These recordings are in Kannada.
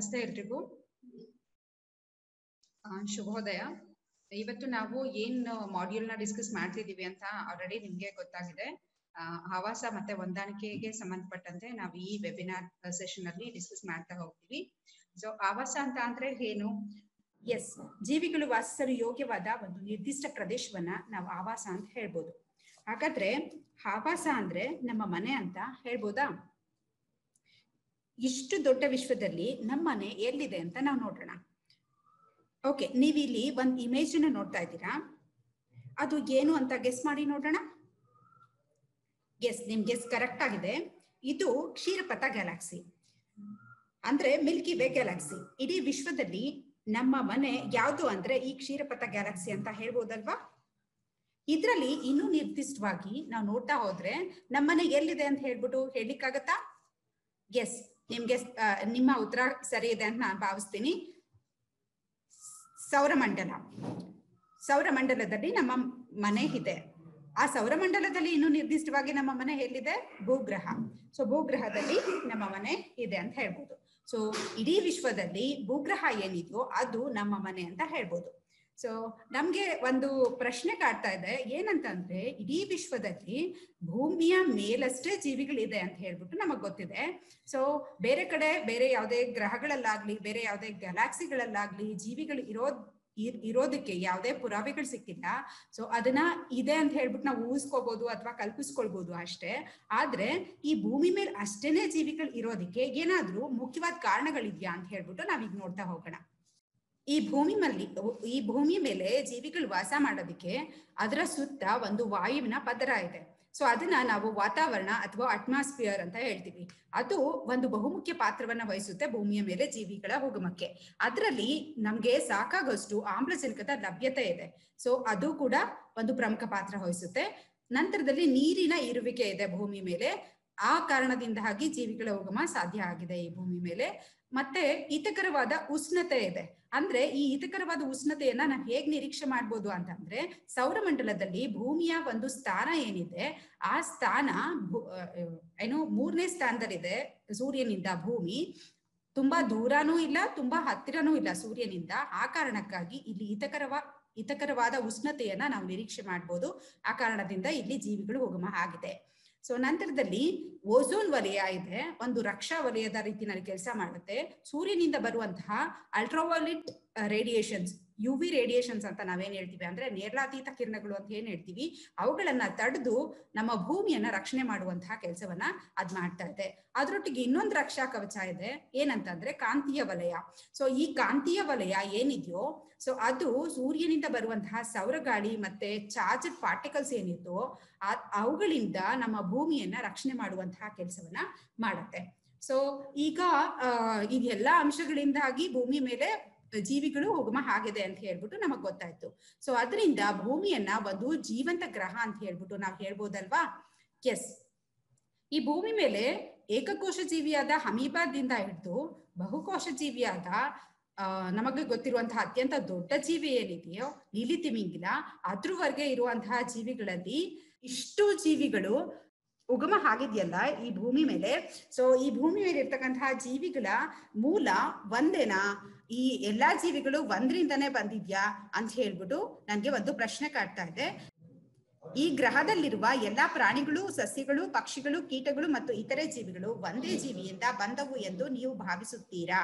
ನಮಸ್ತೆ ಎಲ್ರಿಗೂ ಆ, ಶುಭೋದಯ ಇವತ್ತು ನಾವು ಏನ್ ಮಾಡ್ಯೂಲ್ ನ ಡಿಸ್ಕಸ್ ಮಾಡ್ತಿದೀವಿ ಅಂತ ಆಲ್ರೆಡಿ ನಿಮ್ಗೆ ಗೊತ್ತಾಗಿದೆ ಆ, ಆವಾಸ ಮತ್ತೆ ಹೊಂದಾಣಿಕೆಗೆ ಸಂಬಂಧಪಟ್ಟಂತೆ ನಾವು ಈ ವೆಬಿನಾರ್ ಸೆಷನ್ ಅಲ್ಲಿ ಡಿಸ್ಕಸ್ ಮಾಡ್ತಾ ಹೋಗ್ತೀವಿ ಸೊ ಆವಾಸ ಅಂತ ಅಂದ್ರೆ ಏನು ಎಸ್ ಜೀವಿಗಳು ವಾಸಿಸಲು ಯೋಗ್ಯವಾದ ಒಂದು ನಿರ್ದಿಷ್ಟ ಪ್ರದೇಶವನ್ನ ನಾವು ಆವಾಸ ಅಂತ ಹೇಳ್ಬೋದು ಹಾಗಾದ್ರೆ ಆವಾಸ ಅಂದ್ರೆ ನಮ್ಮ ಮನೆ ಅಂತ ಹೇಳ್ಬೋದಾ ಇಷ್ಟು ದೊಡ್ಡ ವಿಶ್ವದಲ್ಲಿ ನಮ್ಮ ಮನೆ ಎಲ್ಲಿದೆ ಅಂತ ನಾವು ನೋಡೋಣ ಓಕೆ ನೀವಿಲ್ಲಿ ಒಂದ್ ಇಮೇಜ್ ಅನ್ನ ನೋಡ್ತಾ ಇದ್ದೀರಾ ಅದು ಏನು ಅಂತ ಗೆಸ್ ಮಾಡಿ ನೋಡೋಣ ಗೆಸ್ ನಿಮ್ ಗೆಸ್ ಕರೆಕ್ಟ್ ಆಗಿದೆ ಇದು ಕ್ಷೀರಪಥ ಗ್ಯಾಲಾಕ್ಸಿ ಅಂದ್ರೆ ಮಿಲ್ಕಿ ವೇ ಗ್ಯಾಲಾಕ್ಸಿ ಇಡೀ ವಿಶ್ವದಲ್ಲಿ ನಮ್ಮ ಮನೆ ಯಾವುದು ಅಂದ್ರೆ ಈ ಕ್ಷೀರಪಥ ಗ್ಯಾಲಾಕ್ಸಿ ಅಂತ ಹೇಳ್ಬೋದಲ್ವಾ ಇದ್ರಲ್ಲಿ ಇನ್ನೂ ನಿರ್ದಿಷ್ಟವಾಗಿ ನಾವು ನೋಡ್ತಾ ಹೋದ್ರೆ ನಮ್ಮನೆ ಎಲ್ಲಿದೆ ಅಂತ ಹೇಳ್ಬಿಟ್ಟು ಹೇಳಲಿಕ್ಕಾಗತ್ತಾ ಗೆಸ್ ನಿಮ್ಗೆ ಆ, ನಿಮ್ಮ ಉತ್ತರ ಸರಿ ಇದೆ ಅಂತ ನಾನು ಭಾವಿಸ್ತೀನಿ ಸೌರಮಂಡಲ ಸೌರಮಂಡಲದಲ್ಲಿ ನಮ್ಮ ಮನೆ ಇದೆ ಆ ಸೌರಮಂಡಲದಲ್ಲಿ ಇನ್ನು ನಿರ್ದಿಷ್ಟವಾಗಿ ನಮ್ಮ ಮನೆ ಎಲ್ಲಿದೆ ಭೂಗ್ರಹ ಸೊ ಭೂಗ್ರಹದಲ್ಲಿ ನಮ್ಮ ಮನೆ ಇದೆ ಅಂತ ಹೇಳ್ಬೋದು ಸೊ ಇಡೀ ವಿಶ್ವದಲ್ಲಿ ಭೂಗ್ರಹ ಏನಿದೆಯೋ ಅದು ನಮ್ಮ ಮನೆ ಅಂತ ಹೇಳ್ಬೋದು ಸೊ ನಮ್ಗೆ ಒಂದು ಪ್ರಶ್ನೆ ಕಾಡ್ತಾ ಇದೆ ಏನಂತಂದ್ರೆ ಇಡೀ ವಿಶ್ವದಲ್ಲಿ ಭೂಮಿಯ ಮೇಲಷ್ಟೇ ಜೀವಿಗಳಿದೆ ಅಂತ ಹೇಳ್ಬಿಟ್ಟು ನಮಗ್ ಗೊತ್ತಿದೆ ಸೊ ಬೇರೆ ಕಡೆ ಬೇರೆ ಯಾವುದೇ ಗ್ರಹಗಳಲ್ಲಾಗ್ಲಿ ಬೇರೆ ಯಾವುದೇ ಗ್ಯಾಲಾಕ್ಸಿಗಳಲ್ಲಾಗ್ಲಿ ಜೀವಿಗಳು ಇರೋದ್ ಇರ್- ಇರೋದಕ್ಕೆ ಯಾವುದೇ ಪುರಾವೆಗಳು ಸಿಕ್ಕಿಲ್ಲ ಸೊ ಅದನ್ನ ಇದೆ ಅಂತ ಹೇಳ್ಬಿಟ್ಟು ನಾವು ಊಹಿಸ್ಕೋಬಹುದು ಅಥವಾ ಕಲ್ಪಿಸ್ಕೊಳ್ಬಹುದು ಅಷ್ಟೇ ಆದ್ರೆ ಈ ಭೂಮಿ ಮೇಲೆ ಅಷ್ಟೇನೆ ಜೀವಿಗಳು ಇರೋದಕ್ಕೆ ಏನಾದ್ರೂ ಮುಖ್ಯವಾದ ಕಾರಣಗಳಿದ್ಯಾ ಅಂತ ಹೇಳ್ಬಿಟ್ಟು ನಾವೀಗ ನೋಡ್ತಾ ಹೋಗೋಣ ಈ ಭೂಮಿ ಮಲ್ಲಿ ಈ ಭೂಮಿ ಮೇಲೆ ಜೀವಿಗಳು ವಾಸ ಮಾಡೋದಕ್ಕೆ ಅದರ ಸುತ್ತ ಒಂದು ವಾಯುವಿನ ಪದರ ಇದೆ ಸೊ ಅದನ್ನ ನಾವು ವಾತಾವರಣ ಅಥವಾ ಅಟ್ಮಾಸ್ಫಿಯರ್ ಅಂತ ಹೇಳ್ತೀವಿ ಅದು ಒಂದು ಬಹುಮುಖ್ಯ ಪಾತ್ರವನ್ನ ವಹಿಸುತ್ತೆ ಭೂಮಿಯ ಮೇಲೆ ಜೀವಿಗಳ ಉಗಮಕ್ಕೆ ಅದರಲ್ಲಿ ನಮ್ಗೆ ಸಾಕಾಗಷ್ಟು ಆಮ್ಲಜನಕದ ಲಭ್ಯತೆ ಇದೆ ಸೊ ಅದು ಕೂಡ ಒಂದು ಪ್ರಮುಖ ಪಾತ್ರ ವಹಿಸುತ್ತೆ ನಂತರದಲ್ಲಿ ನೀರಿನ ಇರುವಿಕೆ ಇದೆ ಭೂಮಿ ಮೇಲೆ ಆ ಕಾರಣದಿಂದಾಗಿ ಜೀವಿಗಳ ಉಗಮ ಸಾಧ್ಯ ಆಗಿದೆ ಈ ಭೂಮಿ ಮೇಲೆ ಮತ್ತೆ ಹಿತಕರವಾದ ಉಷ್ಣತೆ ಇದೆ ಅಂದ್ರೆ ಈ ಹಿತಕರವಾದ ಉಷ್ಣತೆಯನ್ನ ನಾವು ಹೇಗ್ ನಿರೀಕ್ಷೆ ಮಾಡ್ಬೋದು ಅಂತಂದ್ರೆ ಸೌರಮಂಡಲದಲ್ಲಿ ಭೂಮಿಯ ಒಂದು ಸ್ಥಾನ ಏನಿದೆ ಆ ಸ್ಥಾನ ಭೂ- ಆ, ಏನು ಮೂರನೇ ಸ್ಥಾನದಲ್ಲಿದೆ ಸೂರ್ಯನಿಂದ ಭೂಮಿ ತುಂಬಾ ದೂರನೂ ಇಲ್ಲ ತುಂಬಾ ಹತ್ತಿರನೂ ಇಲ್ಲ ಸೂರ್ಯನಿಂದ ಆ ಕಾರಣಕ್ಕಾಗಿ ಇಲ್ಲಿ ಹಿತಕರವ ಹಿತಕರವಾದ ಉಷ್ಣತೆಯನ್ನ ನಾವು ನಿರೀಕ್ಷೆ ಮಾಡ್ಬೋದು ಆ ಕಾರಣದಿಂದ ಇಲ್ಲಿ ಜೀವಿಗಳು ಉಗಮ ಆಗಿದೆ ಸೊ ನಂತರದಲ್ಲಿ ಓಝೋನ್ ವಲಯ ಇದೆ ಒಂದು ರಕ್ಷಾ ವಲಯದ ರೀತಿನಲ್ಲಿ ಕೆಲಸ ಮಾಡುತ್ತೆ ಸೂರ್ಯನಿಂದ ಬರುವಂತಹ ultraviolet radiations U V radiations ಅಂತ ನಾವೇನ್ ಹೇಳ್ತೀವಿ ಅಂದ್ರೆ ನೇರಳಾತೀತ ಕಿರಣಗಳು ಅಂತ ಏನ್ ಹೇಳ್ತೀವಿ ಅವುಗಳನ್ನ ತಡೆದು ನಮ್ಮ ಭೂಮಿಯನ್ನ ರಕ್ಷಣೆ ಮಾಡುವಂತಹ ಕೆಲಸವನ್ನ ಅದ್ ಮಾಡ್ತಾ ಇದೆ ಅದರೊಟ್ಟಿಗೆ ಇನ್ನೊಂದು ರಕ್ಷಾ ಕವಚ ಇದೆ ಏನಂತಂದ್ರೆ ಕಾಂತೀಯ ವಲಯ ಸೊ ಈ ಕಾಂತೀಯ ವಲಯ ಏನಿದೆಯೋ ಸೊ ಅದು ಸೂರ್ಯನಿಂದ ಬರುವಂತಹ ಸೌರಗಾಳಿ ಮತ್ತೆ ಚಾರ್ಜ್ ಪಾರ್ಟಿಕಲ್ಸ್ ಏನಿತ್ತು ಆ- ಅವುಗಳಿಂದ ನಮ್ಮ ಭೂಮಿಯನ್ನ ರಕ್ಷಣೆ ಮಾಡುವಂತಹ ಕೆಲಸವನ್ನ ಮಾಡತ್ತೆ ಸೊ ಈಗ ಆ, ಇದೆಲ್ಲಾ ಅಂಶಗಳಿಂದಾಗಿ ಭೂಮಿ ಮೇಲೆ ಜೀವಿಗಳು ಉಗಮ ಆಗಿದೆ ಅಂತ ಹೇಳ್ಬಿಟ್ಟು ನಮಗ್ ಗೊತ್ತಾಯ್ತು ಸೊ ಅದರಿಂದ ಭೂಮಿಯನ್ನ ಒಂದು ಜೀವಂತ ಗ್ರಹ ಅಂತ ಹೇಳ್ಬಿಟ್ಟು ನಾವ್ ಹೇಳ್ಬೋದಲ್ವಾ ಎಸ್ ಈ ಭೂಮಿ ಮೇಲೆ ಏಕಕೋಶ ಜೀವಿಯಾದ ಹಮೀಬಾದಿಂದ ಹಿಡಿದು ಬಹುಕೋಶ ಜೀವಿಯಾದ ಆ ನಮಗೆ ಗೊತ್ತಿರುವಂತಹ ಅತ್ಯಂತ ದೊಡ್ಡ ಜೀವಿ ಏನಿದೆಯೋ ನೀಲಿ ತಿಮಿಂಗಿಲ ಅದ್ರವರೆಗೆ ಇರುವಂತಹ ಜೀವಿಗಳಲ್ಲಿ ಇಷ್ಟು ಜೀವಿಗಳು ಉಗಮ ಆಗಿದೆಯಲ್ಲ ಈ ಭೂಮಿ ಮೇಲೆ ಸೊ ಈ ಭೂಮಿ ಮೇಲೆ ಇರ್ತಕ್ಕಂತಹ ಜೀವಿಗಳ ಮೂಲ ಒಂದೇನಾ ಈ ಎಲ್ಲಾ ಜೀವಿಗಳು ಒಂದ್ರಿಂದನೇ ಬಂದಿದ್ಯಾ ಅಂತ ಹೇಳ್ಬಿಟ್ಟು ನನ್ಗೆ ಒಂದು ಪ್ರಶ್ನೆ ಕಾಡ್ತಾ ಇದೆ ಈ ಗ್ರಹದಲ್ಲಿರುವ ಎಲ್ಲಾ ಪ್ರಾಣಿಗಳು ಸಸ್ಯಗಳು ಪಕ್ಷಿಗಳು ಕೀಟಗಳು ಮತ್ತು ಇತರೆ ಜೀವಿಗಳು ಒಂದೇ ಜೀವಿಯಿಂದ ಬಂದವು ಎಂದು ನೀವು ಭಾವಿಸುತ್ತೀರಾ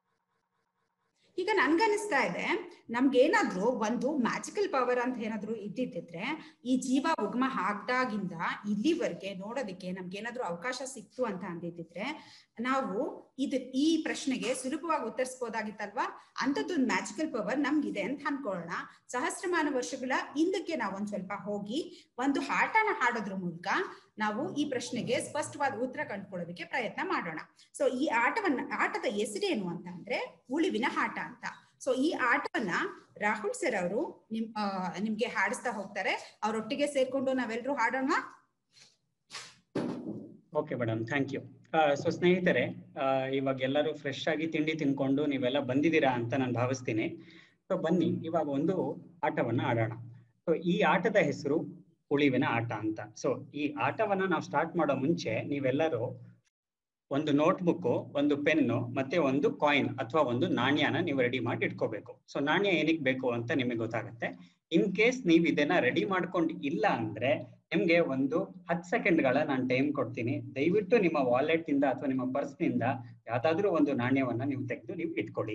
ಈಗ ನನ್ಗನಿಸ್ತಾ ಇದೆ ನಮ್ಗೇನಾದ್ರೂ ಒಂದು ಮ್ಯಾಜಿಕಲ್ ಪವರ್ ಅಂತ ಏನಾದ್ರೂ ಇದ್ದಿದ್ರೆ ಈ ಜೀವ ಉಗಮ ಆಗ್ದಾಗಿಂದ ಇಲ್ಲಿವರೆಗೆ ನೋಡೋದಕ್ಕೆ ನಮ್ಗೇನಾದ್ರೂ ಅವಕಾಶ ಸಿಕ್ತು ಅಂತ ಅಂದಿದ್ರೆ ನಾವು ಇದು ಈ ಪ್ರಶ್ನೆಗೆ ಸುಲಭವಾಗಿ ಉತ್ತರಿಸಬಹುದಾಗಿತ್ತಲ್ವಾ ಅಂಥದ್ದೊಂದು ಮ್ಯಾಜಿಕಲ್ ಪವರ್ ನಮ್ಗಿದೆ ಅಂತ ಅನ್ಕೊಳ್ಳೋಣ ಸಹಸ್ರಮಾನ ವರ್ಷಗಳ ಹಿಂದಕ್ಕೆ ನಾವು ಒಂದ್ ಸ್ವಲ್ಪ ಹೋಗಿ ಒಂದು ಆಟನ ಹಾಡೋದ್ರ ಮೂಲಕ ನಾವು ಈ ಪ್ರಶ್ನೆಗೆ ಸ್ಪಷ್ಟವಾದ ಉತ್ತರ ಕಂಡುಕೊಳ್ಳೋದಕ್ಕೆ ಪ್ರಯತ್ನ ಮಾಡೋಣ ಸೊ ಈ ಆಟವನ್ನ ಆಟದ ಹೆಸರೇನು ಅಂತ ಅಂದ್ರೆ ಉಳಿವಿನ ಆಟ ಅಂತ ಸೊ ಈ ಆಟವನ್ನ ರಾಹುಲ್ ಸರ್ ಅವರು ನಿಮ್ ಆ, ನಿಮ್ಗೆ ಹಾಡಿಸ್ತಾ ಹೋಗ್ತಾರೆ ಅವರೊಟ್ಟಿಗೆ ಸೇರ್ಕೊಂಡು ನಾವೆಲ್ಲರೂ ಹಾಡೋಣ okay madam thank you so ಸ್ನೇಹಿತರೆ ಆ, ಇವಾಗ ಎಲ್ಲರೂ ಫ್ರೆಶ್ ಆಗಿ ತಿಂಡಿ ತಿನ್ಕೊಂಡು ನೀವೆಲ್ಲ ಬಂದಿದ್ದೀರಾ ಅಂತ ನಾನು ಭಾವಿಸ್ತೀನಿ ಸೊ ಬನ್ನಿ ಇವಾಗ ಒಂದು ಆಟವನ್ನ ಆಡೋಣ ಸೊ ಈ ಆಟದ ಹೆಸರು ಉಳಿವಿನ ಆಟ ಅಂತ ಸೊ ಈ ಆಟವನ್ನ ನಾವು ಸ್ಟಾರ್ಟ್ ಮಾಡೋ ಮುಂಚೆ ನೀವೆಲ್ಲರೂ ಒಂದು ನೋಟ್ಬುಕ್ ಒಂದು ಪೆನ್ನು ಮತ್ತೆ ಒಂದು ಕಾಯಿನ್ ಅಥವಾ ಒಂದು ನಾಣ್ಯನ ನೀವು ರೆಡಿ ಮಾಡಿ ಇಟ್ಕೋಬೇಕು ಸೊ ನಾಣ್ಯ ಏನಕ್ಕೆ ಬೇಕು ಅಂತ ನಿಮಗೆ ಗೊತ್ತಾಗುತ್ತೆ ಇನ್ ಕೇಸ್ ನೀವು ಇದನ್ನ ರೆಡಿ ಮಾಡ್ಕೊಂಡು ಇಲ್ಲ ಅಂದ್ರೆ ನಿಮ್ಗೆ ಒಂದು ಹತ್ತು ಸೆಕೆಂಡ್ಗಳ ನಾನು ಟೈಮ್ ಕೊಡ್ತೀನಿ ದಯವಿಟ್ಟು ನಿಮ್ಮ ವಾಲೆಟ್ ಇಂದ ಅಥವಾ ನಿಮ್ಮ ಪರ್ಸ್ ನಿಂದ ಯಾವ್ದಾದ್ರೂ ಒಂದು ನಾಣ್ಯವನ್ನ ನೀವು ತೆಗೆದು ನೀವು ಇಟ್ಕೊಳ್ಳಿ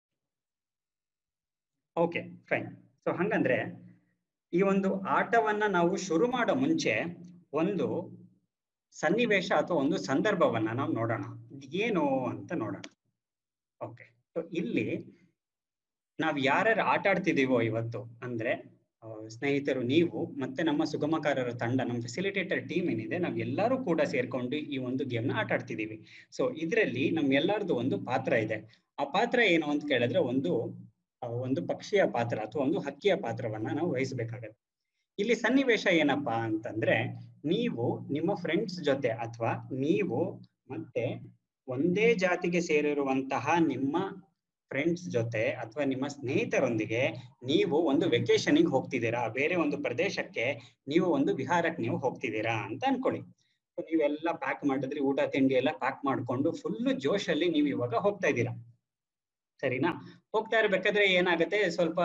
ಓಕೆ ಫೈನ್ ಸೊ ಹಂಗಂದ್ರೆ ಈ ಒಂದು ಆಟವನ್ನ ನಾವು ಶುರು ಮಾಡೋ ಮುಂಚೆ ಒಂದು ಸನ್ನಿವೇಶ ಅಥವಾ ಒಂದು ಸಂದರ್ಭವನ್ನ ನಾವು ನೋಡೋಣ ಏನು ಅಂತ ನೋಡೋಣ ಓಕೆ ಸೊ ಇಲ್ಲಿ ನಾವ್ ಯಾರ್ಯಾರು ಆಟ ಆಡ್ತಿದೀವೋ ಇವತ್ತು ಅಂದ್ರೆ ಆ, ಸ್ನೇಹಿತರು ನೀವು ಮತ್ತೆ ನಮ್ಮ ಸುಗಮಕಾರರ ತಂಡ ನಮ್ಮ ಫೆಸಿಲಿಟೇಟರ್ ಟೀಮ್ ಏನಿದೆ ನಾವ್ ಎಲ್ಲರೂ ಕೂಡ ಸೇರ್ಕೊಂಡು ಈ ಒಂದು ಗೇಮ್ ನ ಆಟ ಆಡ್ತಿದೀವಿ ಸೊ ಇದರಲ್ಲಿ ನಮ್ ಎಲ್ಲರದು ಒಂದು ಪಾತ್ರ ಇದೆ ಆ ಪಾತ್ರ ಏನು ಅಂತ ಕೇಳಿದ್ರೆ ಒಂದು ಆ, ಒಂದು ಪಕ್ಷಿಯ ಪಾತ್ರ ಅಥವಾ ಒಂದು ಹಕ್ಕಿಯ ಪಾತ್ರವನ್ನ ನಾವು ವಹಿಸ್ಬೇಕಾಗತ್ತೆ ಇಲ್ಲಿ ಸನ್ನಿವೇಶ ಏನಪ್ಪಾ ಅಂತಂದ್ರೆ ನೀವು ನಿಮ್ಮ ಫ್ರೆಂಡ್ಸ್ ಜೊತೆ ಅಥವಾ ನೀವು ಮತ್ತೆ ಒಂದೇ ಜಾತಿಗೆ ಸೇರಿರುವಂತಹ ನಿಮ್ಮ ಫ್ರೆಂಡ್ಸ್ ಜೊತೆ ಅಥವಾ ನಿಮ್ಮ ಸ್ನೇಹಿತರೊಂದಿಗೆ ನೀವು ಒಂದು ವೆಕೇಶನ್ಗೆ ಹೋಗ್ತಿದ್ದೀರಾ ಬೇರೆ ಒಂದು ಪ್ರದೇಶಕ್ಕೆ ನೀವು ಒಂದು ವಿಹಾರಕ್ಕೆ ನೀವು ಹೋಗ್ತಿದ್ದೀರಾ ಅಂತ ಅನ್ಕೊಳ್ಳಿ So ನೀವೆಲ್ಲ ಪ್ಯಾಕ್ ಮಾಡಿದ್ರಿ ಊಟ ತಿಂಡಿ ಎಲ್ಲ ಪ್ಯಾಕ್ ಮಾಡ್ಕೊಂಡು ಫುಲ್ ಜೋಶಲ್ಲಿ ನೀವು ಇವಾಗ ಹೋಗ್ತಾ ಇದ್ದೀರಾ ಸರಿನಾ ಹೋಗ್ತಾ ಇರ್ಬೇಕಾದ್ರೆ ಏನಾಗುತ್ತೆ ಸ್ವಲ್ಪ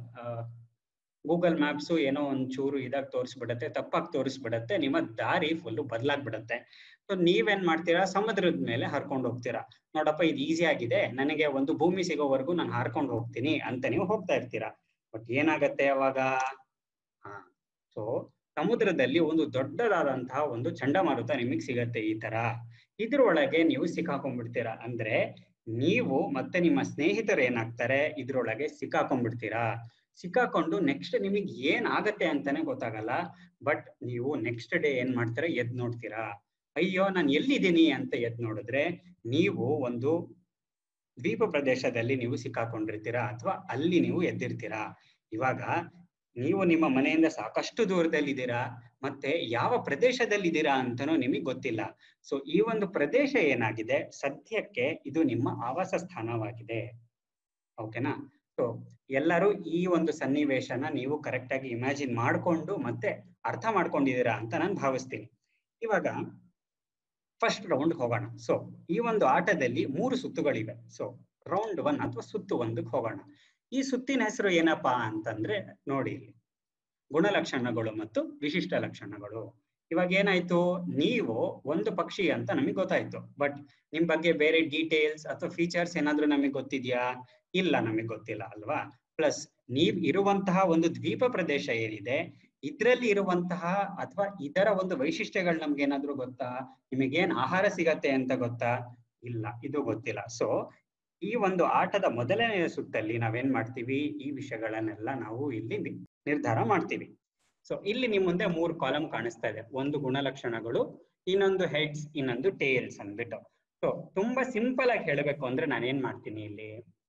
ಗೂಗಲ್ ಮ್ಯಾಪ್ಸ್ ಏನೋ ಒಂದ್ ಚೂರು ಇದಾಗಿ ತೋರಿಸ್ಬಿಡತ್ತೆ ತಪ್ಪಾಗಿ ತೋರಿಸ್ಬಿಡತ್ತೆ ನಿಮ್ಮ ದಾರಿ ಫುಲ್ ಬದಲಾಗ್ಬಿಡತ್ತೆ ಸೊ ನೀವೇನ್ ಮಾಡ್ತೀರಾ ಸಮುದ್ರದ ಮೇಲೆ ಹರ್ಕೊಂಡು ಹೋಗ್ತೀರಾ ನೋಡಪ್ಪ ಇದು ಈಸಿ ಆಗಿದೆ ನನಗೆ ಒಂದು ಭೂಮಿ ಸಿಗೋವರೆಗೂ ನಾನು ಹಾರ್ಕೊಂಡು ಹೋಗ್ತೀನಿ ಅಂತ ನೀವು ಹೋಗ್ತಾ ಇರ್ತೀರಾ ಬಟ್ ಏನಾಗತ್ತೆ ಅವಾಗ ಹಾ ಸೊ ಸಮುದ್ರದಲ್ಲಿ ಒಂದು ದೊಡ್ಡದಾದಂತಹ ಒಂದು ಚಂಡಮಾರುತ ನಿಮಗೆ ಸಿಗತ್ತೆ ಈ ತರ ಇದ್ರೊಳಗೆ ನೀವು ಸಿಕ್ಕಾಕೊಂಡ್ಬಿಡ್ತೀರಾ ಅಂದ್ರೆ ನೀವು ಮತ್ತೆ ನಿಮ್ಮ ಸ್ನೇಹಿತರು ಏನಾಗ್ತಾರೆ ಇದ್ರೊಳಗೆ ಸಿಕ್ಕಾಕೊಂಡ್ಬಿಡ್ತೀರಾ ಸಿಕ್ಕಾಕೊಂಡು ನೆಕ್ಸ್ಟ್ ನಿಮಗೆ ಏನ್ ಆಗತ್ತೆ ಅಂತಾನೆ ಗೊತ್ತಾಗಲ್ಲ ಬಟ್ ನೀವು ನೆಕ್ಸ್ಟ್ ಡೇ ಏನ್ ಮಾಡ್ತೀರಾ ಎದ್ ನೋಡ್ತೀರಾ ಅಯ್ಯೋ ನಾನು ಎಲ್ಲಿದ್ದೀನಿ ಅಂತ ಎದ್ ನೋಡಿದ್ರೆ ನೀವು ಒಂದು ದ್ವೀಪ ಪ್ರದೇಶದಲ್ಲಿ ನೀವು ಸಿಕ್ಕಾಕೊಂಡಿರ್ತೀರಾ ಅಥವಾ ಅಲ್ಲಿ ನೀವು ಎದ್ದಿರ್ತೀರಾ ಇವಾಗ ನೀವು ನಿಮ್ಮ ಮನೆಯಿಂದ ಸಾಕಷ್ಟು ದೂರದಲ್ಲಿದ್ದೀರಾ ಮತ್ತೆ ಯಾವ ಪ್ರದೇಶದಲ್ಲಿದ್ದೀರಾ ಅಂತನೂ ನಿಮಗೆ ಗೊತ್ತಿಲ್ಲ ಸೊ ಈ ಒಂದು ಪ್ರದೇಶ ಏನಾಗಿದೆ ಸದ್ಯಕ್ಕೆ ಇದು ನಿಮ್ಮ ಆವಾಸ ಸ್ಥಾನವಾಗಿದೆ ಓಕೆನಾ ಸೊ ಎಲ್ಲರೂ ಈ ಒಂದು ಸನ್ನಿವೇಶನ ನೀವು ಕರೆಕ್ಟ್ ಆಗಿ ಇಮ್ಯಾಜಿನ್ ಮಾಡ್ಕೊಂಡು ಮತ್ತೆ ಅರ್ಥ ಮಾಡ್ಕೊಂಡಿದ್ದೀರಾ ಅಂತ ನಾನು ಭಾವಿಸ್ತೀನಿ ಇವಾಗ ಫಸ್ಟ್ ರೌಂಡ್ ಹೋಗೋಣ ಸೊ ಈ ಒಂದು ಆಟದಲ್ಲಿ ಮೂರು ಸುತ್ತುಗಳಿವೆ ಸೊ ರೌಂಡ್ ಒನ್ ಅಥವಾ ಸುತ್ತು ಒಂದಕ್ಕೆ ಹೋಗೋಣ ಈ ಸುತ್ತಿನ ಹೆಸರು ಏನಪ್ಪಾ ಅಂತಂದ್ರೆ ನೋಡಿ ಇಲ್ಲಿ ಗುಣಲಕ್ಷಣಗಳು ಮತ್ತು ವಿಶಿಷ್ಟ ಲಕ್ಷಣಗಳು ಇವಾಗ ಏನಾಯ್ತು ನೀವು ಒಂದು ಪಕ್ಷಿ ಅಂತ ನಮಗೆ ಗೊತ್ತಾಯ್ತು ಬಟ್ ನಿಮ್ ಬಗ್ಗೆ ಬೇರೆ ಡೀಟೇಲ್ಸ್ ಅಥವಾ ಫೀಚರ್ಸ್ ಏನಾದ್ರೂ ನಮಗೆ ಗೊತ್ತಿದ್ಯಾ ಇಲ್ಲ ನಮಗೆ ಗೊತ್ತಿಲ್ಲ ಅಲ್ವಾ ಪ್ಲಸ್ ನೀವ್ ಇರುವಂತಹ ಒಂದು ದ್ವೀಪ ಪ್ರದೇಶ ಏನಿದೆ ಇದ್ರಲ್ಲಿ ಇರುವಂತಹ ಅಥವಾ ಇದರ ಒಂದು ವೈಶಿಷ್ಟ್ಯಗಳು ನಮ್ಗೆ ಏನಾದ್ರೂ ಗೊತ್ತಾ ನಿಮಗೇನ್ ಆಹಾರ ಸಿಗತ್ತೆ ಅಂತ ಗೊತ್ತಾ ಇಲ್ಲ ಇದು ಗೊತ್ತಿಲ್ಲ ಸೊ ಈ ಒಂದು ಆಟದ ಮೊದಲನೆಯ ಸುತ್ತಲ್ಲಿ ನಾವೇನ್ ಮಾಡ್ತೀವಿ ಈ ವಿಷಯಗಳನ್ನೆಲ್ಲ ನಾವು ಇಲ್ಲಿ ನಿ- ನಿರ್ಧಾರ ಮಾಡ್ತೀವಿ ಸೊ ಇಲ್ಲಿ ನಿಮ್ ಮುಂದೆ ಮೂರು ಕಾಲಮ್ ಕಾಣಿಸ್ತಾ ಇದೆ ಒಂದು ಗುಣಲಕ್ಷಣಗಳು ಇನ್ನೊಂದು ಹೆಡ್ಸ್ ಇನ್ನೊಂದು ಟೇಲ್ಸ್ ಅಂದ್ಬಿಟ್ಟು ಸೊ ತುಂಬಾ ಸಿಂಪಲ್ ಆಗಿ ಹೇಳಬೇಕು ಅಂದ್ರೆ ನಾನು ಏನ್ ಮಾಡ್ತೀನಿ ಇಲ್ಲಿ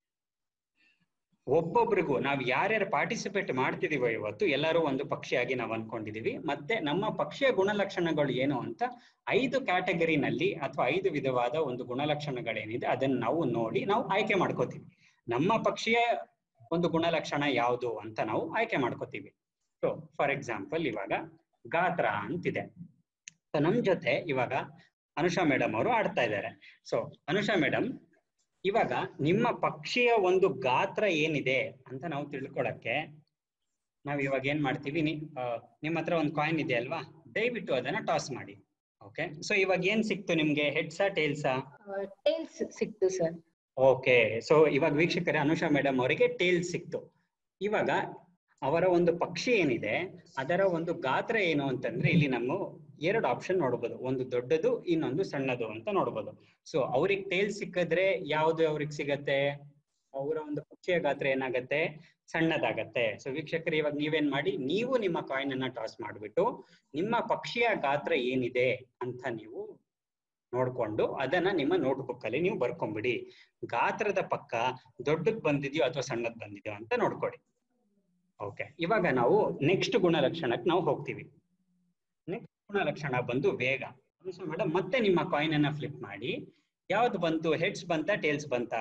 ಒಬ್ಬೊಬ್ರಿಗೂ ನಾವ್ ಯಾರ್ಯಾರು ಪಾರ್ಟಿಸಿಪೇಟ್ ಮಾಡ್ತಿದೀವೋ ಇವತ್ತು ಎಲ್ಲರೂ ಒಂದು ಪಕ್ಷಿಯಾಗಿ ನಾವು ಅನ್ಕೊಂಡಿದೀವಿ ಮತ್ತೆ ನಮ್ಮ ಪಕ್ಷಿಯ ಗುಣಲಕ್ಷಣಗಳು ಏನು ಅಂತ ಐದು ಕ್ಯಾಟಗರಿನಲ್ಲಿ ಅಥವಾ ಐದು ವಿಧವಾದ ಒಂದು ಗುಣಲಕ್ಷಣಗಳೇನಿದೆ ಅದನ್ನ ನಾವು ನೋಡಿ ನಾವು ಆಯ್ಕೆ ಮಾಡ್ಕೋತೀವಿ ನಮ್ಮ ಪಕ್ಷಿಯ ಒಂದು ಗುಣಲಕ್ಷಣ ಯಾವುದು ಅಂತ ನಾವು ಆಯ್ಕೆ ಮಾಡ್ಕೋತೀವಿ ಸೊ ಫಾರ್ ಎಕ್ಸಾಂಪಲ್ ಇವಾಗ ಗಾತ್ರ ಅಂತಿದೆ ಸೊ ನಮ್ ಜೊತೆ ಇವಾಗ ಅನುಷಾ ಮೇಡಮ್ ಅವರು ಆಡ್ತಾ ಇದ್ದಾರೆ ಸೊ ಅನುಷಾ ಮೇಡಮ್ ಇವಾಗ ನಿಮ್ಮ ಪಕ್ಷಿಯ ಒಂದು ಗಾತ್ರ ಏನಿದೆ ಅಂತ ನಾವು ತಿಳ್ಕೊಳಕ್ಕೆ ನಾವ್ ಇವಾಗ ಏನ್ ಮಾಡ್ತೀವಿ ನಿ- ಆ, ನಿಮ್ಮ ಹತ್ರ ಒಂದು ಕಾಯಿನ್ ಇದೆ ಅಲ್ವಾ ದಯವಿಟ್ಟು ಅದನ್ನ ಟಾಸ್ ಮಾಡಿ ಓಕೆ ಸೊ ಇವಾಗ ಏನ್ ಸಿಕ್ತು ನಿಮ್ಗೆ ಹೆಡ್ಸಾ ಟೇಲ್ಸಾ ಟೇಲ್ಸ್ ಸಿಕ್ತು ಸರ್ ಓಕೆ ಸೊ ಇವಾಗ ವೀಕ್ಷಕರೇ ಅನುಷಾ ಮೇಡಮ್ ಅವರಿಗೆ ಟೇಲ್ಸ್ ಸಿಕ್ತು ಇವಾಗ ಅವರ ಒಂದು ಪಕ್ಷಿ ಏನಿದೆ ಅದರ ಒಂದು ಗಾತ್ರ ಏನು ಅಂತಂದ್ರೆ ಇಲ್ಲಿ ನಮ್ಮ ಎರಡು ಆಪ್ಷನ್ ನೋಡ್ಬೋದು ಒಂದು ದೊಡ್ಡದು ಇನ್ನೊಂದು ಸಣ್ಣದು ಅಂತ ನೋಡ್ಬೋದು ಸೊ ಅವ್ರಿಗೆ ಟೇಲ್ಸ್ ಸಿಕ್ಕಿದ್ರೆ ಯಾವ್ದು ಅವ್ರಿಗೆ ಸಿಗತ್ತೆ ಅವರ ಒಂದು ಪಕ್ಷಿಯ ಗಾತ್ರ ಏನಾಗತ್ತೆ ಸಣ್ಣದಾಗತ್ತೆ ಸೊ ವೀಕ್ಷಕರು ಇವಾಗ ನೀವೇನ್ ಮಾಡಿ ನೀವು ನಿಮ್ಮ ಕಾಯಿನ್ ಅನ್ನ ಟಾಸ್ ಮಾಡ್ಬಿಟ್ಟು ನಿಮ್ಮ ಪಕ್ಷಿಯ ಗಾತ್ರ ಏನಿದೆ ಅಂತ ನೀವು ನೋಡ್ಕೊಂಡು ಅದನ್ನ ನಿಮ್ಮ ನೋಟ್ಬುಕ್ ಅಲ್ಲಿ ನೀವು ಬರ್ಕೊಂಬಿಡಿ ಗಾತ್ರದ ಪಕ್ಕ ದೊಡ್ಡದ್ ಬಂದಿದ್ಯೋ ಅಥವಾ ಸಣ್ಣದ್ ಬಂದಿದ್ಯೋ ಅಂತ ನೋಡ್ಕೊಳ್ಳಿ ಓಕೆ ಇವಾಗ ನಾವು ನೆಕ್ಸ್ಟ್ ಗುಣಲಕ್ಷಣಕ್ಕೆ ನಾವು ಹೋಗ್ತೀವಿ ನೆಕ್ಸ್ಟ್ ಗುಣಲಕ್ಷಣ ಬಂದು ವೇಗ ಮೇಡಮ್ ಮತ್ತೆ ನಿಮ್ಮ ಕಾಯಿನ್ ಅನ್ನ ಫ್ಲಿಪ್ ಮಾಡಿ ಯಾವ್ದು ಬಂತು ಹೆಡ್ಸ್ ಬಂತ ಟೇಲ್ಸ್ ಬಂತಾ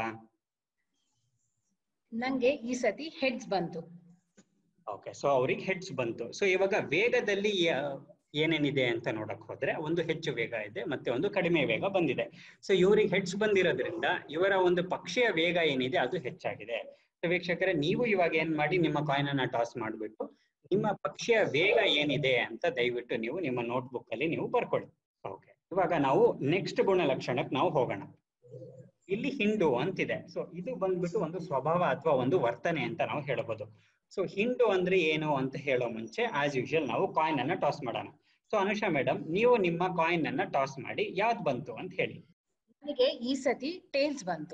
ನಂಗೆ ಈ ಸತಿ ಹೆಡ್ಸ್ ಬಂತು ಓಕೆ ಸೊ ಅವ್ರಿಗೆ ಹೆಡ್ಸ್ ಬಂತು ಸೊ ಇವಾಗ ವೇಗದಲ್ಲಿ ಯಾ- ಏನೇನಿದೆ ಅಂತ ನೋಡಕ್ ಹೋದ್ರೆ ಒಂದು ಹೆಚ್ಚು ವೇಗ ಇದೆ ಮತ್ತೆ ಒಂದು ಕಡಿಮೆ ವೇಗ ಬಂದಿದೆ ಸೊ ಇವ್ರಿಗೆ ಹೆಚ್ಚು ಬಂದಿರೋದ್ರಿಂದ ಇವರ ಒಂದು ಪಕ್ಷಿಯ ವೇಗ ಏನಿದೆ ಅದು ಹೆಚ್ಚಾಗಿದೆ ಸೊ ವೀಕ್ಷಕರೇ ನೀವು ಇವಾಗ ಏನ್ ಮಾಡಿ ನಿಮ್ಮ ಕಾಯಿನ್ ಅನ್ನ ಟಾಸ್ ಮಾಡ್ಬಿಟ್ಟು ನಿಮ್ಮ ಪಕ್ಷಿಯ ವೇಗ ಏನಿದೆ ಅಂತ ದಯವಿಟ್ಟು ನೀವು ನಿಮ್ಮ ನೋಟ್ಬುಕ್ ಅಲ್ಲಿ ನೀವು ಬರ್ಕೊಳ್ಳಿ ಓಕೆ ಇವಾಗ ನಾವು ನೆಕ್ಸ್ಟ್ ಗುಣಲಕ್ಷಣಕ್ಕೆ ನಾವು ಹೋಗೋಣ ಇಲ್ಲಿ ಹಿಂಡು ಅಂತಿದೆ ಸೊ ಇದು ಬಂದ್ಬಿಟ್ಟು ಒಂದು ಸ್ವಭಾವ ಅಥವಾ ಒಂದು ವರ್ತನೆ ಅಂತ ನಾವು ಹೇಳ್ಬೋದು ಸೊ ಹಿಂಡು ಅಂದ್ರೆ ಏನು ಅಂತ ಹೇಳೋ ಮುಂಚೆ ಆಸ್ ಯೂಶುವಲ್ ನಾವು ಕಾಯಿನ್ ಅನ್ನ ಟಾಸ್ ಮಾಡೋಣ ಸೊ ಅನುಷಾ ಮೇಡಮ್ ನೀವು ನಿಮ್ಮ ಕಾಯಿನ್ ಅನ್ನ ಟಾಸ್ ಮಾಡಿ ಯಾವ್ದು ಬಂತು ಅಂತ ಹೇಳಿ ನನಗೆ ಈ ಸತಿ ಟೇಲ್ಸ್ ಬಂತು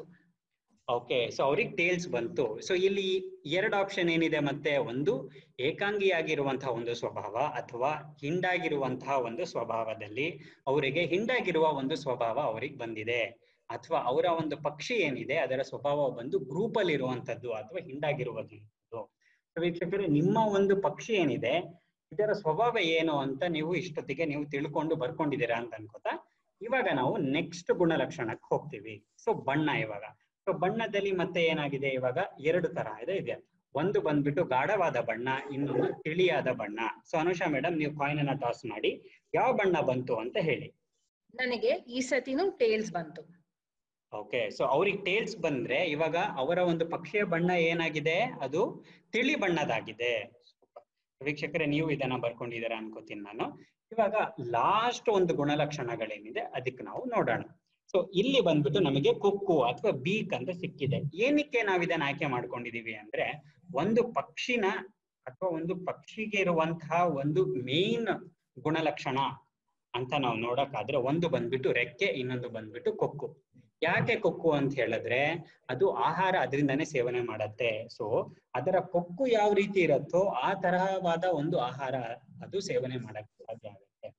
ಓಕೆ ಸೊ ಅವ್ರಿಗೆ ಟೇಲ್ಸ್ ಬಂತು ಸೊ ಇಲ್ಲಿ ಎರಡು ಆಪ್ಷನ್ ಏನಿದೆ ಮತ್ತೆ ಒಂದು ಏಕಾಂಗಿಯಾಗಿರುವಂತಹ ಒಂದು ಸ್ವಭಾವ ಅಥವಾ ಹಿಂಡಾಗಿರುವಂತಹ ಒಂದು ಸ್ವಭಾವದಲ್ಲಿ ಅವರಿಗೆ ಹಿಂಡಾಗಿರುವ ಒಂದು ಸ್ವಭಾವ ಅವ್ರಿಗೆ ಬಂದಿದೆ ಅಥವಾ ಅವರ ಒಂದು ಪಕ್ಷಿ ಏನಿದೆ ಅದರ ಸ್ವಭಾವ ಬಂದು ಗ್ರೂಪ್ ಅಲ್ಲಿ ಇರುವಂತದ್ದು ಅಥವಾ ಹಿಂಡಾಗಿರುವಂತದ್ದು ವೀಕ್ಷಕರೇ ನಿಮ್ಮ ಒಂದು ಪಕ್ಷಿ ಏನಿದೆ ಇದರ ಸ್ವಭಾವ ಏನು ಅಂತ ನೀವು ಇಷ್ಟೊತ್ತಿಗೆ ನೀವು ತಿಳ್ಕೊಂಡು ಬರ್ಕೊಂಡಿದ್ದೀರಾ ಅಂತ ಅನ್ಕೋತಾ ಇವಾಗ ನಾವು ನೆಕ್ಸ್ಟ್ ಗುಣಲಕ್ಷಣಕ್ಕೆ ಹೋಗ್ತೀವಿ ಸೊ ಬಣ್ಣ ಇವಾಗ ಸೊ ಬಣ್ಣದಲ್ಲಿ ಮತ್ತೆ ಏನಾಗಿದೆ ಇವಾಗ ಎರಡು ತರ ಇದೆ ಇದೆ ಒಂದು ಬಂದ್ಬಿಟ್ಟು ಗಾಢವಾದ ಬಣ್ಣ ಇನ್ನೊಂದು ತಿಳಿಯಾದ ಬಣ್ಣ ಸೊ ಅನುಷಾ ಮೇಡಮ್ ನೀವು ಕಾಯಿನ್ ಅನ್ನ ಟಾಸ್ ಮಾಡಿ ಯಾವ ಬಣ್ಣ ಬಂತು ಅಂತ ಹೇಳಿ ನನಗೆ ಈ ಸತಿನೂ ಟೇಲ್ಸ್ ಬಂತು ಓಕೆ ಸೊ ಅವ್ರಿಗೆ ಟೇಲ್ಸ್ ಬಂದ್ರೆ ಇವಾಗ ಅವರ ಒಂದು ಪಕ್ಷಿಯ ಬಣ್ಣ ಏನಾಗಿದೆ ಅದು ತಿಳಿ ಬಣ್ಣದಾಗಿದೆ ವೀಕ್ಷಕರೇ ನೀವು ಇದನ್ನ ಬರ್ಕೊಂಡಿದ್ದೀರಾ ಅನ್ಕೋತೀನಿ ನಾನು ಇವಾಗ ಲಾಸ್ಟ್ ಒಂದು ಗುಣಲಕ್ಷಣಗಳೇನಿದೆ ಅದಕ್ಕೆ ನಾವು ನೋಡೋಣ ಸೊ ಇಲ್ಲಿ ಬಂದ್ಬಿಟ್ಟು ನಮಗೆ ಕೊಕ್ಕು ಅಥವಾ ಬೀಕ್ ಅಂತ ಸಿಕ್ಕಿದೆ ಏನಕ್ಕೆ ನಾವು ಇದನ್ನ ಆಯ್ಕೆ ಮಾಡ್ಕೊಂಡಿದೀವಿ ಅಂದ್ರೆ ಒಂದು ಪಕ್ಷಿನ ಅಥವಾ ಒಂದು ಪಕ್ಷಿಗೆ ಇರುವಂತಹ ಒಂದು ಮೇನ್ ಗುಣಲಕ್ಷಣ ಅಂತ ನಾವು ನೋಡಕ್ಕಾದ್ರೆ ಒಂದು ಬಂದ್ಬಿಟ್ಟು ರೆಕ್ಕೆ ಇನ್ನೊಂದು ಬಂದ್ಬಿಟ್ಟು ಕೊಕ್ಕು ಯಾಕೆ ಕೊಕ್ಕು ಅಂತ ಹೇಳಿದ್ರೆ ಅದು ಆಹಾರ ಅದರಿಂದಾನೇ ಸೇವನೆ ಮಾಡತ್ತೆ ಸೊ ಅದರ ಕೊಕ್ಕು ಯಾವ ರೀತಿ ಇರತ್ತೋ ಆ ತರಹವಾದ ಒಂದು ಆಹಾರ ಅದು ಸೇವನೆ ಮಾಡಕ್ ಸಾಧ್ಯ ಆಗುತ್ತೆ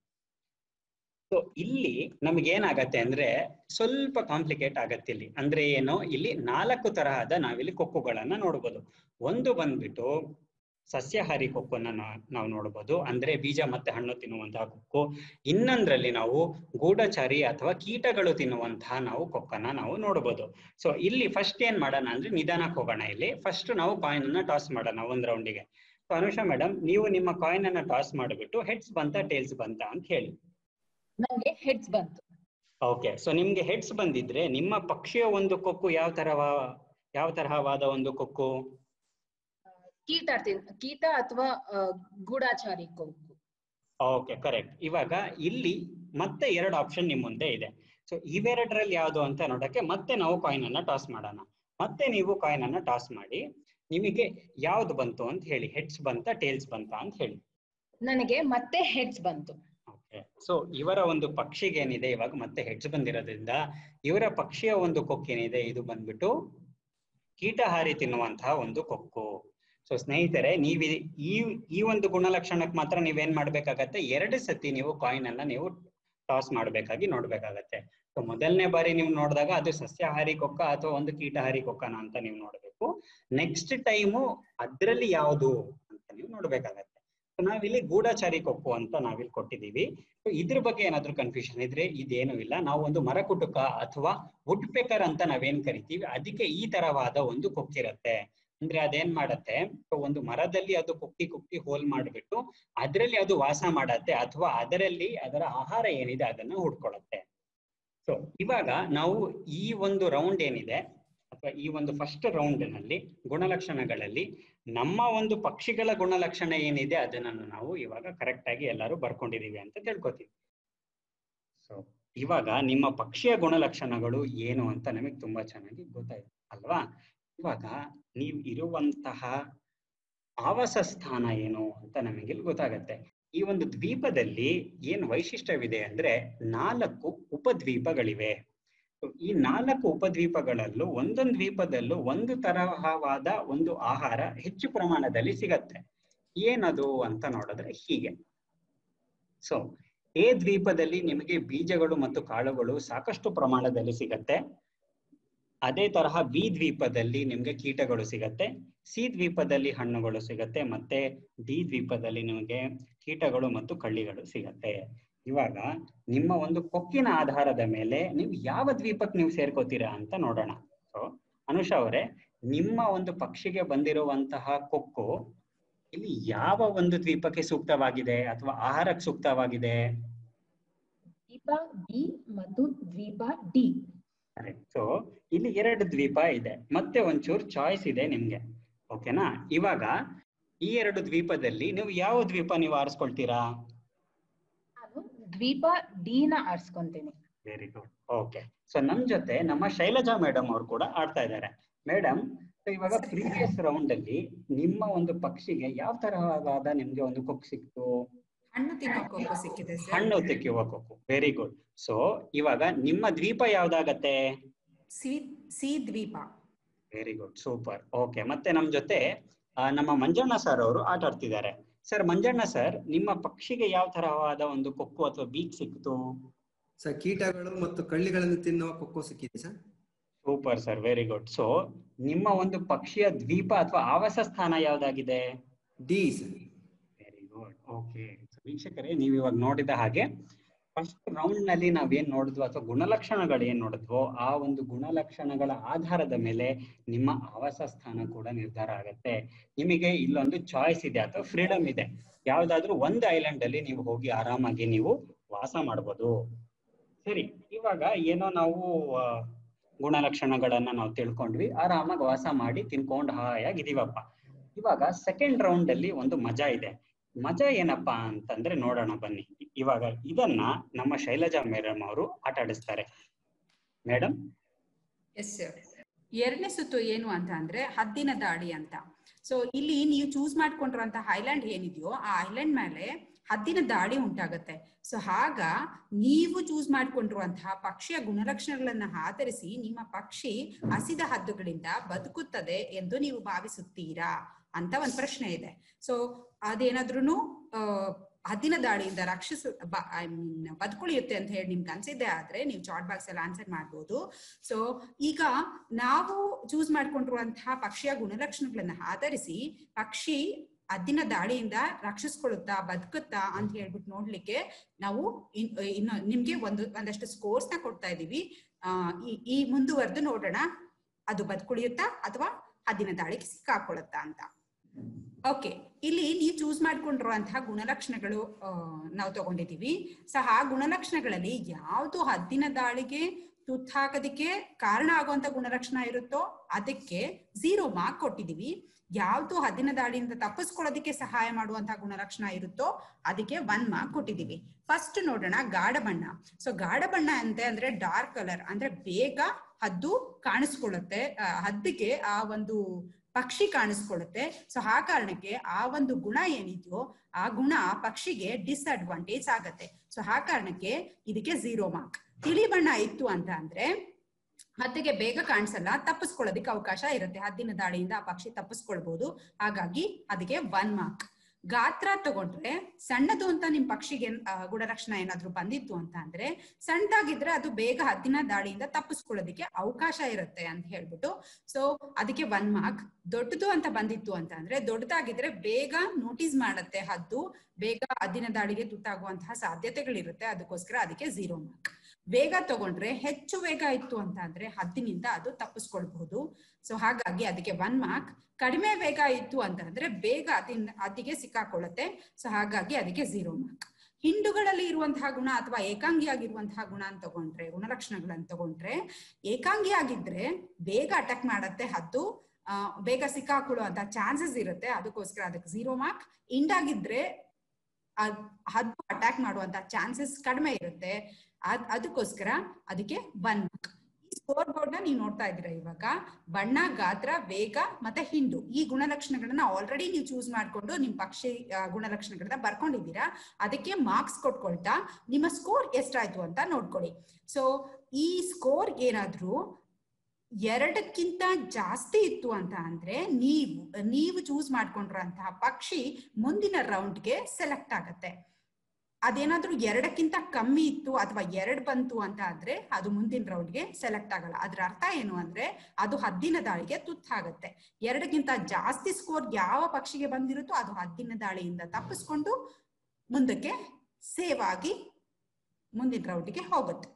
ಸೊ ಇಲ್ಲಿ ನಮ್ಗೆ ಏನಾಗತ್ತೆ ಅಂದ್ರೆ ಸ್ವಲ್ಪ ಕಾಂಪ್ಲಿಕೇಟ್ ಆಗತ್ತೆ ಇಲ್ಲಿ ಅಂದ್ರೆ ಏನು ಇಲ್ಲಿ ನಾಲ್ಕು ತರಹದ ನಾವಿಲ್ಲಿ ಕೊಕ್ಕುಗಳನ್ನ ನೋಡ್ಬೋದು ಒಂದು ಬಂದ್ಬಿಟ್ಟು ಸಸ್ಯಾಹಾರಿ ಕೊಕ್ಕನ್ನ ನಾವು ನೋಡ್ಬೋದು ಅಂದ್ರೆ ಬೀಜ ಮತ್ತೆ ಹಣ್ಣು ತಿನ್ನುವಂತಹ ಕೊಕ್ಕು ಇನ್ನೊಂದ್ರಲ್ಲಿ ನಾವು ಗೂಢಚಾರಿ ಅಥವಾ ಕೀಟಗಳು ತಿನ್ನುವಂತಹ ನಾವು ಕೊಕ್ಕನ್ನ ನಾವು ನೋಡ್ಬೋದು ಸೊ ಇಲ್ಲಿ ಫಸ್ಟ್ ಏನ್ ಮಾಡೋಣ ಅಂದ್ರೆ ನಿಧಾನಕ್ಕೆ ಹೋಗೋಣ ಇಲ್ಲಿ ಫಸ್ಟ್ ನಾವು ಕಾಯಿನ್ ಅನ್ನ ಟಾಸ್ ಮಾಡೋಣ ಒಂದ್ ರೌಂಡಿಗೆ ಸೊ ಅನುಷಾ ಮೇಡಮ್ ನೀವು ನಿಮ್ಮ ಕಾಯಿನ್ ಅನ್ನ ಟಾಸ್ ಮಾಡಿಬಿಟ್ಟು ಹೆಡ್ಸ್ ಬಂತ ಟೇಲ್ಸ್ ಬಂತ ಅಂತ ಹೇಳಿ ನನಗೆ ಹೆಡ್ಸ್ ಬಂತು ಓಕೆ ಸೊ ನಿಮ್ಗೆ ಹೆಡ್ಸ್ ಬಂದಿದ್ರೆ ನಿಮ್ಮ ಪಕ್ಷಿಯ ಒಂದು ಕೊಕ್ಕು ಯಾವ ತರಹ ಯಾವ ತರಹವಾದ ಒಂದು ಕೊಕ್ಕು ಕೀಟ ತಿನ್ ಕೀಟ ಅಥವಾ ಆ, ಗೂಢಾಚಾರಿ ಕೊಕ್ಕು ಓಕೆ ಕರೆಕ್ಟ್ ಇವಾಗ ಇಲ್ಲಿ ಮತ್ತೆ ಎರಡು ಆಪ್ಷನ್ ನಿಮ್ ಮುಂದೆ ಇದೆ ಸೊ ಇವೆರಡರಲ್ಲಿ ಯಾವುದು ಅಂತ ನೋಡಕ್ಕೆ ಮತ್ತೆ ನಾವು ಕಾಯಿನ್ ಅನ್ನ ಟಾಸ್ ಮಾಡೋಣ ಮತ್ತೆ ನೀವು ಕಾಯಿನ್ ಅನ್ನ ಟಾಸ್ ಮಾಡಿ ನಿಮಗೆ ಯಾವ್ದು ಬಂತು ಅಂತ ಹೇಳಿ ಹೆಡ್ಸ್ ಬಂತ ಟೇಲ್ಸ್ ಬಂತ ಅಂತ ಹೇಳಿ ನನಗೆ ಮತ್ತೆ ಹೆಡ್ಸ್ ಬಂತು ಓಕೆ ಸೊ ಇವರ ಒಂದು ಪಕ್ಷಿಗೆ ಏನಿದೆ ಇವಾಗ ಮತ್ತೆ ಹೆಡ್ಸ್ ಬಂದಿರೋದ್ರಿಂದ ಇವರ ಪಕ್ಷಿಯ ಒಂದು ಕೊಕ್ಕೇನಿದೆ ಇದು ಬಂದ್ಬಿಟ್ಟು ಕೀಟಹಾರಿ ತಿನ್ನುವಂತಹ ಒಂದು ಕೊಕ್ಕು ಸೊ ಸ್ನೇಹಿತರೆ ನೀವು ಈ ಈ ಒಂದು ಗುಣಲಕ್ಷಣಕ್ಕೆ ಮಾತ್ರ ನೀವೇನ್ ಮಾಡ್ಬೇಕಾಗತ್ತೆ ಎರಡು ಸತಿ ನೀವು ಕಾಯಿನ್ ಅನ್ನ ನೀವು ಟಾಸ್ ಮಾಡ್ಬೇಕಾಗಿ ನೋಡ್ಬೇಕಾಗತ್ತೆ ಸೊ ಮೊದಲನೇ ಬಾರಿ ನೀವು ನೋಡಿದಾಗ ಅದು ಸಸ್ಯಾಹಾರಿ ಕೊಕ್ಕ ಅಥವಾ ಒಂದು ಕೀಟಹಾರಿ ಕೊಕ್ಕನ ಅಂತ ನೀವು ನೋಡ್ಬೇಕು ನೆಕ್ಸ್ಟ್ ಟೈಮು ಅದ್ರಲ್ಲಿ ಯಾವುದು ಅಂತ ನೀವು ನೋಡ್ಬೇಕಾಗತ್ತೆ So ನಾವಿಲ್ಲಿ ಗೂಢಚಾರಿ ಕೊಕ್ಕು ಅಂತ ನಾವಿಲ್ಲಿ ಕೊಟ್ಟಿದೀವಿ So ಇದ್ರ ಬಗ್ಗೆ ಏನಾದ್ರೂ ಕನ್ಫ್ಯೂಷನ್ ಇದ್ರೆ ಇದೇನು ಇಲ್ಲ ನಾವು ಒಂದು ಮರಕುಟುಕ ಅಥವಾ ವುಡ್ ಪೆಕರ್ ಅಂತ ನಾವೇನ್ ಕರಿತೀವಿ ಅದಕ್ಕೆ ಈ ತರವಾದ ಒಂದು ಕೊಕ್ಕಿರತ್ತೆ ಅಂದ್ರೆ ಅದೇನ್ ಮಾಡತ್ತೆ so ಒಂದು ಮರದಲ್ಲಿ ಅದು ಕುಕ್ಕಿ ಕುಕ್ಕಿ ಹೋಲ್ ಮಾಡ್ಬಿಟ್ಟು ಅದರಲ್ಲಿ ಅದು ವಾಸ ಮಾಡತ್ತೆ ಅಥವಾ ಅದರಲ್ಲಿ ಅದರ ಆಹಾರ ಏನಿದೆ ಅದನ್ನ ಹುಡ್ಕೊಳತ್ತೆ ಸೊ ಇವಾಗ ನಾವು ಈ ಒಂದು ರೌಂಡ್ ಏನಿದೆ ಅಥವಾ ಈ ಒಂದು ಫಸ್ಟ್ ರೌಂಡ್ ನಲ್ಲಿ ಗುಣಲಕ್ಷಣಗಳಲ್ಲಿ ನಮ್ಮ ಒಂದು ಪಕ್ಷಿಗಳ ಗುಣಲಕ್ಷಣ ಏನಿದೆ ಅದನ್ನ ನಾವು ಇವಾಗ ಕರೆಕ್ಟ್ ಆಗಿ ಎಲ್ಲರೂ ಬರ್ಕೊಂಡಿದೀವಿ ಅಂತ ತಿಳ್ಕೊತೀವಿ ಸೊ ಇವಾಗ ನಿಮ್ಮ ಪಕ್ಷಿಯ ಗುಣಲಕ್ಷಣಗಳು ಏನು ಅಂತ ನಮಗೆ ತುಂಬಾ ಚೆನ್ನಾಗಿ ಗೊತ್ತಾಯ್ತು ಅಲ್ವಾ ಇವಾಗ ನೀವು ಇರುವಂತಹ ಆವಾಸ ಸ್ಥಾನ ಏನು ಅಂತ ನಮಗೆ ಇಲ್ಲಿ ಗೊತ್ತಾಗತ್ತೆ ಈ ಒಂದು ದ್ವೀಪದಲ್ಲಿ ಏನ್ ವೈಶಿಷ್ಟ್ಯವಿದೆ ಅಂದ್ರೆ ನಾಲ್ಕು ಉಪದ್ವೀಪಗಳಿವೆ So, ಈ ನಾಲ್ಕು ಉಪದ್ವೀಪಗಳಲ್ಲೂ ಒಂದೊಂದು ದ್ವೀಪದಲ್ಲೂ ಒಂದು ತರಹವಾದ ಒಂದು ಆಹಾರ ಹೆಚ್ಚು ಪ್ರಮಾಣದಲ್ಲಿ ಸಿಗತ್ತೆ ಏನದು ಅಂತ ನೋಡಿದ್ರೆ ಹೀಗೆ ಸೊ ಎ ದ್ವೀಪದಲ್ಲಿ ನಿಮಗೆ ಬೀಜಗಳು ಮತ್ತು ಕಾಳುಗಳು ಸಾಕಷ್ಟು ಪ್ರಮಾಣದಲ್ಲಿ ಸಿಗತ್ತೆ ಅದೇ ತರಹ ಬಿ ದ್ವೀಪದಲ್ಲಿ ನಿಮ್ಗೆ ಕೀಟಗಳು ಸಿಗತ್ತೆ ಸಿ ದ್ವೀಪದಲ್ಲಿ ಹಣ್ಣುಗಳು ಸಿಗತ್ತೆ ಮತ್ತೆ ಡಿ ದ್ವೀಪದಲ್ಲಿ ನಿಮಗೆ ಕೀಟಗಳು ಮತ್ತು ಕಳ್ಳಿಗಳು ಸಿಗತ್ತೆ ಇವಾಗ ನಿಮ್ಮ ಒಂದು ಕೊಕ್ಕಿನ ಆಧಾರದ ಮೇಲೆ ನೀವು ಯಾವ ದ್ವೀಪಕ್ಕೆ ನೀವು ಸೇರ್ಕೋತೀರಾ ಅಂತ ನೋಡೋಣ ಸೊ ಅನುಷಾ ಅವರೇ ನಿಮ್ಮ ಒಂದು ಪಕ್ಷಿಗೆ ಬಂದಿರುವಂತಹ ಕೊಕ್ಕು ಇಲ್ಲಿ ಯಾವ ಒಂದು ದ್ವೀಪಕ್ಕೆ ಸೂಕ್ತವಾಗಿದೆ ಅಥವಾ ಆಹಾರಕ್ಕೆ ಸೂಕ್ತವಾಗಿದೆ ದ್ವೀಪ ಬಿ ಮತ್ತು ದ್ವೀಪ ಡಿ ಕರೆಕ್ಟ್ ಸೊ ಇಲ್ಲಿ ಎರಡು ದ್ವೀಪ ಇದೆ ಮತ್ತೆ ಒಂಚೂರು ಚಾಯ್ಸ್ ಇದೆ ನಿಮ್ಗೆ ಓಕೆನಾ ಇವಾಗ ಈ ಎರಡು ದ್ವೀಪದಲ್ಲಿ ನೀವು ಯಾವ ದ್ವೀಪ ನೀವು ಆರಿಸ್ಕೊಳ್ತೀರಾ ನಾನು ದ್ವೀಪ ಡಿ ನ ಆರಿಸ್ಕೊಂತೀನಿ ವೆರಿ ಗುಡ್ ಓಕೆ ಸೊ ನಮ್ ಜೊತೆ ನಮ್ಮ ಶೈಲಜಾ ಮೇಡಮ್ ಅವರು ಕೂಡ ಆಡ್ತಾ ಇದ್ದಾರೆ ಮೇಡಮ್ ಇವಾಗ ಪ್ರೀವಿಯಸ್ ರೌಂಡ್ ಅಲ್ಲಿ ನಿಮ್ಮ ಒಂದು ಪಕ್ಷಿಗೆ ಯಾವ ತರಹವಾದ ನಿಮ್ಗೆ ಒಂದು ಕೊಕ್ ಸಿಕ್ತು ಹಣ್ಣು ತಿನ್ನೋಕೋಕು ಸಿಕ್ಕಿದೆ ಸರ್ ಹಣ್ಣು ತೆಕ್ಕಿಯುವ ಕೊಕ್ಕು ವೆರಿ ಗುಡ್ ಸೊ ಇವಾಗ ನಿಮ್ಮ ದ್ವೀಪ ಯಾವ್ದಾಗತ್ತೆ ಸಿ ಸಿ ದ್ವೀಪ ವೆರಿ ಗುಡ್ ಸೂಪರ್ ಓಕೆ ಮತ್ತೆ ನಮ್ ಜೊತೆ ಆ, ನಮ್ಮ ಮಂಜಣ್ಣ ಸರ್ ಅವರು ಆಟ ಆಡ್ತಿದ್ದಾರೆ ಸರ್ ಮಂಜಣ್ಣ ಸರ್ ನಿಮ್ಮ ಪಕ್ಷಿಗೆ ಯಾವ ತರಹವಾದ ಒಂದು ಕೊಕ್ಕು ಅಥವಾ ಬೀಕ್ ಸಿಕ್ತು ಸರ್ ಕೀಟಗಳು ಮತ್ತು ಕಳ್ಳಿಗಳನ್ನು ತಿನ್ನುವ ಕೊಕ್ಕೋ ಸಿಕ್ಕಿದೆ sir super sir very good so ನಿಮ್ಮ ಒಂದು ಪಕ್ಷಿಯ ದ್ವೀಪ ಅಥವಾ ಆವಾಸ ಸ್ಥಾನ ಯಾವ್ದಾಗಿದೆ D sir very good okay ವೀಕ್ಷಕರೇ ನೀವು ಇವಾಗ ನೋಡಿದ ಹಾಗೆ ಫಸ್ಟ್ ರೌಂಡ್ ನಲ್ಲಿ ನಾವೇನ್ ನೋಡಿದ್ವು ಅಥವಾ ಗುಣಲಕ್ಷಣಗಳು ಏನ್ ನೋಡಿದ್ವೋ ಆ ಒಂದು ಗುಣಲಕ್ಷಣಗಳ ಆಧಾರದ ಮೇಲೆ ನಿಮ್ಮ ಆವಾಸ ಸ್ಥಾನ ಕೂಡ ನಿರ್ಧಾರ ಆಗತ್ತೆ ನಿಮಗೆ ಇಲ್ಲೊಂದು ಚಾಯ್ಸ್ ಇದೆ ಅಥವಾ ಫ್ರೀಡಮ್ ಇದೆ ಯಾವ್ದಾದ್ರು ಒಂದು ಐಲ್ಯಾಂಡ್ ಅಲ್ಲಿ ನೀವು ಹೋಗಿ ಆರಾಮಾಗಿ ನೀವು ವಾಸ ಮಾಡ್ಬೋದು ಸರಿ ಇವಾಗ ಏನೋ ನಾವು ಆ, ಗುಣಲಕ್ಷಣಗಳನ್ನ ನಾವು ತಿಳ್ಕೊಂಡ್ವಿ ಆರಾಮಾಗಿ ವಾಸ ಮಾಡಿ ತಿನ್ಕೊಂಡು ಹಾಯಾಗಿದೀವಪ್ಪ ಇವಾಗ ಸೆಕೆಂಡ್ ರೌಂಡ್ ಅಲ್ಲಿ ಒಂದು ಮಜಾ ಇದೆ ಮಜಾ ಏನಪ್ಪಾ ಅಂತಂದ್ರೆ ನೋಡೋಣ ಬನ್ನಿ ಇವಾಗ ಇದನ್ನ ನಮ್ಮ ಶೈಲಜಾ ಮೇಡಮ್ ಅವರು ಆಟ ಆಡಿಸ್ತಾರೆ ಮೇಡಮ್ ಎಸ್ ಸರ್ ಎರಡನೇ ಸುತ್ತು ಏನು ಅಂತ ಅಂದ್ರೆ ಹದ್ದಿನ ದಾಳಿ ಅಂತ ಸೊ ಇಲ್ಲಿ ನೀವು ಚೂಸ್ ಮಾಡ್ಕೊಂಡಿರುವಂತ ಐಲ್ಯಾಂಡ್ ಏನಿದೆಯೋ ಆ ಐಲ್ಯಾಂಡ್ ಮೇಲೆ ಹದ್ದಿನ ದಾಳಿ ಉಂಟಾಗತ್ತೆ ಸೊ ಆಗ ನೀವು ಚೂಸ್ ಮಾಡ್ಕೊಂಡಿರುವಂತಹ ಪಕ್ಷಿಯ ಗುಣಲಕ್ಷಣಗಳನ್ನ ಆಧರಿಸಿ ನಿಮ್ಮ ಪಕ್ಷಿ ಹಸಿದ ಹದ್ದುಗಳಿಂದ ಬದುಕುತ್ತದೆ ಎಂದು ನೀವು ಭಾವಿಸುತ್ತೀರಾ ಅಂತ ಒಂದ್ ಪ್ರಶ್ನೆ ಇದೆ ಸೊ ಅದೇನಾದ್ರೂ ಹದ್ದಿನ ದಾಳಿಯಿಂದ ರಕ್ಷಿಸ ಐ ಮೀನ್ ಬದುಕುಳಿಯುತ್ತೆ ಅಂತ ಹೇಳಿ ನಿಮ್ಗೆ ಅನ್ಸಿದ್ದೆ ಆದ್ರೆ ನೀವು ಚಾಟ್ ಬಾಕ್ಸ್ ಅಲ್ಲಿ ಆನ್ಸರ್ ಮಾಡ್ಬೋದು ಸೊ ಈಗ ನಾವು ಚೂಸ್ ಮಾಡ್ಕೊಂಡಿರುವಂತಹ ಪಕ್ಷಿಯ ಗುಣಲಕ್ಷಣಗಳನ್ನ ಆಧರಿಸಿ ಪಕ್ಷಿ ಹದ್ದಿನ ದಾಳಿಯಿಂದ ರಕ್ಷಿಸ್ಕೊಳ್ಳುತ್ತಾ ಬದುಕುತ್ತಾ ಅಂತ ಹೇಳ್ಬಿಟ್ಟು ನೋಡ್ಲಿಕ್ಕೆ ನಾವು ಇನ್- ಇನ್ನು ನಿಮ್ಗೆ ಒಂದು ಒಂದಷ್ಟು ಸ್ಕೋರ್ಸ್ ನ ಕೊಡ್ತಾ ಇದೀವಿ ಆ ಈ- ಈ ಮುಂದುವರೆದು ನೋಡೋಣ ಅದು ಬದುಕುಳಿಯುತ್ತಾ ಅಥವಾ ಹದ್ದಿನ ದಾಳಿಗೆ ಸಿಕ್ಕಾಕೊಳ್ಳುತ್ತಾ ಅಂತ ಓಕೆ ಇಲ್ಲಿ ನೀವು ಚೂಸ್ ಮಾಡ್ಕೊಂಡಿರುವಂತಹ ಗುಣಲಕ್ಷಣಗಳು ಆ, ನಾವು ತಗೊಂಡಿದೀವಿ ಸೊ ಆ ಗುಣಲಕ್ಷಣಗಳಲ್ಲಿ ಯಾವುದು ಹದ್ದಿನ ದಾಳಿಗೆ ತುತ್ತಾಕೋದಕ್ಕೆ ಕಾರಣ ಆಗುವಂತ ಗುಣಲಕ್ಷಣ ಇರುತ್ತೋ ಅದಕ್ಕೆ ಝೀರೋ ಮಾರ್ಕ್ ಕೊಟ್ಟಿದೀವಿ ಯಾವ್ದು ಹದ್ದಿನ ದಾಳಿಯಿಂದ ತಪ್ಪಿಸ್ಕೊಳ್ಳೋದಕ್ಕೆ ಸಹಾಯ ಮಾಡುವಂತಹ ಗುಣಲಕ್ಷಣ ಇರುತ್ತೋ ಅದಕ್ಕೆ ಒನ್ ಮಾರ್ಕ್ ಕೊಟ್ಟಿದೀವಿ ಫಸ್ಟ್ ನೋಡೋಣ ಗಾಢ ಬಣ್ಣ ಸೊ ಗಾಢ ಬಣ್ಣ ಅಂತ ಅಂದ್ರೆ ಡಾರ್ಕ್ ಕಲರ್ ಅಂದ್ರೆ ಬೇಗ ಹದ್ದು ಕಾಣಿಸ್ಕೊಳ್ಳುತ್ತೆ ಆ, ಹದ್ದಿಗೆ ಆ ಒಂದು ಪಕ್ಷಿ ಕಾಣಿಸ್ಕೊಳ್ಳುತ್ತೆ ಸೊ ಆ ಕಾರಣಕ್ಕೆ ಆ ಒಂದು ಗುಣ ಏನಿದೆಯೋ ಆ ಗುಣ ಪಕ್ಷಿಗೆ ಡಿಸ್ಅಡ್ವಾಂಟೇಜ್ ಆಗತ್ತೆ ಸೊ ಆ ಕಾರಣಕ್ಕೆ ಇದಕ್ಕೆ ಝೀರೋ ಮಾರ್ಕ್ ತಿಳಿ ಬಣ್ಣ ಇತ್ತು ಅಂತ ಅಂದ್ರೆ ಹದ್ದಿಗೆ ಬೇಗ ಕಾಣಿಸಲ್ಲ ತಪ್ಪಿಸ್ಕೊಳ್ಳೋದಕ್ಕೆ ಅವಕಾಶ ಇರುತ್ತೆ ಹದ್ದಿನ ದಾಳಿಯಿಂದ ಆ ಪಕ್ಷಿ ತಪ್ಪಿಸ್ಕೊಳ್ಬಹುದು ಹಾಗಾಗಿ ಅದಕ್ಕೆ ಒನ್ ಮಾರ್ಕ್ ಗಾತ್ರ ತಗೊಂಡ್ರೆ ಸಣ್ಣದು ಅಂತ ನಿಮ್ ಪಕ್ಷಿಗೆ ಆ, ಗುಣಲಕ್ಷಣ ಏನಾದ್ರೂ ಬಂದಿತ್ತು ಅಂತ ಅಂದ್ರೆ ಸಣ್ಣದಾಗಿದ್ರೆ ಅದು ಬೇಗ ಹದ್ದಿನ ದಾಳಿಯಿಂದ ತಪ್ಪಿಸ್ಕೊಳ್ಳೋದಕ್ಕೆ ಅವಕಾಶ ಇರುತ್ತೆ ಅಂತ ಹೇಳ್ಬಿಟ್ಟು ಸೊ ಅದಕ್ಕೆ ಒನ್ ಮಾರ್ಕ್ ದೊಡ್ಡದು ಅಂತ ಬಂದಿತ್ತು ಅಂತ ಅಂದ್ರೆ ದೊಡ್ಡದಾಗಿದ್ರೆ ಬೇಗ ನೋಟಿಸ್ ಮಾಡುತ್ತೆ ಹದ್ದು ಬೇಗ ಹದ್ದಿನ ದಾಳಿಗೆ ತುತ್ತಾಗುವಂತಹ ಸಾಧ್ಯತೆಗಳಿರುತ್ತೆ ಅದಕ್ಕೋಸ್ಕರ ಅದಕ್ಕೆ ಝೀರೋ ಮಾರ್ಕ್ ವೇಗ ತಗೊಂಡ್ರೆ ಹೆಚ್ಚು ವೇಗ ಇತ್ತು ಅಂತ ಅಂದ್ರೆ ಹದ್ದಿನಿಂದ ಅದು ತಪ್ಪಿಸ್ಕೊಳ್ಬಹುದು ಸೊ ಹಾಗಾಗಿ ಅದಕ್ಕೆ ಒನ್ ಮಾರ್ಕ್ ಕಡಿಮೆ ವೇಗ ಇತ್ತು ಅಂತ ಅಂದ್ರೆ ಬೇಗ ಅದಿನ ಅದಿಗೆ ಸಿಕ್ಕಾಕೊಳ್ಳುತ್ತೆ ಸೊ ಹಾಗಾಗಿ ಅದಕ್ಕೆ ಝೀರೋ ಮಾರ್ಕ್ ಹಿಂಡುಗಳಲ್ಲಿ ಇರುವಂತಹ ಗುಣ ಅಥವಾ ಏಕಾಂಗಿಯಾಗಿರುವಂತಹ ಗುಣ ಅಂತ ತಗೊಂಡ್ರೆ ಗುಣಲಕ್ಷಣಗಳನ್ನ ತಗೊಂಡ್ರೆ ಏಕಾಂಗಿಯಾಗಿದ್ರೆ ಬೇಗ ಅಟ್ಯಾಕ್ ಮಾಡತ್ತೆ ಹದ್ದು ಆ, ಬೇಗ ಸಿಕ್ಕಾಕೊಳ್ಳುವಂತ ಚಾನ್ಸಸ್ ಇರುತ್ತೆ ಅದಕ್ಕೋಸ್ಕರ ಅದಕ್ಕೆ ಝೀರೋ ಮಾರ್ಕ್ ಇಂಡಾಗಿದ್ರೆ ಅದ್- ಹದ್ದು ಅಟ್ಯಾಕ್ ಮಾಡುವಂತ ಚಾನ್ಸಸ್ ಕಡಿಮೆ ಇರುತ್ತೆ ಅದ್ ಅದಕ್ಕೋಸ್ಕರ ಅದಕ್ಕೆ ಒನ್ ಮಾರ್ಕ್ ಸ್ಕೋರ್ ಬೋರ್ಡ್ ನ ನೀವು ನೋಡ್ತಾ ಇದ್ದೀರಾ ಇವಾಗ ಬಣ್ಣ ಗಾತ್ರ ವೇಗ ಮತ್ತೆ ಹಿಂಡು ಈ ಗುಣಲಕ್ಷಣಗಳನ್ನ ಆಲ್ರೆಡಿ ನೀವು ಚೂಸ್ ಮಾಡ್ಕೊಂಡು ನಿಮ್ ಪಕ್ಷಿ ಆ, ಗುಣಲಕ್ಷಣಗಳನ್ನ ಬರ್ಕೊಂಡಿದ್ದೀರಾ ಅದಕ್ಕೆ ಮಾರ್ಕ್ಸ್ ಕೊಟ್ಕೊಳ್ತಾ ನಿಮ್ಮ ಸ್ಕೋರ್ ಎಷ್ಟಾಯ್ತು ಅಂತ ನೋಡ್ಕೊಳ್ಳಿ ಸೊ ಈ ಸ್ಕೋರ್ ಏನಾದ್ರೂ ಎರಡಕ್ಕಿಂತ ಜಾಸ್ತಿ ಇತ್ತು ಅಂತ ಅಂದ್ರೆ ನೀವು ನೀವು ಚೂಸ್ ಮಾಡ್ಕೊಂಡಿರೋಂತಹ ಪಕ್ಷಿ ಮುಂದಿನ ರೌಂಡ್ಗೆ ಸೆಲೆಕ್ಟ್ ಆಗತ್ತೆ ಅದೇನಾದ್ರೂ ಎರಡಕ್ಕಿಂತ ಕಮ್ಮಿ ಇತ್ತು ಅಥವಾ ಎರಡ್ ಬಂತು ಅಂತ ಆದ್ರೆ ಅದು ಮುಂದಿನ ರೌಂಡ್ಗೆ ಸೆಲೆಕ್ಟ್ ಆಗಲ್ಲ ಅದ್ರ ಅರ್ಥ ಏನು ಅಂದ್ರೆ ಅದು ಹದ್ದಿನ ದಾಳಿಗೆ ತುತ್ತಾಗತ್ತೆ ಎರಡಕ್ಕಿಂತ ಜಾಸ್ತಿ ಸ್ಕೋರ್ ಯಾವ ಪಕ್ಷಿಗೆ ಬಂದಿರುತ್ತೋ ಅದು ಹದ್ದಿನ ದಾಳಿಯಿಂದ ತಪ್ಪಿಸ್ಕೊಂಡು ಮುಂದಕ್ಕೆ ಸೇವ್ ಆಗಿ ಮುಂದಿನ ರೌಂಡ್ಗೆ ಹೋಗುತ್ತೆ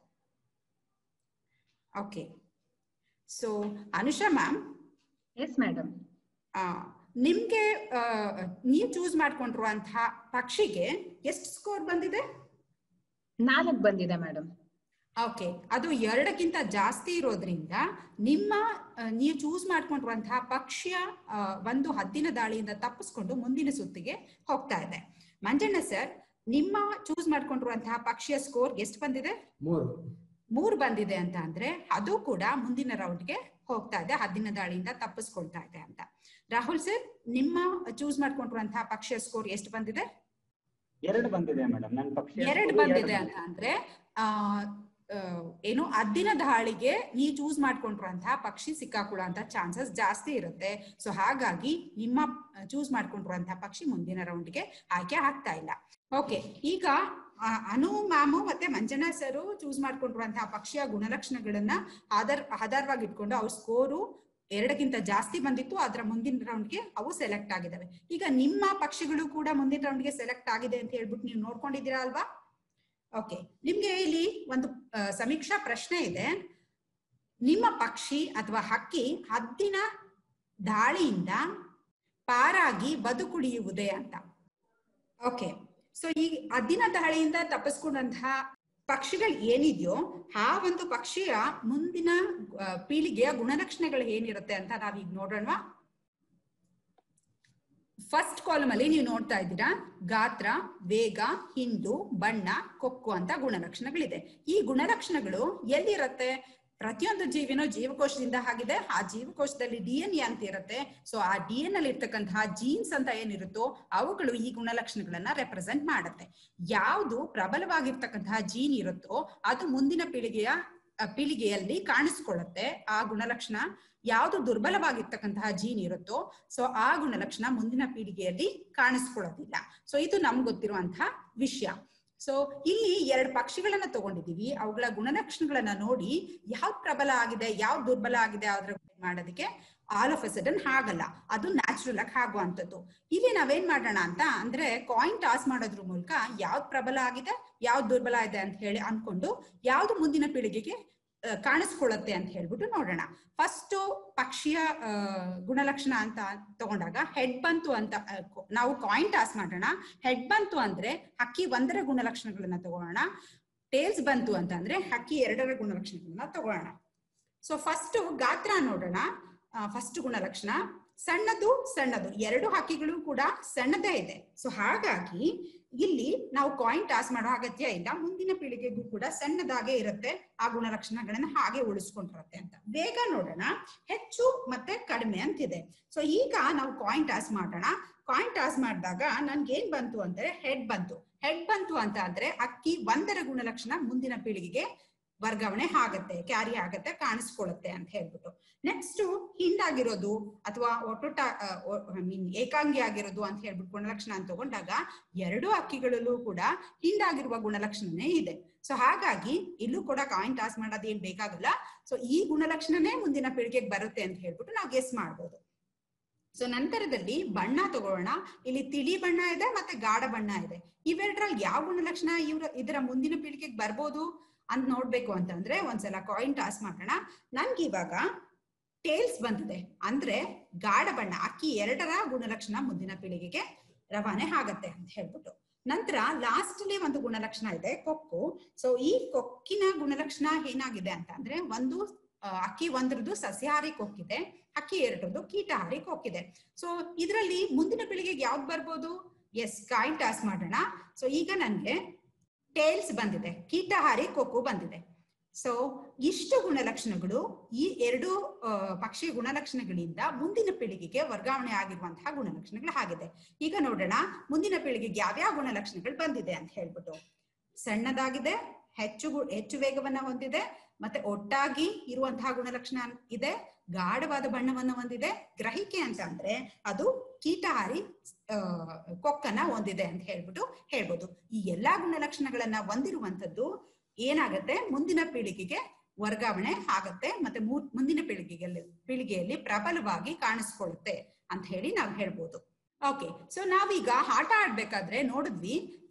okay so Anusha ma'am yes madam ನಿಮ್ಗೆ ಆ, ನೀವ್ ಚೂಸ್ ಮಾಡ್ಕೊಂಡಿರುವಂತಹ ಪಕ್ಷಿಗೆ ಎಷ್ಟು ಸ್ಕೋರ್ ಬಂದಿದೆ ನಾಲ್ಕು ಬಂದಿದೆ ಮೇಡಮ್ ಓಕೆ ಅದು ಎರಡಕ್ಕಿಂತ ಜಾಸ್ತಿ ಇರೋದ್ರಿಂದ ನಿಮ್ಮ ಆ, ನೀವು ಚೂಸ್ ಮಾಡ್ಕೊಂಡಿರುವಂತಹ ಪಕ್ಷಿಯ ಆ, ಒಂದು ಹದ್ದಿನ ದಾಳಿಯಿಂದ ತಪ್ಪಿಸ್ಕೊಂಡು ಮುಂದಿನ ಸುತ್ತಿಗೆ ಹೋಗ್ತಾ ಇದೆ ಮಂಜಣ್ಣ ಸರ್ ನಿಮ್ಮ ಚೂಸ್ ಮಾಡ್ಕೊಂಡಿರುವಂತಹ ಪಕ್ಷಿಯ ಸ್ಕೋರ್ ಎಷ್ಟು ಬಂದಿದೆ ಮೂರು ಮೂರು ಬಂದಿದೆ ಅಂತ ಅಂದ್ರೆ ಅದು ಕೂಡ ಮುಂದಿನ ರೌಂಡ್ಗೆ ಹೋಗ್ತಾ ಇದೆ ಹದ್ದಿನ ದಾಳಿಯಿಂದ ತಪ್ಪಿಸ್ಕೊಳ್ತಾ ಇದೆ ಅಂತ ರಾಹುಲ್ ಸರ್ ನಿಮ್ಮ ಚೂಸ್ ಮಾಡ್ಕೊಂಡಿರುವಂತಹ ಪಕ್ಷಿಯ ಸ್ಕೋರ್ ಎಷ್ಟು ಬಂದಿದೆ ಎರಡು ಬಂದಿದೆ ಮೇಡಮ್ ನನ್ನ ಪಕ್ಷ ಎರಡು ಬಂದಿದೆ ಅಂತ ಅಂದ್ರೆ ಆ ಆ, ಏನು ಹದ್ದಿನ ದಾಳಿಗೆ ನೀವು ಚೂಸ್ ಮಾಡ್ಕೊಂಡಿರುವಂತಹ ಪಕ್ಷಿ ಸಿಕ್ಕಾಕೊಳ್ಳುವಂತ ಚಾನ್ಸಸ್ ಜಾಸ್ತಿ ಇರುತ್ತೆ ಸೊ ಹಾಗಾಗಿ ನಿಮ್ಮ ಚೂಸ್ ಮಾಡ್ಕೊಂಡಿರುವಂತಹ ಪಕ್ಷಿ ಮುಂದಿನ ರೌಂಡ್ಗೆ ಆಯ್ಕೆ ಆಗ್ತಾ ಇಲ್ಲ ಓಕೆ ಈಗ ಆ, ಅನು ಮ್ಯಾಮು ಮತ್ತೆ ಮಂಜನಾ ಸರು ಚೂಸ್ ಮಾಡ್ಕೊಂಡಿರುವಂತಹ ಪಕ್ಷಿಯ ಗುಣಲಕ್ಷಣಗಳನ್ನ ಆಧಾರ್ ಆಧಾರವಾಗಿ ಇಟ್ಕೊಂಡು ಅವ್ರ ಸ್ಕೋರು ಎರಡಕ್ಕಿಂತ ಜಾಸ್ತಿ ಬಂದಿತ್ತು ಅದರ ಮುಂದಿನ ರೌಂಡ್ಗೆ ಅವು ಸೆಲೆಕ್ಟ್ ಆಗಿದಾವೆ ಈಗ ನಿಮ್ಮ ಪಕ್ಷಿಗಳು ಕೂಡ ಮುಂದಿನ ರೌಂಡ್ಗೆ ಸೆಲೆಕ್ಟ್ ಆಗಿದೆ ಅಂತ ಹೇಳ್ಬಿಟ್ಟು ನೀವು ನೋಡ್ಕೊಂಡಿದ್ದೀರಾ ಅಲ್ವಾ ಓಕೆ ನಿಮ್ಗೆ ಇಲ್ಲಿ ಒಂದು ಆ, ಸಮೀಕ್ಷಾ ಪ್ರಶ್ನೆ ಇದೆ ನಿಮ್ಮ ಪಕ್ಷಿ ಅಥವಾ ಹಕ್ಕಿ ಹದ್ದಿನ ದಾಳಿಯಿಂದ ಪಾರಾಗಿ ಬದುಕುಳಿಯುವುದೇ ಅಂತ ಓಕೆ ಸೊ ಈ ಹದ್ದಿನ ದಾಳಿಯಿಂದ ತಪ್ಪಿಸ್ಕೊಂಡಂತಹ ಪಕ್ಷಿಗಳು ಏನಿದೆಯೋ ಆ ಒಂದು ಪಕ್ಷಿಯ ಮುಂದಿನ ಆ, ಪೀಳಿಗೆಯ ಗುಣಲಕ್ಷಣಗಳು ಏನಿರುತ್ತೆ ಅಂತ ನಾವೀಗ ನೋಡೋಣ ಫಸ್ಟ್ ಕಾಲಮ್ ಅಲ್ಲಿ ನೀವು ನೋಡ್ತಾ ಇದ್ದೀರಾ ಗಾತ್ರ ವೇಗ ಹಿಂಡು ಬಣ್ಣ ಕೊಕ್ಕು ಅಂತ ಗುಣಲಕ್ಷಣಗಳಿದೆ ಈ ಗುಣಲಕ್ಷಣಗಳು ಎಲ್ಲಿರುತ್ತೆ ಪ್ರತಿಯೊಂದು ಜೀವಿನೂ ಜೀವಕೋಶದಿಂದ ಆಗಿದೆ ಆ ಜೀವಕೋಶದಲ್ಲಿ ಡಿ ಎನ್ ಎ ಅಂತ ಇರುತ್ತೆ ಸೊ ಆ ಡಿ ಎನ್ ಅಲ್ಲಿ ಇರ್ತಕ್ಕಂತಹ ಜೀನ್ಸ್ ಅಂತ ಏನಿರುತ್ತೋ ಅವುಗಳು ಈ ಗುಣಲಕ್ಷಣಗಳನ್ನ ರೆಪ್ರೆಸೆಂಟ್ ಮಾಡುತ್ತೆ ಯಾವುದು ಪ್ರಬಲವಾಗಿರ್ತಕ್ಕಂತಹ ಜೀನ್ ಇರುತ್ತೋ ಅದು ಮುಂದಿನ ಪೀಳಿಗೆಯ ಅ, ಪೀಳಿಗೆಯಲ್ಲಿ ಕಾಣಿಸ್ಕೊಳ್ಳುತ್ತೆ ಆ ಗುಣಲಕ್ಷಣ ಯಾವುದು ದುರ್ಬಲವಾಗಿರ್ತಕ್ಕಂತಹ ಜೀನ್ ಇರುತ್ತೋ ಸೊ ಆ ಗುಣಲಕ್ಷಣ ಮುಂದಿನ ಪೀಳಿಗೆಯಲ್ಲಿ ಕಾಣಿಸ್ಕೊಳ್ಳೋದಿಲ್ಲ ಸೊ ಇದು ನಮ್ಗೆ ಗೊತ್ತಿರುವಂತಹ ವಿಷಯ ಸೊ ಇಲ್ಲಿ ಎರಡು ಪಕ್ಷಿಗಳನ್ನ ತಗೊಂಡಿದೀವಿ ಅವುಗಳ ಗುಣಲಕ್ಷಣಗಳನ್ನ ನೋಡಿ ಯಾವ್ದು ಪ್ರಬಲ ಆಗಿದೆ ಯಾವ್ದು ದುರ್ಬಲ ಆಗಿದೆ ಅದ್ರ ಮಾಡೋದಕ್ಕೆ ಆಲ್ ಆಫ್ ಅ ಸಡನ್ ಹಾಗಲ್ಲ ಅದು ನ್ಯಾಚುರಲ್ ಆಗಿ ಆಗುವಂಥದ್ದು ಇಲ್ಲಿ ನಾವೇನ್ ಮಾಡೋಣ ಅಂತ ಅಂದ್ರೆ ಕಾಯಿನ್ ಟಾಸ್ ಮಾಡೋದ್ರ ಮೂಲಕ ಯಾವ್ದು ಪ್ರಬಲ ಆಗಿದೆ ಯಾವ್ದು ದುರ್ಬಲ ಇದೆ ಅಂತ ಹೇಳಿ ಅನ್ಕೊಂಡು ಯಾವ್ದು ಮುಂದಿನ ಪೀಳಿಗೆಗೆ ಆ, ಕಾಣಿಸ್ಕೊಳ್ಳುತ್ತೆ ಅಂತ ಹೇಳ್ಬಿಟ್ಟು ನೋಡೋಣ ಫಸ್ಟ್ ಪಕ್ಷಿಯ ಆ, ಗುಣಲಕ್ಷಣ ಅಂತ ತಗೊಂಡಾಗ ಹೆಡ್ ಬಂತು ಅಂತ ಆ, ಕೊ- ನಾವು ಕಾಯಿನ್ ಟಾಸ್ ಮಾಡೋಣ ಹೆಡ್ ಬಂತು ಅಂದ್ರೆ ಹಕ್ಕಿ ಒಂದರ ಗುಣಲಕ್ಷಣಗಳನ್ನ ತಗೊಳ್ಳೋಣ ಟೇಲ್ಸ್ ಬಂತು ಅಂತ ಅಂದ್ರೆ ಹಕ್ಕಿ ಎರಡರ ಗುಣಲಕ್ಷಣಗಳನ್ನ ತಗೊಳ್ಳೋಣ ಸೊ ಫಸ್ಟ್ ಗಾತ್ರ ನೋಡೋಣ ಫಸ್ಟ್ ಗುಣಲಕ್ಷಣ ಸಣ್ಣದು ಸಣ್ಣದು ಎರಡು ಹಕ್ಕಿಗಳು ಕೂಡ ಸಣ್ಣದೇ ಇದೆ ಸೊ ಹಾಗಾಗಿ ಇಲ್ಲಿ ನಾವು ಕಾಯಿನ್ ಟಾಸ್ ಮಾಡೋ ಅಗತ್ಯ ಇಲ್ಲ ಮುಂದಿನ ಪೀಳಿಗೆಗೂ ಕೂಡ ಸಣ್ಣದಾಗೆ ಇರುತ್ತೆ ಆ ಗುಣಲಕ್ಷಣಗಳನ್ನ ಹಾಗೆ ಉಳಿಸ್ಕೊಂಡಿರುತ್ತೆ ಅಂತ ಬೇಗ ನೋಡೋಣ ಹೆಚ್ಚು ಮತ್ತೆ ಕಡಿಮೆ ಅಂತಿದೆ ಸೊ ಈಗ ನಾವು ಕಾಯಿನ್ ಟಾಸ್ ಮಾಡೋಣ ಕಾಯಿನ್ ಟಾಸ್ ಮಾಡಿದಾಗ ನನ್ಗೆ ಏನ್ ಬಂತು ಅಂದ್ರೆ ಹೆಡ್ ಬಂತು ಹೆಡ್ ಬಂತು ಅಂತ ಅಂದ್ರೆ ಅಕ್ಕಿ ಒಂದರ ಗುಣಲಕ್ಷಣ ಮುಂದಿನ ಪೀಳಿಗೆಗೆ ವರ್ಗಾವಣೆ ಆಗತ್ತೆ ಕ್ಯಾರಿ ಆಗತ್ತೆ ಕಾಣಿಸ್ಕೊಳ್ಳುತ್ತೆ ಅಂತ ಹೇಳ್ಬಿಟ್ಟು ನೆಕ್ಸ್ಟ್ ಹಿಂಡಾಗಿರೋದು ಅಥವಾ ಒಟ್ಟೊಟ್ಟ ಐ ಮೀನ್ ಏಕಾಂಗಿ ಆಗಿರೋದು ಅಂತ ಹೇಳ್ಬಿಟ್ಟು ಗುಣಲಕ್ಷಣ ಅಂತ ತಗೊಂಡಾಗ ಎರಡು ಅಕ್ಕಿಗಳಲ್ಲೂ ಕೂಡ ಹಿಂಡಾಗಿರುವ ಗುಣಲಕ್ಷಣನೇ ಇದೆ ಸೊ ಹಾಗಾಗಿ ಇಲ್ಲೂ ಕೂಡ ಕಾಯಿನ್ ಟಾಸ್ ಮಾಡೋದು ಏನ್ ಬೇಕಾಗಲ್ಲ ಸೊ ಈ ಗುಣಲಕ್ಷಣನೇ ಮುಂದಿನ ಪೀಳಿಗೆಗೆ ಬರುತ್ತೆ ಅಂತ ಹೇಳ್ಬಿಟ್ಟು ನಾವು ಗೆಸ್ ಮಾಡ್ಬೋದು ಸೊ ನಂತರದಲ್ಲಿ ಬಣ್ಣ ತಗೊಳ್ಳೋಣ ಇಲ್ಲಿ ತಿಳಿ ಬಣ್ಣ ಇದೆ ಮತ್ತೆ ಗಾಢ ಬಣ್ಣ ಇದೆ ಇವೆರಡರಲ್ಲಿ ಯಾವ ಗುಣಲಕ್ಷಣ ಇವ್ರ ಇದರ ಮುಂದಿನ ಪೀಳಿಗೆಗೆ ಬರ್ಬೋದು ಅಂತ ನೋಡ್ಬೇಕು ಅಂತಂದ್ರೆ ಒಂದ್ಸಲ ಕಾಯಿನ್ ಟಾಸ್ ಮಾಡೋಣ ನನ್ಗೆ ಇವಾಗ ಟೇಲ್ಸ್ ಬಂದಿದೆ ಅಂದ್ರೆ ಗಾಢ ಬಣ್ಣ ಅಕ್ಕಿ ಎರಡರ ಗುಣಲಕ್ಷಣ ಮುಂದಿನ ಪೀಳಿಗೆಗೆ ರವಾನೆ ಆಗತ್ತೆ ಅಂತ ಹೇಳ್ಬಿಟ್ಟು ನಂತರ ಲಾಸ್ಟ್ ಅಲ್ಲಿ ಒಂದು ಗುಣಲಕ್ಷಣ ಇದೆ ಕೊಕ್ಕು ಸೊ ಈ ಕೊಕ್ಕಿನ ಗುಣಲಕ್ಷಣ ಏನಾಗಿದೆ ಅಂತ ಅಂದ್ರೆ ಒಂದು ಆ, ಅಕ್ಕಿ ಒಂದ್ರದ್ದು ಸಸ್ಯಾಹಾರಿ ಕೊಕ್ಕಿದೆ ಅಕ್ಕಿ ಎರಡರದ್ದು ಕೀಟಹಾರಿ ಕೊಕ್ಕಿದೆ ಸೊ ಇದರಲ್ಲಿ ಮುಂದಿನ ಪೀಳಿಗೆಗೆ ಯಾವ್ದು ಬರ್ಬೋದು ಎಸ್ ಕಾಯಿನ್ ಟಾಸ್ ಮಾಡೋಣ ಸೊ ಈಗ ನನ್ಗೆ ಟೇಲ್ಸ್ ಬಂದಿದೆ ಕೀಟಹಾರಿ ಕೊಕ್ಕು ಬಂದಿದೆ ಸೊ ಇಷ್ಟು ಗುಣಲಕ್ಷಣಗಳು ಈ ಎರಡು ಆ, ಪಕ್ಷಿ ಗುಣಲಕ್ಷಣಗಳಿಂದ ಮುಂದಿನ ಪೀಳಿಗೆಗೆ ವರ್ಗಾವಣೆ ಆಗಿರುವಂತಹ ಗುಣಲಕ್ಷಣಗಳು ಆಗಿದೆ ಈಗ ನೋಡೋಣ ಮುಂದಿನ ಪೀಳಿಗೆಗೆ ಯಾವ್ಯಾವ ಗುಣಲಕ್ಷಣಗಳು ಬಂದಿದೆ ಅಂತ ಹೇಳ್ಬಿಟ್ಟು ಸಣ್ಣದಾಗಿದೆ ಹೆಚ್ಚು ಗು- ಹೆಚ್ಚು ವೇಗವನ್ನ ಹೊಂದಿದೆ ಮತ್ತೆ ಒಟ್ಟಾಗಿ ಇರುವಂತಹ ಗುಣಲಕ್ಷಣ ಇದೆ ಗಾಢವಾದ ಬಣ್ಣವನ್ನ ಹೊಂದಿದೆ ಗ್ರಹಿಕೆ ಅಂತ ಅಂದ್ರೆ ಅದು ಕೀಟಹಾರಿ ಆ, ಕೊಕ್ಕನ್ನ ಹೊಂದಿದೆ ಅಂತ ಹೇಳ್ಬಿಟ್ಟು ಹೇಳ್ಬೋದು ಈ ಎಲ್ಲಾ ಗುಣಲಕ್ಷಣಗಳನ್ನ ಹೊಂದಿರುವಂತದ್ದು ಏನಾಗತ್ತೆ ಮುಂದಿನ ಪೀಳಿಗೆಗೆ ವರ್ಗಾವಣೆ ಆಗತ್ತೆ ಮತ್ತೆ ಮು- ಮುಂದಿನ ಪೀಳಿಗೆಯಲ್ಲಿ ಪೀಳಿಗೆಯಲ್ಲಿ ಪ್ರಬಲವಾಗಿ ಕಾಣಿಸ್ಕೊಳ್ಳುತ್ತೆ ಅಂತ ಹೇಳಿ ನಾವು ಹೇಳ್ಬೋದು ಓಕೆ ಸೊ ನಾವೀಗ ಆಟ ಆಡ್ಬೇಕಾದ್ರೆ ನೋಡಿದ್ವಿ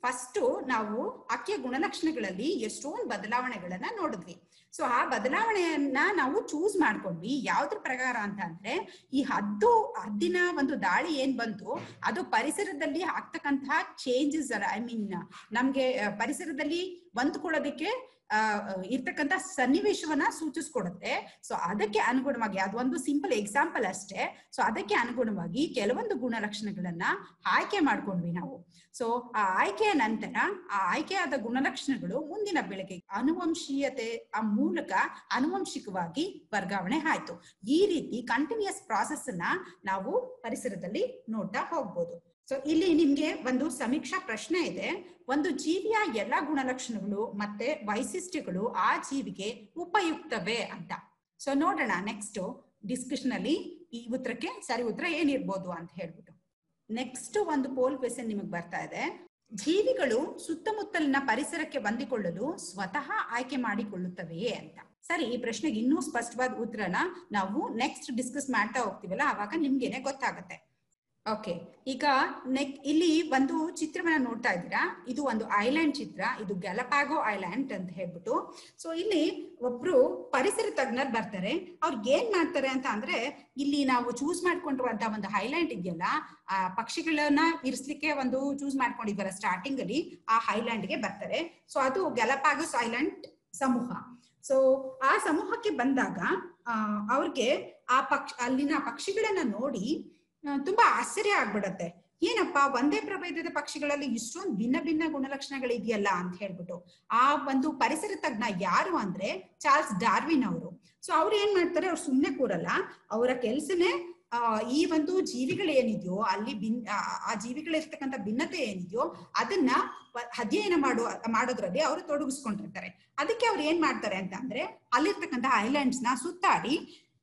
ಫಸ್ಟ್ ನಾವು ಆಕೆಯ ಗುಣಲಕ್ಷಣಗಳಲ್ಲಿ ಎಷ್ಟೊಂದು ಬದಲಾವಣೆಗಳನ್ನ ನೋಡಿದ್ವಿ ಸೊ ಆ ಬದಲಾವಣೆಯನ್ನ ನಾವು ಚೂಸ್ ಮಾಡ್ಕೊಂಡ್ವಿ ಯಾವ್ದ್ರ ಪ್ರಕಾರ ಅಂತ ಅಂದ್ರೆ ಈ ಹದ್ದು ಹದ್ದಿನ ಒಂದು ದಾಳಿ ಏನ್ ಬಂತು ಅದು ಪರಿಸರದಲ್ಲಿ ಆಗ್ತಕ್ಕಂತಹ ಚೇಂಜಸ್ ಐ ಮೀನ್ ನಮ್ಗೆ ಆ, ಪರಿಸರದಲ್ಲಿ ಹೊಂದ್ಕೊಳ್ಳೋದಕ್ಕೆ ಆ, ಇರ್ತಕ್ಕಂಥ ಸನ್ನಿವೇಶವನ್ನ ಸೂಚಿಸ್ಕೊಡುತ್ತೆ ಸೊ ಅದಕ್ಕೆ ಅನುಗುಣವಾಗಿ ಅದೊಂದು ಸಿಂಪಲ್ ಎಕ್ಸಾಂಪಲ್ ಅಷ್ಟೇ ಸೊ ಅದಕ್ಕೆ ಅನುಗುಣವಾಗಿ ಕೆಲವೊಂದು ಗುಣಲಕ್ಷಣಗಳನ್ನ ಆಯ್ಕೆ ಮಾಡ್ಕೊಂಡ್ವಿ ನಾವು ಸೊ ಆ ಆಯ್ಕೆಯ ನಂತರ ಆ ಆಯ್ಕೆಯಾದ ಗುಣಲಕ್ಷಣಗಳು ಮುಂದಿನ ಬೆಳೆಗೆ ಅನುವಂಶೀಯತೆ ಆ ಮೂಲಕ ಅನುವಂಶಿಕವಾಗಿ ವರ್ಗಾವಣೆ ಆಯ್ತು ಈ ರೀತಿ ಕಂಟಿನ್ಯೂಸ್ ಪ್ರಾಸೆಸ್ ಅನ್ನ ನಾವು ಪರಿಸರದಲ್ಲಿ ನೋಡ್ತಾ ಹೋಗ್ಬೋದು ಸೊ ಇಲ್ಲಿ ನಿಮ್ಗೆ ಒಂದು ಸಮೀಕ್ಷಾ ಪ್ರಶ್ನೆ ಇದೆ ಒಂದು ಜೀವಿಯ ಎಲ್ಲಾ ಗುಣಲಕ್ಷಣಗಳು ಮತ್ತೆ ವೈಶಿಷ್ಟ್ಯಗಳು ಆ ಜೀವಿಗೆ ಉಪಯುಕ್ತವೇ ಅಂತ ಸೊ ನೋಡೋಣ ನೆಕ್ಸ್ಟ್ ಡಿಸ್ಕಷನ್ ಅಲ್ಲಿ ಈ ಉತ್ತರಕ್ಕೆ ಸರಿ ಉತ್ತರ ಏನಿರ್ಬೋದು ಅಂತ ಹೇಳ್ಬಿಟ್ಟು ನೆಕ್ಸ್ಟ್ ಒಂದು ಪೋಲ್ ಕ್ವೆಶನ್ ನಿಮಗೆ ಬರ್ತಾ ಇದೆ ಜೀವಿಗಳು ಸುತ್ತಮುತ್ತಲಿನ ಪರಿಸರಕ್ಕೆ ಹೊಂದಿಕೊಳ್ಳಲು ಸ್ವತಃ ಆಯ್ಕೆ ಮಾಡಿಕೊಳ್ಳುತ್ತವೆಯೇ ಅಂತ ಸರಿ ಈ ಪ್ರಶ್ನೆಗೆ ಇನ್ನೂ ಸ್ಪಷ್ಟವಾದ ಉತ್ತರನ ನಾವು ನೆಕ್ಸ್ಟ್ ಡಿಸ್ಕಸ್ ಮಾಡ್ತಾ ಹೋಗ್ತೀವಲ್ಲ ಅವಾಗ ನಿಮ್ಗೇನೆ ಗೊತ್ತಾಗುತ್ತೆ ಓಕೆ ಈಗ ನೆಕ್ ಇಲ್ಲಿ ಒಂದು ಚಿತ್ರವನ್ನ ನೋಡ್ತಾ ಇದ್ದೀರಾ ಇದು ಒಂದು ಐಲ್ಯಾಂಡ್ ಚಿತ್ರ ಇದು ಗ್ಯಾಲಪಾಗೋ ಐಲ್ಯಾಂಡ್ ಅಂತ ಹೇಳ್ಬಿಟ್ಟು ಸೊ ಇಲ್ಲಿ ಒಬ್ರು ಪರಿಸರ ತಜ್ಞರು ಬರ್ತಾರೆ ಅವ್ರು ಏನ್ ಮಾಡ್ತಾರೆ ಅಂತ ಅಂದ್ರೆ ಇಲ್ಲಿ ನಾವು ಚೂಸ್ ಮಾಡ್ಕೊಂಡಿರುವಂತ ಒಂದು ಹೈಲ್ಯಾಂಡ್ ಇದೆಯಲ್ಲ ಆ ಪಕ್ಷಿಗಳನ್ನ ಇರಿಸ್ಲಿಕ್ಕೆ ಒಂದು ಚೂಸ್ ಮಾಡ್ಕೊಂಡಿದ್ವಲ್ಲ ಸ್ಟಾರ್ಟಿಂಗ್ ಅಲ್ಲಿ ಆ ಹೈಲ್ಯಾಂಡ್ ಗೆ ಬರ್ತಾರೆ ಸೊ ಅದು ಗ್ಯಾಲಪಾಗೋಸ್ ಐಲ್ಯಾಂಡ್ ಸಮೂಹ ಸೊ ಆ ಸಮೂಹಕ್ಕೆ ಬಂದಾಗ ಆ ಅವ್ರಿಗೆ ಆ ಪಕ್ಷ ಅಲ್ಲಿನ ಪಕ್ಷಿಗಳನ್ನ ನೋಡಿ ಆ, ತುಂಬಾ ಆಶ್ಚರ್ಯ ಆಗ್ಬಿಡತ್ತೆ ಏನಪ್ಪಾ ಒಂದೇ ಪ್ರಭೇದದ ಪಕ್ಷಿಗಳಲ್ಲಿ ಇಷ್ಟೊಂದು ಭಿನ್ನ ಭಿನ್ನ ಗುಣಲಕ್ಷಣಗಳಿದೆಯಲ್ಲ ಅಂತ ಹೇಳ್ಬಿಟ್ಟು ಆ ಒಂದು ಪರಿಸರ ತಜ್ಞ ಯಾರು ಅಂದ್ರೆ ಚಾರ್ಲ್ಸ್ ಡಾರ್ವಿನ್ ಅವರು ಸೊ ಅವ್ರು ಏನ್ ಮಾಡ್ತಾರೆ ಅವ್ರು ಸುಮ್ನೆ ಕೂರಲ್ಲ ಅವರ ಕೆಲ್ಸನೇ ಆ ಈ ಒಂದು ಜೀವಿಗಳೇನಿದೆಯೋ ಅಲ್ಲಿ ಬಿನ್ ಆ- ಆ ಜೀವಿಗಳಿರ್ತಕ್ಕಂಥ ಭಿನ್ನತೆ ಏನಿದೆಯೋ ಅದನ್ನ ವ- ಅಧ್ಯಯನ ಮಾಡುವ ಮಾಡೋದ್ರಲ್ಲಿ ಅವರು ತೊಡಗಿಸ್ಕೊಂಡಿರ್ತಾರೆ ಅದಕ್ಕೆ ಅವ್ರು ಏನ್ ಮಾಡ್ತಾರೆ ಅಂತ ಅಂದ್ರೆ ಅಲ್ಲಿರ್ತಕ್ಕಂಥ ಐಲ್ಯಾಂಡ್ಸ್ ನ ಸುತ್ತಾಡಿ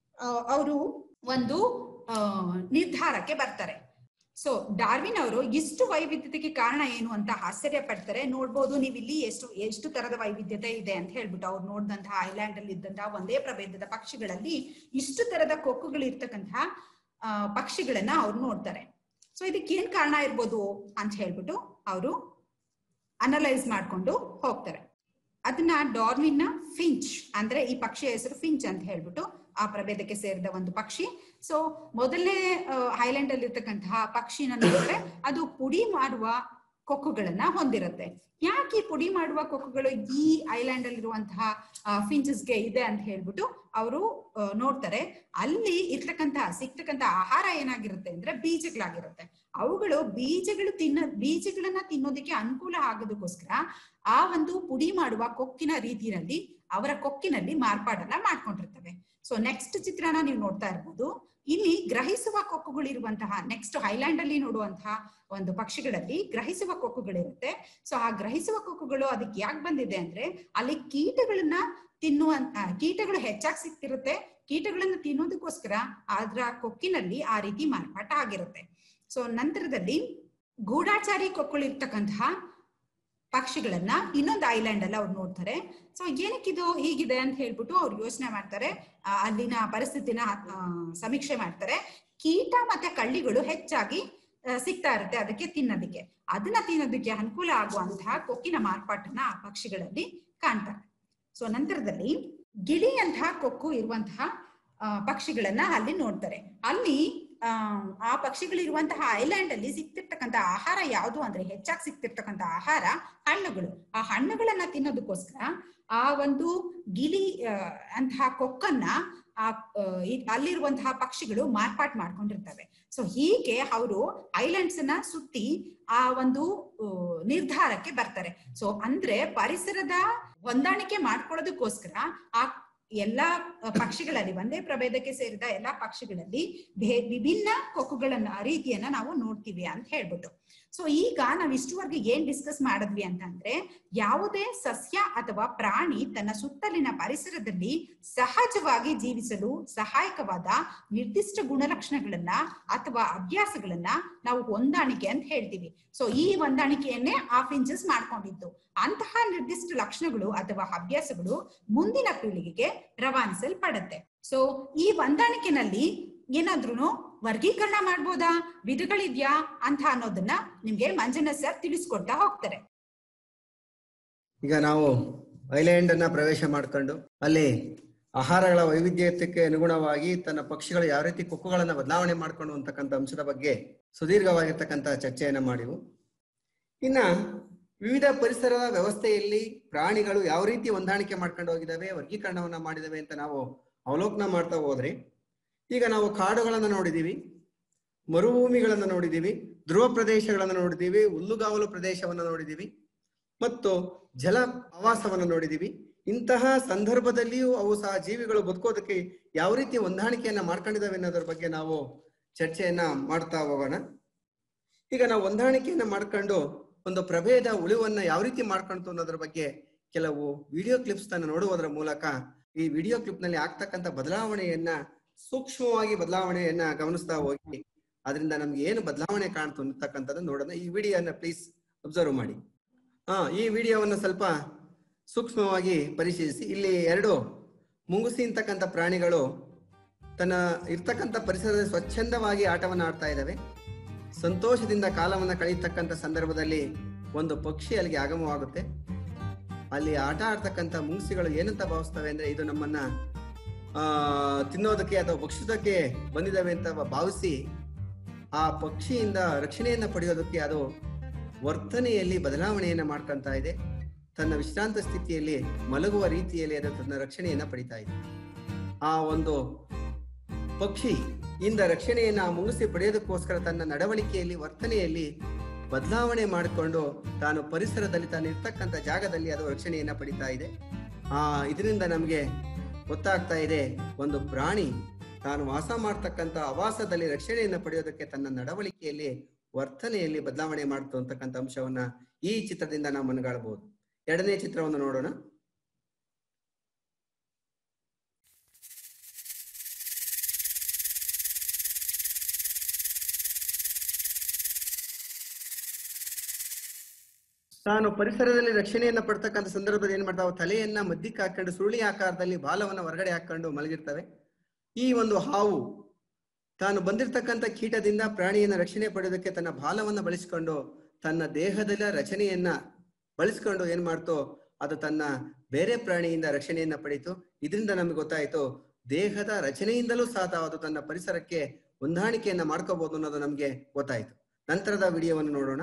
ಅವರು ಒಂದು ಆ, ನಿರ್ಧಾರಕ್ಕೆ ಬರ್ತಾರೆ ಸೊ ಡಾರ್ವಿನ್ ಅವರು ಇಷ್ಟು ವೈವಿಧ್ಯತೆಗೆ ಕಾರಣ ಏನು ಅಂತ ಆಶ್ಚರ್ಯ ಪಡ್ತಾರೆ ನೋಡ್ಬೋದು ನೀವು ಇಲ್ಲಿ ಎಷ್ಟು ಎಷ್ಟು ತರದ ವೈವಿಧ್ಯತೆ ಇದೆ ಅಂತ ಹೇಳ್ಬಿಟ್ಟು ಅವ್ರು ನೋಡಿದಂತಹ ಐಲ್ಯಾಂಡ್ ಅಲ್ಲಿ ಇದ್ದಂತಹ ಒಂದೇ ಪ್ರಭೇದದ ಪಕ್ಷಿಗಳಲ್ಲಿ ಇಷ್ಟು ತರದ ಕೊಕ್ಕುಗಳು ಇರ್ತಕ್ಕಂತಹ ಆ, ಪಕ್ಷಿಗಳನ್ನ ಅವ್ರು ನೋಡ್ತಾರೆ ಸೊ ಇದಕ್ಕೆ ಏನ್ ಕಾರಣ ಇರ್ಬೋದು ಅಂತ ಹೇಳ್ಬಿಟ್ಟು ಅವರು ಅನಲೈಸ್ ಮಾಡ್ಕೊಂಡು ಹೋಗ್ತಾರೆ ಅದನ್ನ ಡಾರ್ವಿನ್ ನ ಫಿಂಚ್ ಅಂದ್ರೆ ಈ ಪಕ್ಷಿಯ ಹೆಸರು ಫಿಂಚ್ ಅಂತ ಹೇಳ್ಬಿಟ್ಟು ಆ ಪ್ರಭೇದಕ್ಕೆ ಸೇರಿದ ಒಂದು ಪಕ್ಷಿ ಸೊ ಮೊದಲನೇ ಐಲ್ಯಾಂಡ್ ಅಲ್ಲಿ ಇರ್ತಕ್ಕಂತಹ ಪಕ್ಷಿನ ನೋಡಿದ್ರೆ ಅದು ಪುಡಿ ಮಾಡುವ ಕೊಕ್ಕುಗಳನ್ನ ಹೊಂದಿರುತ್ತೆ ಯಾಕೆ ಈ ಪುಡಿ ಮಾಡುವ ಕೊಕ್ಕುಗಳು ಈ ಐಲ್ಯಾಂಡ್ ಅಲ್ಲಿರುವಂತಹ ಫಿಂಚಸ್ಗೆ ಇದೆ ಅಂತ ಹೇಳ್ಬಿಟ್ಟು ಅವರು ನೋಡ್ತಾರೆ ಅಲ್ಲಿ ಇರ್ತಕ್ಕಂತಹ ಸಿಗ್ತಕ್ಕಂತಹ ಆಹಾರ ಏನಾಗಿರುತ್ತೆ ಅಂದ್ರೆ ಬೀಜಗಳಾಗಿರುತ್ತೆ ಅವುಗಳು ಬೀಜಗಳು ತಿನ್ನ ಬೀಜಗಳನ್ನ ತಿನ್ನೋದಕ್ಕೆ ಅನುಕೂಲ ಆಗೋದಕ್ಕೋಸ್ಕರ ಆ ಒಂದು ಪುಡಿ ಮಾಡುವ ಕೊಕ್ಕಿನ ರೀತಿಯಲ್ಲಿ ಅವರ ಕೊಕ್ಕಿನಲ್ಲಿ ಮಾರ್ಪಾಡನ್ನ ಮಾಡ್ಕೊಂಡಿರ್ತವೆ ಸೊ ನೆಕ್ಸ್ಟ್ ಚಿತ್ರನ ನೀವು ನೋಡ್ತಾ ಇರ್ಬೋದು ಇಲ್ಲಿ ಗ್ರಹಿಸುವ ಕೊಕ್ಕುಗಳಿರುವಂತಹ ನೆಕ್ಸ್ಟ್ ಹೈಲ್ಯಾಂಡ್ ಅಲ್ಲಿ ನೋಡುವಂತಹ ಒಂದು ಪಕ್ಷಿಗಳಲ್ಲಿ ಗ್ರಹಿಸುವ ಕೊಕ್ಕುಗಳಿರುತ್ತೆ ಸೊ ಆ ಗ್ರಹಿಸುವ ಕೊಕ್ಕುಗಳು ಅದಕ್ಕೆ ಯಾಕೆ ಬಂದಿದೆ ಅಂದ್ರೆ ಅಲ್ಲಿ ಕೀಟಗಳನ್ನ ತಿನ್ನುವ ಆ, ಕೀಟಗಳು ಹೆಚ್ಚಾಗಿ ಸಿಗ್ತಿರುತ್ತೆ ಕೀಟಗಳನ್ನ ತಿನ್ನೋದಕ್ಕೋಸ್ಕರ ಅದರ ಕೊಕ್ಕಿನಲ್ಲಿ ಆ ರೀತಿ ಮಾರ್ಪಾಟ ಆಗಿರುತ್ತೆ ಸೊ ನಂತರದಲ್ಲಿ ಗೂಢಾಚಾರಿ ಕೊಕ್ಕುಳಿರ್ತಕ್ಕಂತಹ ಪಕ್ಷಿಗಳನ್ನ ಇನ್ನೊಂದು ಐಲ್ಯಾಂಡ್ ಅಲ್ಲಿ ಅವ್ರು ನೋಡ್ತಾರೆ ಸೊ ಏನಕ್ಕಿದು ಹೀಗಿದೆ ಅಂತ ಹೇಳ್ಬಿಟ್ಟು ಅವ್ರು ಯೋಚನೆ ಮಾಡ್ತಾರೆ ಆ, ಅಲ್ಲಿನ ಪರಿಸ್ಥಿತಿನ ಆ, ಸಮೀಕ್ಷೆ ಮಾಡ್ತಾರೆ ಕೀಟ ಮತ್ತೆ ಕಳ್ಳಿಗಳು ಹೆಚ್ಚಾಗಿ ಆ, ಸಿಗ್ತಾ ಇರುತ್ತೆ ಅದಕ್ಕೆ ತಿನ್ನೋದಕ್ಕೆ ಅದನ್ನ ತಿನ್ನೋದಕ್ಕೆ ಅನುಕೂಲ ಆಗುವಂತಹ ಕೊಕ್ಕಿನ ಮಾರ್ಪಾಟನ್ನ ಆ ಪಕ್ಷಿಗಳಲ್ಲಿ ಕಾಣ್ತಾರೆ ಸೊ ನಂತರದಲ್ಲಿ ಗಿಳಿಯಂತಹ ಕೊಕ್ಕು ಇರುವಂತಹ ಆ, ಪಕ್ಷಿಗಳನ್ನ ಅಲ್ಲಿ ನೋಡ್ತಾರೆ ಅಲ್ಲಿ ಆ, ಆ ಪಕ್ಷಿಗಳಿರುವಂತಹ ಐಲ್ಯಾಂಡ್ ಅಲ್ಲಿ ಸಿಗ್ತಿರ್ತಕ್ಕಂಥ ಆಹಾರ ಯಾವುದು ಅಂದ್ರೆ ಹೆಚ್ಚಾಗಿ ಸಿಗ್ತಿರ್ತಕ್ಕಂಥ ಆಹಾರ ಹಣ್ಣುಗಳು ಆ ಹಣ್ಣುಗಳನ್ನ ತಿನ್ನೋದಕ್ಕೋಸ್ಕರ ಆ ಒಂದು ಗಿಳಿ ಆ, ಅಂತಹ ಕೊಕ್ಕನ್ನ ಆ ಆ, ಈ- ಅಲ್ಲಿರುವಂತಹ ಪಕ್ಷಿಗಳು ಮಾರ್ಪಾಟ್ ಮಾಡ್ಕೊಂಡಿರ್ತವೆ ಸೊ ಹೀಗೆ ಅವರು ಐಲ್ಯಾಂಡ್ಸ್ ನ ಸುತ್ತಿ ಆ ಒಂದು ಆ, ನಿರ್ಧಾರಕ್ಕೆ ಬರ್ತಾರೆ ಸೊ ಅಂದ್ರೆ ಪರಿಸರದ ಹೊಂದಾಣಿಕೆ ಮಾಡ್ಕೊಳ್ಳೋದಕ್ಕೋಸ್ಕರ ಆ ಎಲ್ಲಾ ಪಕ್ಷಿಗಳಲ್ಲಿ ಒಂದೇ ಪ್ರಭೇದಕ್ಕೆ ಸೇರಿದ ಎಲ್ಲಾ ಪಕ್ಷಿಗಳಲ್ಲಿ ಭೇ- ವಿಭಿನ್ನ ಕೊಕ್ಕುಗಳನ್ನ ರೀತಿಯನ್ನ ನಾವು ನೋಡ್ತೀವಿ ಅಂತ ಹೇಳ್ಬಿಟ್ಟು ಸೊ ಈಗ ನಾವ್ ಇಷ್ಟುವರೆಗೆ ಏನ್ ಡಿಸ್ಕಸ್ ಮಾಡಿದ್ವಿ ಅಂತಂದ್ರೆ ಯಾವುದೇ ಸಸ್ಯ ಅಥವಾ ಪ್ರಾಣಿ ತನ್ನ ಸುತ್ತಲಿನ ಪರಿಸರದಲ್ಲಿ ಸಹಜವಾಗಿ ಜೀವಿಸಲು ಸಹಾಯಕವಾದ ನಿರ್ದಿಷ್ಟ ಗುಣಲಕ್ಷಣಗಳನ್ನ ಅಥವಾ ಅಭ್ಯಾಸಗಳನ್ನ ನಾವು ಹೊಂದಾಣಿಕೆ ಅಂತ ಹೇಳ್ತೀವಿ ಸೊ ಈ ಹೊಂದಾಣಿಕೆಯನ್ನೇ ಆ ಫಿಂಚಸ್ ಮಾಡ್ಕೊಂಡಿದ್ದು ಅಂತಹ ನಿರ್ದಿಷ್ಟ ಲಕ್ಷಣಗಳು ಅಥವಾ ಅಭ್ಯಾಸಗಳು ಮುಂದಿನ ಪೀಳಿಗೆಗೆ ರವಾನಿಸಲ್ಪಡತ್ತೆ ಸೊ ಈ ಹೊಂದಾಣಿಕೆನಲ್ಲಿ ಏನಾದ್ರೂ ವರ್ಗೀಕರಣ ಮಾಡ್ಬೋದಾ ವಿಧಗಳಿದ್ಯಾ ಅಂತ ಅನ್ನೋದನ್ನ ನಿಮ್ಗೆ ಮಂಜಣ್ಣ ಸರ್ ತಿಳಿಸ್ಕೊಡ್ತಾ ಹೋಗ್ತಾರೆ ಈಗ ನಾವು ಐಲ್ಯಾಂಡ್ ಅನ್ನ ಪ್ರವೇಶ ಮಾಡ್ಕೊಂಡು ಅಲ್ಲಿ ಆಹಾರಗಳ ವೈವಿಧ್ಯತೆಗೆ ಅನುಗುಣವಾಗಿ ತನ್ನ ಪಕ್ಷಿಗಳು ಯಾವ ರೀತಿ ಕೊಕ್ಕುಗಳನ್ನ ಬದಲಾವಣೆ ಮಾಡ್ಕೊಂಡು ಅಂತಕ್ಕಂಥ ಅಂಶದ ಬಗ್ಗೆ ಸುದೀರ್ಘವಾಗಿರ್ತಕ್ಕಂಥ ಚರ್ಚೆಯನ್ನ ಮಾಡಿವು ಇನ್ನ ವಿವಿಧ ಪರಿಸರದ ವ್ಯವಸ್ಥೆಯಲ್ಲಿ ಪ್ರಾಣಿಗಳು ಯಾವ ರೀತಿ ಹೊಂದಾಣಿಕೆ ಮಾಡ್ಕೊಂಡು ಹೋಗಿದಾವೆ ವರ್ಗೀಕರಣವನ್ನ ಮಾಡಿದಾವೆ ಅಂತ ನಾವು ಅವಲೋಕನ ಮಾಡ್ತಾ ಹೋದ್ರೆ ಈಗ ನಾವು ಕಾಡುಗಳನ್ನ ನೋಡಿದೀವಿ ಮರುಭೂಮಿಗಳನ್ನ ನೋಡಿದೀವಿ ಧ್ರುವ ಪ್ರದೇಶಗಳನ್ನ ನೋಡಿದೀವಿ ಹುಲ್ಲುಗಾವಲು ಪ್ರದೇಶವನ್ನ ನೋಡಿದೀವಿ ಮತ್ತು ಜಲ ಆವಾಸವನ್ನು ನೋಡಿದೀವಿ ಇಂತಹ ಸಂದರ್ಭದಲ್ಲಿಯೂ ಅವು ಸಹ ಜೀವಿಗಳು ಬದುಕೋದಕ್ಕೆ ಯಾವ ರೀತಿ ಹೊಂದಾಣಿಕೆಯನ್ನ ಮಾಡ್ಕೊಂಡಿದ್ದಾವೆ ಅನ್ನೋದ್ರ ಬಗ್ಗೆ ನಾವು ಚರ್ಚೆಯನ್ನ ಮಾಡ್ತಾ ಹೋಗೋಣ ಈಗ ನಾವು ಹೊಂದಾಣಿಕೆಯನ್ನ ಮಾಡ್ಕೊಂಡು ಒಂದು ಪ್ರಭೇದ ಉಳಿವನ್ನ ಯಾವ ರೀತಿ ಮಾಡ್ಕೊಂತು ಅನ್ನೋದ್ರ ಬಗ್ಗೆ ಕೆಲವು ವಿಡಿಯೋ ಕ್ಲಿಪ್ಸ್ ಅನ್ನು ನೋಡುವುದರ ಮೂಲಕ ಈ ವಿಡಿಯೋ ಕ್ಲಿಪ್ ನಲ್ಲಿ ಆಗ್ತಕ್ಕಂಥ ಬದಲಾವಣೆಯನ್ನ ಸೂಕ್ಷ್ಮವಾಗಿ ಬದಲಾವಣೆಯನ್ನ ಗಮನಿಸ್ತಾ ಹೋಗಿ ಅದರಿಂದ ನಮ್ಗೆ ಏನು ಬದಲಾವಣೆ ಕಾಣ್ತು ಅಂತಕ್ಕಂಥದ್ದು ನೋಡೋಣ ಈ ವಿಡಿಯೋನ ಪ್ಲೀಸ್ ಅಬ್ಸರ್ವ್ ಮಾಡಿ ಹಾ ಈ ವಿಡಿಯೋವನ್ನು ಸ್ವಲ್ಪ ಸೂಕ್ಷ್ಮವಾಗಿ ಪರಿಶೀಲಿಸಿ ಇಲ್ಲಿ ಎರಡು ಮುಂಗುಸಿ ಅಂತಕ್ಕಂಥ ಪ್ರಾಣಿಗಳು ತನ್ನ ಇರ್ತಕ್ಕಂಥ ಪರಿಸರದಲ್ಲಿ ಸ್ವಚ್ಛಂದವಾಗಿ ಆಟವನ್ನು ಆಡ್ತಾ ಇದ್ದಾವೆ ಸಂತೋಷದಿಂದ ಕಾಲವನ್ನು ಕಳೆಯತಕ್ಕಂಥ ಸಂದರ್ಭದಲ್ಲಿ ಒಂದು ಪಕ್ಷಿ ಅಲ್ಲಿಗೆ ಆಗಮವಾಗುತ್ತೆ ಅಲ್ಲಿ ಆಟ ಆಡ್ತಕ್ಕಂಥ ಮುಂಗುಸಿಗಳು ಏನಂತ ಭಾವಿಸ್ತವೆ ಅಂದ್ರೆ ಇದು ನಮ್ಮನ್ನ ಆ ತಿನ್ನೋದಕ್ಕೆ ಅಥವಾ ಭಕ್ಷಿಸೋದಕ್ಕೆ ಬಂದಿದ್ದಾವೆ ಅಂತ ಭಾವಿಸಿ ಆ ಪಕ್ಷಿಯಿಂದ ರಕ್ಷಣೆಯನ್ನ ಪಡೆಯೋದಕ್ಕೆ ಅದು ವರ್ತನೆಯಲ್ಲಿ ಬದಲಾವಣೆಯನ್ನ ಮಾಡ್ಕೊಂತ ಇದೆ ತನ್ನ ವಿಶ್ರಾಂತ ಸ್ಥಿತಿಯಲ್ಲಿ ಮಲಗುವ ರೀತಿಯಲ್ಲಿ ಅದು ತನ್ನ ರಕ್ಷಣೆಯನ್ನ ಪಡಿತಾ ಇದೆ ಆ ಒಂದು ಪಕ್ಷಿ ಇಂದ ರಕ್ಷಣೆಯನ್ನ ಆ ಮುಂಗುಸಿ ಪಡೆಯೋದಕ್ಕೋಸ್ಕರ ತನ್ನ ನಡವಳಿಕೆಯಲ್ಲಿ ವರ್ತನೆಯಲ್ಲಿ ಬದಲಾವಣೆ ಮಾಡಿಕೊಂಡು ತಾನು ಪರಿಸರದಲ್ಲಿ ತಾನು ಇರ್ತಕ್ಕಂಥ ಜಾಗದಲ್ಲಿ ಅದು ರಕ್ಷಣೆಯನ್ನ ಪಡಿತಾ ಇದೆ ಆ ಇದರಿಂದ ನಮಗೆ ಗೊತ್ತಾಗ್ತಾ ಇದೆ ಒಂದು ಪ್ರಾಣಿ ತಾನು ವಾಸ ಮಾಡ್ತಕ್ಕಂಥ ಆವಾಸದಲ್ಲಿ ರಕ್ಷಣೆಯನ್ನ ಪಡೆಯೋದಕ್ಕೆ ತನ್ನ ನಡವಳಿಕೆಯಲ್ಲಿ ವರ್ತನೆಯಲ್ಲಿ ಬದಲಾವಣೆ ಮಾಡ್ತು ಅಂತಕ್ಕಂಥ ಅಂಶವನ್ನ ಈ ಚಿತ್ರದಿಂದ ನಾವು ಮನಗಾಳಬಹುದು ಎರಡನೇ ಚಿತ್ರವನ್ನು ನೋಡೋಣ ತಾನು ಪರಿಸರದಲ್ಲಿ ರಕ್ಷಣೆಯನ್ನ ಪಡ್ತಕ್ಕಂಥ ಸಂದರ್ಭದಲ್ಲಿ ಏನ್ ಮಾಡ್ತಾವೆ ತಲೆಯನ್ನ ಮಧ್ಯಕ್ಕೆ ಹಾಕೊಂಡು ಸುರುಳಿ ಆಕಾರದಲ್ಲಿ ಬಾಲವನ್ನ ಹೊರಗಡೆ ಹಾಕೊಂಡು ಮಲಗಿರ್ತವೆ ಈ ಒಂದು ಹಾವು ತಾನು ಬಂದಿರತಕ್ಕಂಥ ಕೀಟದಿಂದ ಪ್ರಾಣಿಯನ್ನ ರಕ್ಷಣೆ ಪಡೆಯೋದಕ್ಕೆ ತನ್ನ ಬಾಲವನ್ನ ಬಳಸಿಕೊಂಡು ತನ್ನ ದೇಹದ ರಚನೆಯನ್ನ ಬಳಸ್ಕೊಂಡು ಏನ್ ಮಾಡ್ತೋ ಅದು ತನ್ನ ಬೇರೆ ಪ್ರಾಣಿಯಿಂದ ರಕ್ಷಣೆಯನ್ನ ಪಡೀತು ಇದರಿಂದ ನಮ್ಗೆ ಗೊತ್ತಾಯ್ತು ದೇಹದ ರಚನೆಯಿಂದಲೂ ಸಹ ಅದು ತನ್ನ ಪರಿಸರಕ್ಕೆ ಹೊಂದಾಣಿಕೆಯನ್ನ ಮಾಡ್ಕೋಬಹುದು ಅನ್ನೋದು ನಮ್ಗೆ ಗೊತ್ತಾಯ್ತು ನಂತರದ ವಿಡಿಯೋವನ್ನು ನೋಡೋಣ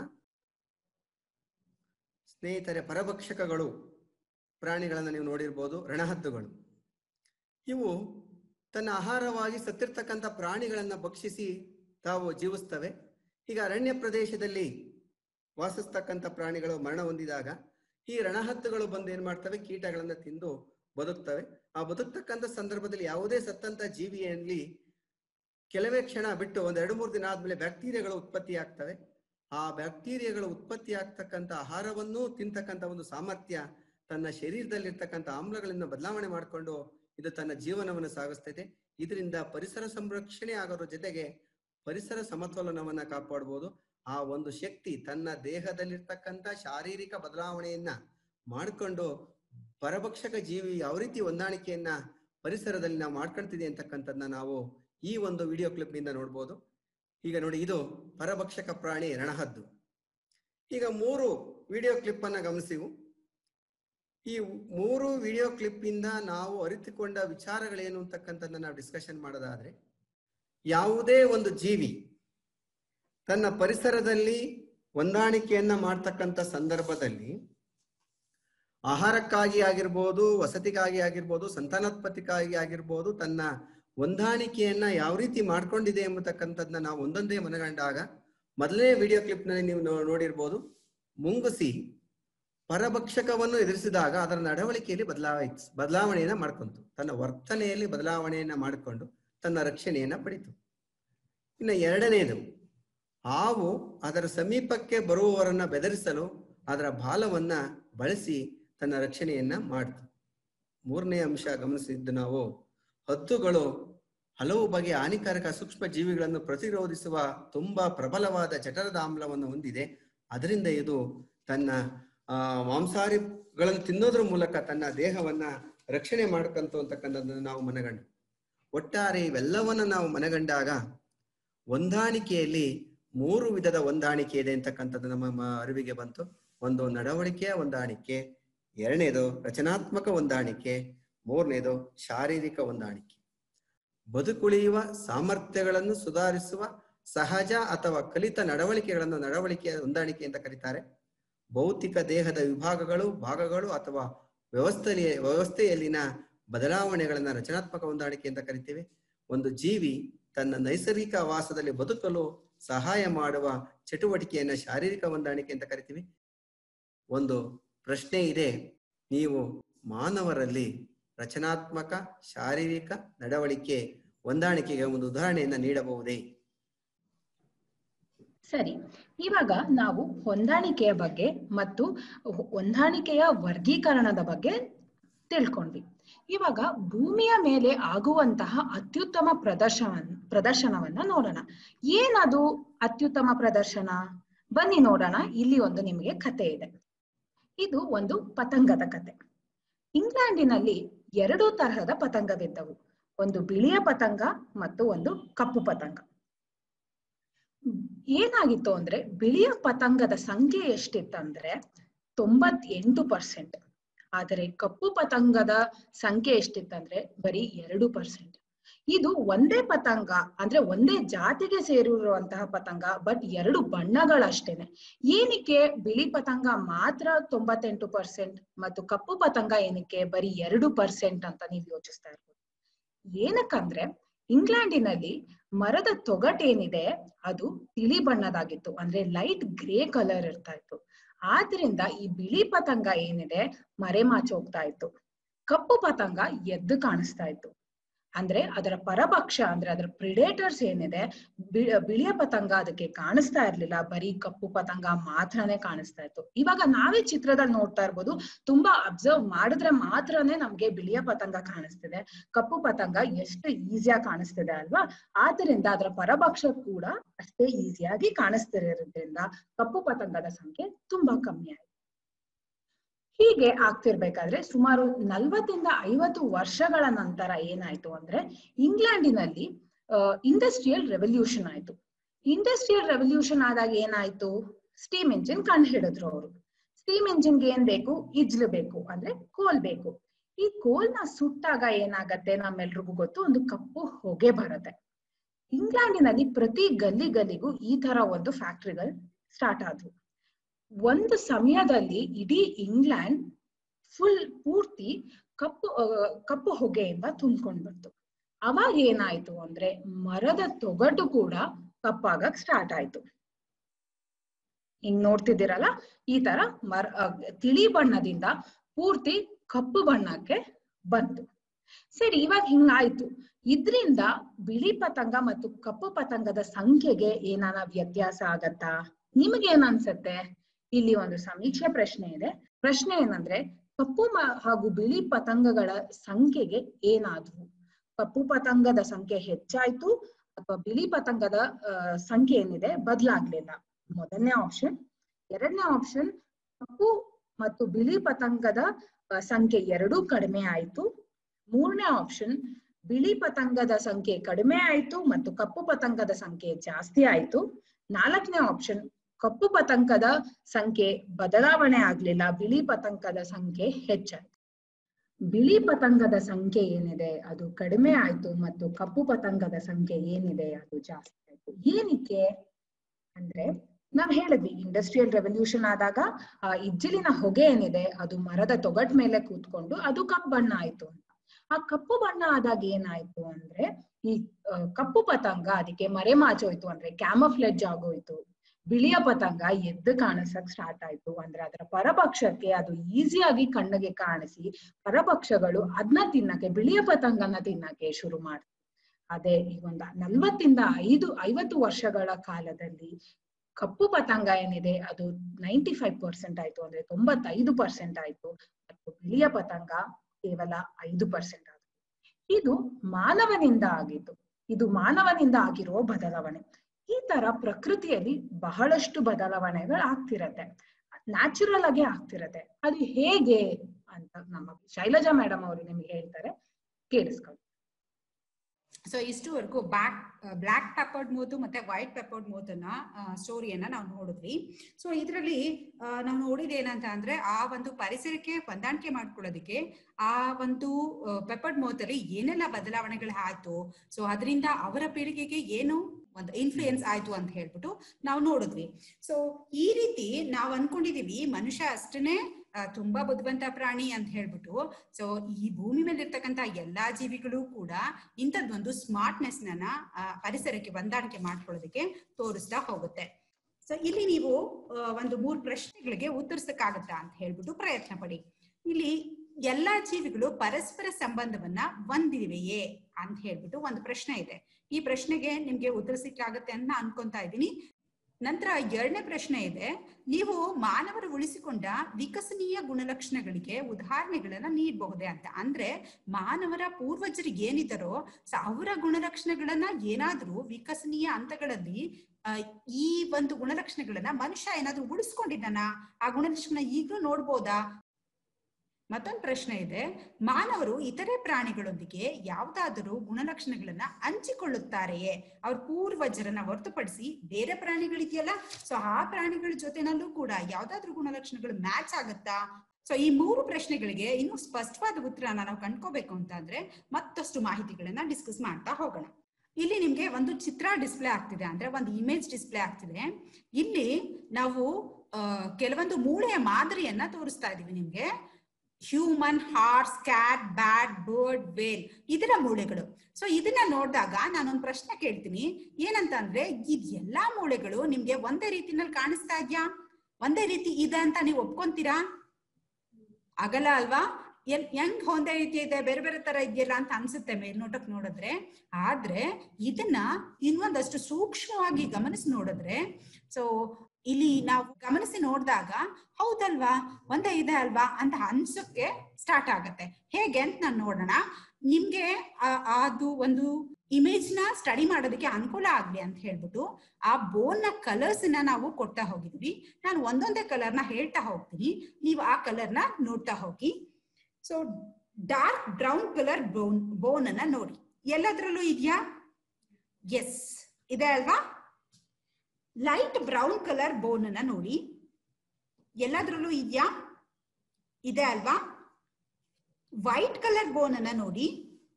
ಸ್ನೇಹಿತರೆ ಪರಭಕ್ಷಕಗಳು ಪ್ರಾಣಿಗಳನ್ನ ನೀವು ನೋಡಿರ್ಬೋದು ರಣಹದ್ದುಗಳು ಇವು ತನ್ನ ಆಹಾರವಾಗಿ ಸತ್ತಿರ್ತಕ್ಕಂಥ ಪ್ರಾಣಿಗಳನ್ನ ಭಕ್ಷಿಸಿ ತಾವು ಜೀವಿಸ್ತವೆ ಈಗ ಅರಣ್ಯ ಪ್ರದೇಶದಲ್ಲಿ ವಾಸಿಸ್ತಕ್ಕಂಥ ಪ್ರಾಣಿಗಳು ಮರಣ ಹೊಂದಿದಾಗ ಈ ರಣಹದ್ದುಗಳು ಬಂದು ಏನ್ ಮಾಡ್ತವೆ ಕೀಟಗಳನ್ನ ತಿಂದು ಬದುಕ್ತವೆ ಆ ಬದುಕ್ತಕ್ಕಂಥ ಸಂದರ್ಭದಲ್ಲಿ ಯಾವುದೇ ಸತ್ತಂತ ಜೀವಿಯಲ್ಲಿ ಕೆಲವೇ ಕ್ಷಣ ಬಿಟ್ಟು ಒಂದ್ ಎರಡು ಮೂರು ದಿನ ಆದ್ಮೇಲೆ ಬ್ಯಾಕ್ಟೀರಿಯಾಗಳು ಉತ್ಪತ್ತಿ ಆಗ್ತವೆ ಆ ಬ್ಯಾಕ್ಟೀರಿಯಾಗಳು ಉತ್ಪತ್ತಿ ಆಗ್ತಕ್ಕಂಥ ಆಹಾರವನ್ನು ತಿಂತಕ್ಕಂಥ ಒಂದು ಸಾಮರ್ಥ್ಯ ತನ್ನ ಶರೀರದಲ್ಲಿರ್ತಕ್ಕಂಥ ಆಮ್ಲಗಳಿಂದ ಬದಲಾವಣೆ ಮಾಡಿಕೊಂಡು ಇದು ತನ್ನ ಜೀವನವನ್ನು ಸಾಗಿಸ್ತೈತೆ ಇದರಿಂದ ಪರಿಸರ ಸಂರಕ್ಷಣೆ ಆಗೋದ್ರ ಜೊತೆಗೆ ಪರಿಸರ ಸಮತೋಲನವನ್ನ ಕಾಪಾಡಬಹುದು ಆ ಒಂದು ಶಕ್ತಿ ತನ್ನ ದೇಹದಲ್ಲಿರ್ತಕ್ಕಂಥ ಶಾರೀರಿಕ ಬದಲಾವಣೆಯನ್ನ ಮಾಡಿಕೊಂಡು ಪರಭಕ್ಷಕ ಜೀವಿ ಯಾವ ರೀತಿ ಹೊಂದಾಣಿಕೆಯನ್ನ ಪರಿಸರದಲ್ಲಿ ನಾವು ಮಾಡ್ಕೊಳ್ತಿದೆ ಅಂತಕ್ಕಂಥದ್ದನ್ನ ನಾವು ಈ ಒಂದು ವಿಡಿಯೋ ಕ್ಲಿಪ್ ನಿಂದ ನೋಡ್ಬೋದು ಈಗ ನೋಡಿ ಇದು ಪರಭಕ್ಷಕ ಪ್ರಾಣಿ ರಣಹದ್ದು ಈಗ ಮೂರು ವಿಡಿಯೋ ಕ್ಲಿಪ್ ಅನ್ನ ಗಮನಿಸಿವು ಈ ಮೂರು ವಿಡಿಯೋ ಕ್ಲಿಪ್ ಇಂದ ನಾವು ಅರಿತುಕೊಂಡ ವಿಚಾರಗಳೇನು ಅಂತಕ್ಕಂಥದ್ದನ್ನ ನಾವು ಡಿಸ್ಕಷನ್ ಮಾಡೋದಾದ್ರೆ ಯಾವುದೇ ಒಂದು ಜೀವಿ ತನ್ನ ಪರಿಸರದಲ್ಲಿ ಹೊಂದಾಣಿಕೆಯನ್ನ ಮಾಡ್ತಕ್ಕಂಥ ಸಂದರ್ಭದಲ್ಲಿ ಆಹಾರಕ್ಕಾಗಿ ಆಗಿರ್ಬೋದು ವಸತಿಗಾಗಿ ಆಗಿರ್ಬೋದು ಸಂತಾನೋತ್ಪತ್ತಿಗಾಗಿ ಆಗಿರ್ಬೋದು ತನ್ನ ಹೊಂದಾಣಿಕೆಯನ್ನ ಯಾವ ರೀತಿ ಮಾಡ್ಕೊಂಡಿದೆ ಎಂಬತಕ್ಕಂಥದ್ದನ್ನ ನಾವು ಒಂದೊಂದೇ ಮನಗಂಡಾಗ ಮೊದಲನೇ ವಿಡಿಯೋ ಕ್ಲಿಪ್ ನಲ್ಲಿ ನೀವು ನೋ- ನೋಡಿರ್ಬೋದು ಮುಂಗುಸಿ ಪರಭಕ್ಷಕವನ್ನು ಎದುರಿಸಿದಾಗ ಅದರ ನಡವಳಿಕೆಯಲ್ಲಿ ಬದಲಾಯಿಸ್ ಬದಲಾವಣೆಯನ್ನ ಮಾಡ್ಕೊಂತು ತನ್ನ ವರ್ತನೆಯಲ್ಲಿ ಬದಲಾವಣೆಯನ್ನ ಮಾಡಿಕೊಂಡು ತನ್ನ ರಕ್ಷಣೆಯನ್ನ ಪಡಿತು ಇನ್ನು ಎರಡನೇದು ಹಾವು ಅದರ ಸಮೀಪಕ್ಕೆ ಬರುವವರನ್ನ ಬೆದರಿಸಲು ಅದರ ಬಾಲವನ್ನ ಬಳಸಿ ತನ್ನ ರಕ್ಷಣೆಯನ್ನ ಮಾಡಿತು ಮೂರನೇ ಅಂಶ ಗಮನಿಸಿದ್ದು ನಾವು ಹದ್ದುಗಳು ಹಲವು ಬಗೆಯ ಹಾನಿಕಾರಕ ಸೂಕ್ಷ್ಮ ಜೀವಿಗಳನ್ನು ಪ್ರತಿರೋಧಿಸುವ ತುಂಬಾ ಪ್ರಬಲವಾದ ಜಠರದ ಆಮ್ಲವನ್ನು ಹೊಂದಿದೆ ಅದರಿಂದ ಇದು ತನ್ನ ಆ ಮಾಂಸಾಹಾರಿಗಳನ್ನು ತಿನ್ನೋದ್ರ ಮೂಲಕ ತನ್ನ ದೇಹವನ್ನ ರಕ್ಷಣೆ ಮಾಡ್ಕಂತು ಅಂತಕ್ಕಂಥದ್ದನ್ನು ನಾವು ಮನಗಂಡು ಒಟ್ಟಾರೆ ಇವೆಲ್ಲವನ್ನ ನಾವು ಮನಗಂಡಾಗ ಹೊಂದಾಣಿಕೆಯಲ್ಲಿ ಮೂರು ವಿಧದ ಹೊಂದಾಣಿಕೆ ಇದೆ ಅಂತಕ್ಕಂಥದ್ದು ನಮ್ಮ ಮ- ಅರಿವಿಗೆ ಬಂತು ಒಂದು ನಡವಳಿಕೆಯ ಹೊಂದಾಣಿಕೆ ಎರಡನೇದು ರಚನಾತ್ಮಕ ಹೊಂದಾಣಿಕೆ ಮೂರನೇದು ಶಾರೀರಿಕ ಹೊಂದಾಣಿಕೆ ಬದುಕುಳಿಯುವ ಸಾಮರ್ಥ್ಯಗಳನ್ನು ಸುಧಾರಿಸುವ ಸಹಜ ಅಥವಾ ಕಲಿತ ನಡವಳಿಕೆಗಳನ್ನು ನಡವಳಿಕೆಯ ಹೊಂದಾಣಿಕೆ ಅಂತ ಕರೀತಾರೆ ಭೌತಿಕ ದೇಹದ ವಿಭಾಗಗಳು ಭಾಗಗಳು ಅಥವಾ ವ್ಯವಸ್ಥೆಯ ವ್ಯವಸ್ಥೆಯಲ್ಲಿನ ಬದಲಾವಣೆಗಳನ್ನ ರಚನಾತ್ಮಕ ಹೊಂದಾಣಿಕೆ ಅಂತ ಕರಿತೀವಿ ಒಂದು ಜೀವಿ ತನ್ನ ನೈಸರ್ಗಿಕ ಆವಾಸದಲ್ಲಿ ಬದುಕಲು ಸಹಾಯ ಮಾಡುವ ಚಟುವಟಿಕೆಯನ್ನ ಶಾರೀರಿಕ ಹೊಂದಾಣಿಕೆ ಅಂತ ಕರಿತೀವಿ ಒಂದು ಪ್ರಶ್ನೆ ಇದೆ ನೀವು ಮಾನವರಲ್ಲಿ ರಚನಾತ್ಮಕ ಶಾರೀರಿಕ ನಡವಳಿಕೆ ಹೊಂದಾಣಿಕೆಗೆ ಒಂದು ಉದಾಹರಣೆಯನ್ನ ನೀಡಬಹುದೇ ಸರಿ ಇವಾಗ ನಾವು ಹೊಂದಾಣಿಕೆಯ ಬಗ್ಗೆ ಮತ್ತು ಹೊ- ಹೊಂದಾಣಿಕೆಯ ವರ್ಗೀಕರಣದ ಬಗ್ಗೆ ತಿಳ್ಕೊಂಡ್ವಿ ಇವಾಗ ಭೂಮಿಯ ಮೇಲೆ ಆಗುವಂತಹ ಅತ್ಯುತ್ತಮ ಪ್ರದರ್ಶನ ಪ್ರದರ್ಶನವನ್ನ ನೋಡೋಣ ಏನದು ಅತ್ಯುತ್ತಮ ಪ್ರದರ್ಶನ ಬನ್ನಿ ನೋಡೋಣ ಇಲ್ಲಿ ಒಂದು ನಿಮಗೆ ಕತೆ ಇದೆ ಇದು ಒಂದು ಪತಂಗದ ಕತೆ ಇಂಗ್ಲೆಂಡಿನಲ್ಲಿ ಎರಡು ತರಹದ ಪತಂಗವಿದ್ದವು ಒಂದು ಬಿಳಿಯ ಪತಂಗ ಮತ್ತು ಒಂದು ಕಪ್ಪು ಪತಂಗ ಏನಾಗಿತ್ತು ಅಂದ್ರೆ ಬಿಳಿಯ ಪತಂಗದ ಸಂಖ್ಯೆ ಎಷ್ಟಿತ್ತಂದ್ರೆ ತೊಂಬತ್ತೆಂಟು ಪರ್ಸೆಂಟ್ ಆದರೆ ಕಪ್ಪು ಪತಂಗದ ಸಂಖ್ಯೆ ಎಷ್ಟಿತ್ತಂದ್ರೆ ಬರೀ ಎರಡು ಪರ್ಸೆಂಟ್ ಇದು ಒಂದೇ ಪತಂಗ ಅಂದ್ರೆ ಒಂದೇ ಜಾತಿಗೆ ಸೇರಿರುವಂತಹ ಪತಂಗ ಬಟ್ ಎರಡು ಬಣ್ಣಗಳಷ್ಟೇನೆ ಏನಕ್ಕೆ ಬಿಳಿ ಪತಂಗ ಮಾತ್ರ ತೊಂಬತ್ತೆಂಟು ಪರ್ಸೆಂಟ್ ಮತ್ತು ಕಪ್ಪು ಪತಂಗ ಏನಕ್ಕೆ ಬರೀ ಎರಡು ಪರ್ಸೆಂಟ್ ಅಂತ ನೀವು ಯೋಚಿಸ್ತಾ ಇರ್ಬೋದು ಏನಕ್ಕಂದ್ರೆ ಇಂಗ್ಲೆಂಡಿನಲ್ಲಿ ಮರದ ತೊಗಟೇನಿದೆ ಅದು ತಿಳಿ ಬಣ್ಣದಾಗಿತ್ತು ಅಂದ್ರೆ ಲೈಟ್ ಗ್ರೇ ಕಲರ್ ಇರ್ತಾ ಇತ್ತು ಆದ್ರಿಂದ ಈ ಬಿಳಿ ಪತಂಗ ಏನಿದೆ ಮರೆಮಾಚಿ ಹೋಗ್ತಾ ಇತ್ತು ಕಪ್ಪು ಪತಂಗ ಎದ್ದು ಕಾಣಿಸ್ತಾ ಇತ್ತು ಅಂದ್ರೆ ಅದರ ಪರಪಕ್ಷ ಅಂದ್ರೆ ಅದರ ಪ್ರಿಡೇಟರ್ಸ್ ಏನಿದೆ ಬಿ- ಬಿಳಿಯ ಪತಂಗ ಅದಕ್ಕೆ ಕಾಣಿಸ್ತಾ ಇರ್ಲಿಲ್ಲ ಬರೀ ಕಪ್ಪು ಪತಂಗ ಮಾತ್ರನೇ ಕಾಣಿಸ್ತಾ ಇತ್ತು ಇವಾಗ ನಾವೇ ಚಿತ್ರದಲ್ಲಿ ನೋಡ್ತಾ ಇರ್ಬೋದು ತುಂಬಾ ಅಬ್ಸರ್ವ್ ಮಾಡಿದ್ರೆ ಮಾತ್ರನೇ ನಮ್ಗೆ ಬಿಳಿಯ ಪತಂಗ ಕಾಣಿಸ್ತಿದೆ ಕಪ್ಪು ಪತಂಗ ಎಷ್ಟು ಈಸಿಯಾಗಿ ಕಾಣಿಸ್ತಿದೆ ಅಲ್ವಾ ಆದ್ರಿಂದ ಅದರ ಪರಪಕ್ಷ ಕೂಡ ಅಷ್ಟೇ ಈಸಿಯಾಗಿ ಕಾಣಿಸ್ತಿರೋದ್ರಿಂದ ಕಪ್ಪು ಪತಂಗದ ಸಂಖ್ಯೆ ತುಂಬಾ ಕಮ್ಮಿ ಆಯ್ತು ಹೀಗೆ ಆಗ್ತಿರ್ಬೇಕಾದ್ರೆ ಸುಮಾರು ನಲ್ವತ್ತರಿಂದ ಐವತ್ತು ವರ್ಷಗಳ ನಂತರ ಏನಾಯ್ತು ಅಂದ್ರೆ ಇಂಗ್ಲೆಂಡಿನಲ್ಲಿ ಇಂಡಸ್ಟ್ರಿಯಲ್ ರೆವಲ್ಯೂಷನ್ ಆಯ್ತು ಇಂಡಸ್ಟ್ರಿಯಲ್ ರೆವಲ್ಯೂಷನ್ ಆದಾಗ ಏನಾಯ್ತು ಸ್ಟೀಮ್ ಇಂಜಿನ್ ಕಂಡು ಹಿಡಿದ್ರು ಅವರು ಸ್ಟೀಮ್ ಇಂಜಿನ್ಗೆ ಏನ್ ಬೇಕು ಇಜ್ಲು ಬೇಕು ಅಂದ್ರೆ ಕೋಲ್ ಬೇಕು ಈ ಕೋಲ್ನ ಸುಟ್ಟಾಗ ಏನಾಗತ್ತೆ ನಮ್ಮೆಲ್ರಿಗೂ ಗೊತ್ತು ಒಂದು ಕಪ್ಪು ಹೊಗೆ ಬರುತ್ತೆ ಇಂಗ್ಲೆಂಡಿನಲ್ಲಿ ಪ್ರತಿ ಗಲ್ಲಿ ಗಲ್ಲಿಗೂ ಈ ತರ ಒಂದು ಫ್ಯಾಕ್ಟ್ರಿಗಳು ಸ್ಟಾರ್ಟ್ ಆದ್ವು ಒಂದು ಸಮಯದಲ್ಲಿ ಇಡೀ ಇಂಗ್ಲೆಂಡ್ ಫುಲ್ ಪೂರ್ತಿ ಕಪ್ಪು ಆ, ಕಪ್ಪು ಹೊಗೆಯಿಂದ ತುಂಬ್ಕೊಂಡ್ಬಿಡ್ತು ಅವಾಗ ಏನಾಯ್ತು ಅಂದ್ರೆ ಮರದ ತೊಗಟು ಕೂಡ ಕಪ್ಪಾಗಕ್ ಸ್ಟಾರ್ಟ್ ಆಯ್ತು ಹಿಂಗ್ ನೋಡ್ತಿದ್ದೀರಲ್ಲ ಈ ತರ ಮರ ಆ, ತಿಳಿ ಬಣ್ಣದಿಂದ ಪೂರ್ತಿ ಕಪ್ಪು ಬಣ್ಣಕ್ಕೆ ಬಂತು ಸರಿ ಇವಾಗ ಹಿಂಗಾಯ್ತು ಇದ್ರಿಂದ ಬಿಳಿ ಪತಂಗ ಮತ್ತು ಕಪ್ಪು ಪತಂಗದ ಸಂಖ್ಯೆಗೆ ಏನಾನ ವ್ಯತ್ಯಾಸ ಆಗತ್ತಾ ನಿಮ್ಗೇನ್ ಅನ್ಸತ್ತೆ ಇಲ್ಲಿ ಒಂದು ಸಮೀಕ್ಷೆ ಪ್ರಶ್ನೆ ಇದೆ ಪ್ರಶ್ನೆ ಏನಂದ್ರೆ ಕಪ್ಪು ಮ- ಹಾಗೂ ಬಿಳಿ ಪತಂಗಗಳ ಸಂಖ್ಯೆಗೆ ಏನಾದ್ವು ಕಪ್ಪು ಪತಂಗದ ಸಂಖ್ಯೆ ಹೆಚ್ಚಾಯ್ತು ಅಥವಾ ಬಿಳಿ ಪತಂಗದ ಆ, ಸಂಖ್ಯೆ ಏನಿದೆ ಬದಲಾಗ್ಲಿಲ್ಲ ಮೊದಲನೇ ಆಪ್ಷನ್ ಎರಡನೇ ಆಪ್ಷನ್ ಕಪ್ಪು ಮತ್ತು ಬಿಳಿ ಪತಂಗದ ಆ, ಸಂಖ್ಯೆ ಎರಡೂ ಕಡಿಮೆ ಆಯ್ತು ಮೂರನೇ ಆಪ್ಷನ್ ಬಿಳಿ ಪತಂಗದ ಸಂಖ್ಯೆ ಕಡಿಮೆ ಆಯ್ತು ಮತ್ತು ಕಪ್ಪು ಪತಂಗದ ಸಂಖ್ಯೆ ಜಾಸ್ತಿ ಆಯ್ತು ನಾಲ್ಕನೇ ಆಪ್ಷನ್ ಕಪ್ಪು ಪತಂಗದ ಸಂಖ್ಯೆ ಬದಲಾವಣೆ ಆಗ್ಲಿಲ್ಲ ಬಿಳಿ ಪತಂಗದ ಸಂಖ್ಯೆ ಹೆಚ್ಚಾಯ್ತು ಬಿಳಿ ಪತಂಗದ ಸಂಖ್ಯೆ ಏನಿದೆ ಅದು ಕಡಿಮೆ ಆಯ್ತು ಮತ್ತು ಕಪ್ಪು ಪತಂಗದ ಸಂಖ್ಯೆ ಏನಿದೆ ಅದು ಜಾಸ್ತಿ ಆಯ್ತು ಏನಕ್ಕೆ ಅಂದ್ರೆ ನಾವ್ ಹೇಳಿದ್ವಿ ಇಂಡಸ್ಟ್ರಿಯಲ್ ರೆವಲ್ಯೂಷನ್ ಆದಾಗ ಆ ಇಜ್ಜಿಲಿನ ಹೊಗೆ ಏನಿದೆ ಅದು ಮರದ ತೊಗಟ್ ಮೇಲೆ ಕೂತ್ಕೊಂಡು ಅದು ಕಪ್ಪು ಬಣ್ಣ ಆಯ್ತು ಅಂತ ಆ ಕಪ್ಪು ಬಣ್ಣ ಆದಾಗ ಏನಾಯ್ತು ಅಂದ್ರೆ ಈ ಆ, ಕಪ್ಪು ಪತಂಗ ಅದಕ್ಕೆ ಮರೆಮಾಚೋಯ್ತು ಅಂದ್ರೆ ಕ್ಯಾಮಫ್ಲೆಡ್ಜ್ ಆಗೋಯ್ತು ಬಿಳಿಯ ಪತಂಗ ಎದ್ದು ಕಾಣಿಸಕ್ ಸ್ಟಾರ್ಟ್ ಆಯ್ತು ಅಂದ್ರೆ ಅದರ ಪರಪಕ್ಷಕ್ಕೆ ಅದು ಈಸಿಯಾಗಿ ಕಣ್ಣಿಗೆ ಕಾಣಿಸಿ ಪರಪಕ್ಷಗಳು ಅದನ್ನ ತಿನ್ನಕ್ಕೆ ಬಿಳಿಯ ಪತಂಗನ ತಿನ್ನಕ್ಕೆ ಶುರು ಮಾಡ್ತು ಅದೇ ಈ ಒಂದು ನಲ್ವತ್ತಿಂದ ಐದು ಐವತ್ತು ವರ್ಷಗಳ ಕಾಲದಲ್ಲಿ ಕಪ್ಪು ಪತಂಗ ಏನಿದೆ ಅದು ನೈಂಟಿ ಫೈವ್ ಪರ್ಸೆಂಟ್ ಆಯ್ತು ಅಂದ್ರೆ ತೊಂಬತ್ತೈದು ಪರ್ಸೆಂಟ್ ಆಯ್ತು ಮತ್ತು ಬಿಳಿಯ ಪತಂಗ ಕೇವಲ ಐದು ಪರ್ಸೆಂಟ್ ಆಯ್ತು ಇದು ಮಾನವನಿಂದ ಆಗಿತ್ತು ಇದು ಮಾನವನಿಂದ ಆಗಿರುವ ಬದಲಾವಣೆ ಈ ತರ ಪ್ರಕೃತಿಯಲ್ಲಿ ಬಹಳಷ್ಟು ಬದಲಾವಣೆಗಳು ಆಗ್ತಿರತ್ತೆ ನ್ಯಾಚುರಲ್ ಆಗಿ ಆಗ್ತಿರತ್ತೆ ಅದು ಹೇಗೆ ಅಂತ ನಮ್ಮ ಶೈಲಜಾ ಮೇಡಮ್ ಅವರು ನಿಮ್ಗೆ ಹೇಳ್ತಾರೆ ಕೇಳಿಸ್ಕೊಳ್ಳಿ ಸೊ ಇಷ್ಟುವರೆಗೂ ಬ್ಯಾಕ್ ಬ್ಲ್ಯಾಕ್ ಪೆಪರ್ಡ್ ಮೂತು ಮತ್ತೆ ವೈಟ್ ಪೆಪರ್ಡ್ ಮೂತನ್ನ ಸ್ಟೋರಿಯನ್ನ ನಾವು ನೋಡಿದ್ವಿ ಸೊ ಇದರಲ್ಲಿ ನಾವು ನೋಡಿದೇನಂತ ಅಂದ್ರೆ ಆ ಒಂದು ಪರಿಸರಕ್ಕೆ ಹೊಂದಾಣಿಕೆ ಮಾಡ್ಕೊಳ್ಳೋದಕ್ಕೆ ಆ ಒಂದು ಪೆಪರ್ಡ್ ಮೌತಲ್ಲಿ ಏನೆಲ್ಲ ಬದಲಾವಣೆಗಳು ಆಯ್ತು ಸೊ ಅದರಿಂದ ಅವರ ಪೀಳಿಗೆಗೆ ಏನು ಒಂದು ಇನ್ಫ್ಲೂಯೆನ್ಸ್ ಆಯ್ತು ಅಂತ ಹೇಳ್ಬಿಟ್ಟು ನಾವು ನೋಡಿದ್ವಿ ಸೊ ಈ ರೀತಿ ನಾವು ಅನ್ಕೊಂಡಿದೀವಿ ಮನುಷ್ಯ ಅಷ್ಟೇ ತುಂಬಾ ಬುದ್ಧಿವಂತ ಪ್ರಾಣಿ ಅಂತ ಹೇಳ್ಬಿಟ್ಟು ಸೊ ಈ ಭೂಮಿ ಮೇಲೆ ಇರ್ತಕ್ಕಂತ ಎಲ್ಲಾ ಜೀವಿಗಳು ಕೂಡ ಇಂಥದ್ದೊಂದು ಸ್ಮಾರ್ಟ್ನೆಸ್ ನ ಪರಿಸರಕ್ಕೆ ಹೊಂದಾಣಿಕೆ ಮಾಡ್ಕೊಳ್ಳೋದಕ್ಕೆ ತೋರಿಸ್ತಾ ಹೋಗುತ್ತೆ ಸೊ ಇಲ್ಲಿ ನೀವು ಒಂದು ಮೂರು ಪ್ರಶ್ನೆಗಳಿಗೆ ಉತ್ತರಿಸಕ್ಕಾಗತ್ತಾ ಅಂತ ಹೇಳ್ಬಿಟ್ಟು ಪ್ರಯತ್ನ ಪಡಿ ಇಲ್ಲಿ ಎಲ್ಲಾ ಜೀವಿಗಳು ಪರಸ್ಪರ ಸಂಬಂಧವನ್ನ ಹೊಂದಿವೆಯೇ ಅಂತ ಹೇಳ್ಬಿಟ್ಟು ಒಂದು ಪ್ರಶ್ನೆ ಇದೆ ಈ ಪ್ರಶ್ನೆಗೆ ನಿಮ್ಗೆ ಉತ್ತರಿಸಿಕ್ಕಾಗತ್ತೆ ಅಂತ ಅನ್ಕೊಂತಾ ಇದ್ದೀನಿ ನಂತರ ಎರಡನೇ ಪ್ರಶ್ನೆ ಇದೆ ನೀವು ಮಾನವರು ಉಳಿಸಿಕೊಂಡ ವಿಕಸನೀಯ ಗುಣಲಕ್ಷಣಗಳಿಗೆ ಉದಾಹರಣೆಗಳನ್ನ ನೀಡಬಹುದೇ ಅಂತ ಅಂದ್ರೆ ಮಾನವರ ಪೂರ್ವಜರಿಗೆ ಏನಿದ್ದಾರೋ ಅವರ ಗುಣಲಕ್ಷಣಗಳನ್ನ ಏನಾದ್ರೂ ವಿಕಸನೀಯ ಹಂತಗಳಲ್ಲಿ ಈ ಒಂದು ಗುಣಲಕ್ಷಣಗಳನ್ನ ಮನುಷ್ಯ ಏನಾದ್ರೂ ಉಳಿಸ್ಕೊಂಡಿದ್ದಾನ ಆ ಗುಣಲಕ್ಷಣ ಈಗಲೂ ನೋಡ್ಬೋದಾ ಮತ್ತೊಂದು ಪ್ರಶ್ನೆ ಇದೆ ಮಾನವರು ಇತರೆ ಪ್ರಾಣಿಗಳೊಂದಿಗೆ ಯಾವ್ದಾದರೂ ಗುಣಲಕ್ಷಣಗಳನ್ನ ಹಂಚಿಕೊಳ್ಳುತ್ತಾರೆಯೇ ಅವ್ರ ಪೂರ್ವಜರನ್ನ ಹೊರತುಪಡಿಸಿ ಬೇರೆ ಪ್ರಾಣಿಗಳಿದೆಯಲ್ಲ ಸೊ ಆ ಪ್ರಾಣಿಗಳ ಜೊತೆನಲ್ಲೂ ಕೂಡ ಯಾವ್ದಾದ್ರು ಗುಣಲಕ್ಷಣಗಳು ಮ್ಯಾಚ್ ಆಗುತ್ತಾ ಸೊ ಈ ಮೂರು ಪ್ರಶ್ನೆಗಳಿಗೆ ಇನ್ನೂ ಸ್ಪಷ್ಟವಾದ ಉತ್ತರನ ನಾವು ಕಂಡ್ಕೋಬೇಕು ಅಂತ ಅಂದ್ರೆ ಮತ್ತಷ್ಟು ಮಾಹಿತಿಗಳನ್ನ ಡಿಸ್ಕಸ್ ಮಾಡ್ತಾ ಹೋಗೋಣ ಇಲ್ಲಿ ನಿಮ್ಗೆ ಒಂದು ಚಿತ್ರ ಡಿಸ್ಪ್ಲೇ ಆಗ್ತಿದೆ ಅಂದ್ರೆ ಒಂದು ಇಮೇಜ್ ಡಿಸ್ಪ್ಲೇ ಆಗ್ತಿದೆ ಇಲ್ಲಿ ನಾವು ಕೆಲವೊಂದು ಮೂಳೆಯ ಮಾದರಿಯನ್ನ ತೋರಿಸ್ತಾ ಇದೀವಿ ನಿಮ್ಗೆ human horse cat bat bird whale ಇದರ ಮೂಳೆಗಳು ಸೊ ಇದನ್ನ ನೋಡಿದಾಗ ನಾನೊಂದು ಪ್ರಶ್ನೆ ಕೇಳ್ತೀನಿ ಏನಂತ ಅಂದ್ರೆ ಇದ್ ಎಲ್ಲಾ ಮೂಳೆಗಳು ನಿಮ್ಗೆ ಒಂದೇ ರೀತಿನಲ್ಲಿ ಕಾಣಿಸ್ತಾ ಇದ್ಯಾ ಒಂದೇ ರೀತಿ ಇದೆ ಅಂತ ನೀವು ಒಪ್ಕೊಂತೀರಾ ಆಗಲ್ಲ ಅಲ್ವಾ ಎಲ್ ಹೆಂಗ್ ಒಂದೇ ರೀತಿ ಇದೆ ಬೇರೆ ಬೇರೆ ತರ ಇದೆಯಲ್ಲ ಅಂತ ಅನ್ಸುತ್ತೆ ಮೇಲ್ನೋಟಕ್ ನೋಡಿದ್ರೆ ಆದ್ರೆ ಇದನ್ನ ಇನ್ನೊಂದಷ್ಟು ಸೂಕ್ಷ್ಮವಾಗಿ ಗಮನಿಸಿ ನೋಡಿದ್ರೆ ಸೊ ಇಲ್ಲಿ ನಾವು ಗಮನಿಸಿ ನೋಡಿದಾಗ ಹೌದಲ್ವಾ ಒಂದೇ ಇದೆ ಅಲ್ವಾ ಅಂತ ಅನ್ಸಕ್ಕೆ ಸ್ಟಾರ್ಟ್ ಆಗತ್ತೆ ಹೇಗೆ ಅಂತ ನಾನು ನೋಡೋಣ ನಿಮ್ಗೆ ಅದು ಒಂದು ಇಮೇಜ್ ನ ಸ್ಟಡಿ ಮಾಡೋದಕ್ಕೆ ಅನುಕೂಲ ಆಗ್ಲಿ ಅಂತ ಹೇಳ್ಬಿಟ್ಟು ಆ ಬೋನ್ ನ ಕಲರ್ಸ್ ನ ನಾವು ಕೊಡ್ತಾ ಹೋಗಿದ್ವಿ ನಾನು ಒಂದೊಂದೇ ಕಲರ್ ನ ಹೇಳ್ತಾ ಹೋಗ್ತೀನಿ ನೀವು ಆ ಕಲರ್ ನ ನೋಡ್ತಾ ಹೋಗಿ so dark brown colour bone bone ಅನ್ನ ನೋಡಿ ಎಲ್ಲದ್ರಲ್ಲೂ ಇದೆಯಾ ಎಸ್ ಇದೆ ಅಲ್ವಾ ಲೈಟ್ ಬ್ರೌನ್ ಕಲರ್ ಬೋನ್ ಅನ್ನ ನೋಡಿ ಎಲ್ಲದ್ರಲ್ಲೂ ಇದೆಯಾ ಇದೆ ಅಲ್ವಾ ವೈಟ್ ಕಲರ್ ಬೋನ್ ಅನ್ನ ನೋಡಿ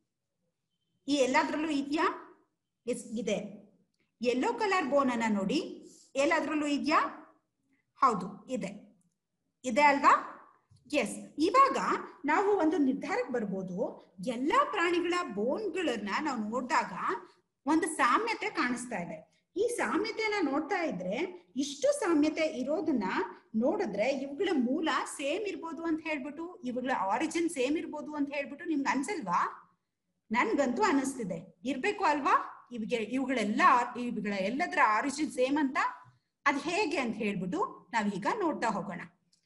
ಈ ಎಲ್ಲದ್ರಲ್ಲೂ ಇದೆಯಾ ಎಸ್ ಇದೆ ಯೆಲ್ಲೋ ಕಲರ್ ಬೋನ್ ಅನ್ನ ನೋಡಿ ಎಲ್ಲದ್ರಲ್ಲೂ ಇದೆಯಾ ಹೌದು ಇದೆ ಇದೆ ಅಲ್ವಾ ಎಸ್ ಇವಾಗ ನಾವು ಒಂದು ನಿರ್ಧಾರಕ್ಕೆ ಬರ್ಬೋದು ಎಲ್ಲಾ ಪ್ರಾಣಿಗಳ ಬೋನ್ಗಳನ್ನ ನಾವು ನೋಡಿದಾಗ ಒಂದು ಸಾಮ್ಯತೆ ಕಾಣಿಸ್ತಾ ಇದೆ ಈ ಸಾಮ್ಯತೆಯನ್ನ ನೋಡ್ತಾ ಇದ್ರೆ ಇಷ್ಟು ಸಾಮ್ಯತೆ ಇರೋದನ್ನ ನೋಡಿದ್ರೆ ಇವುಗಳ ಮೂಲ ಸೇಮ್ ಇರ್ಬೋದು ಅಂತ ಹೇಳ್ಬಿಟ್ಟು ಇವುಗಳ ಆರಿಜಿನ್ ಸೇಮ್ ಇರ್ಬೋದು ಅಂತ ಹೇಳ್ಬಿಟ್ಟು ನಿಮ್ಗೆ ಅನ್ಸಲ್ವಾ ನನ್ಗಂತೂ ಅನಿಸ್ತಿದೆ ಇರ್ಬೇಕು ಅಲ್ವಾ ಇವಿಗೆ ಇವುಗಳೆಲ್ಲ ಇವುಗಳ ಎಲ್ಲದರ ಆರಿಜಿನ್ ಸೇಮ್ ಅಂತ ಅದ್ ಹೇಗೆ ಅಂತ ಹೇಳ್ಬಿಟ್ಟು ನಾವೀಗ ನೋಡ್ತಾ ಹೋಗೋಣ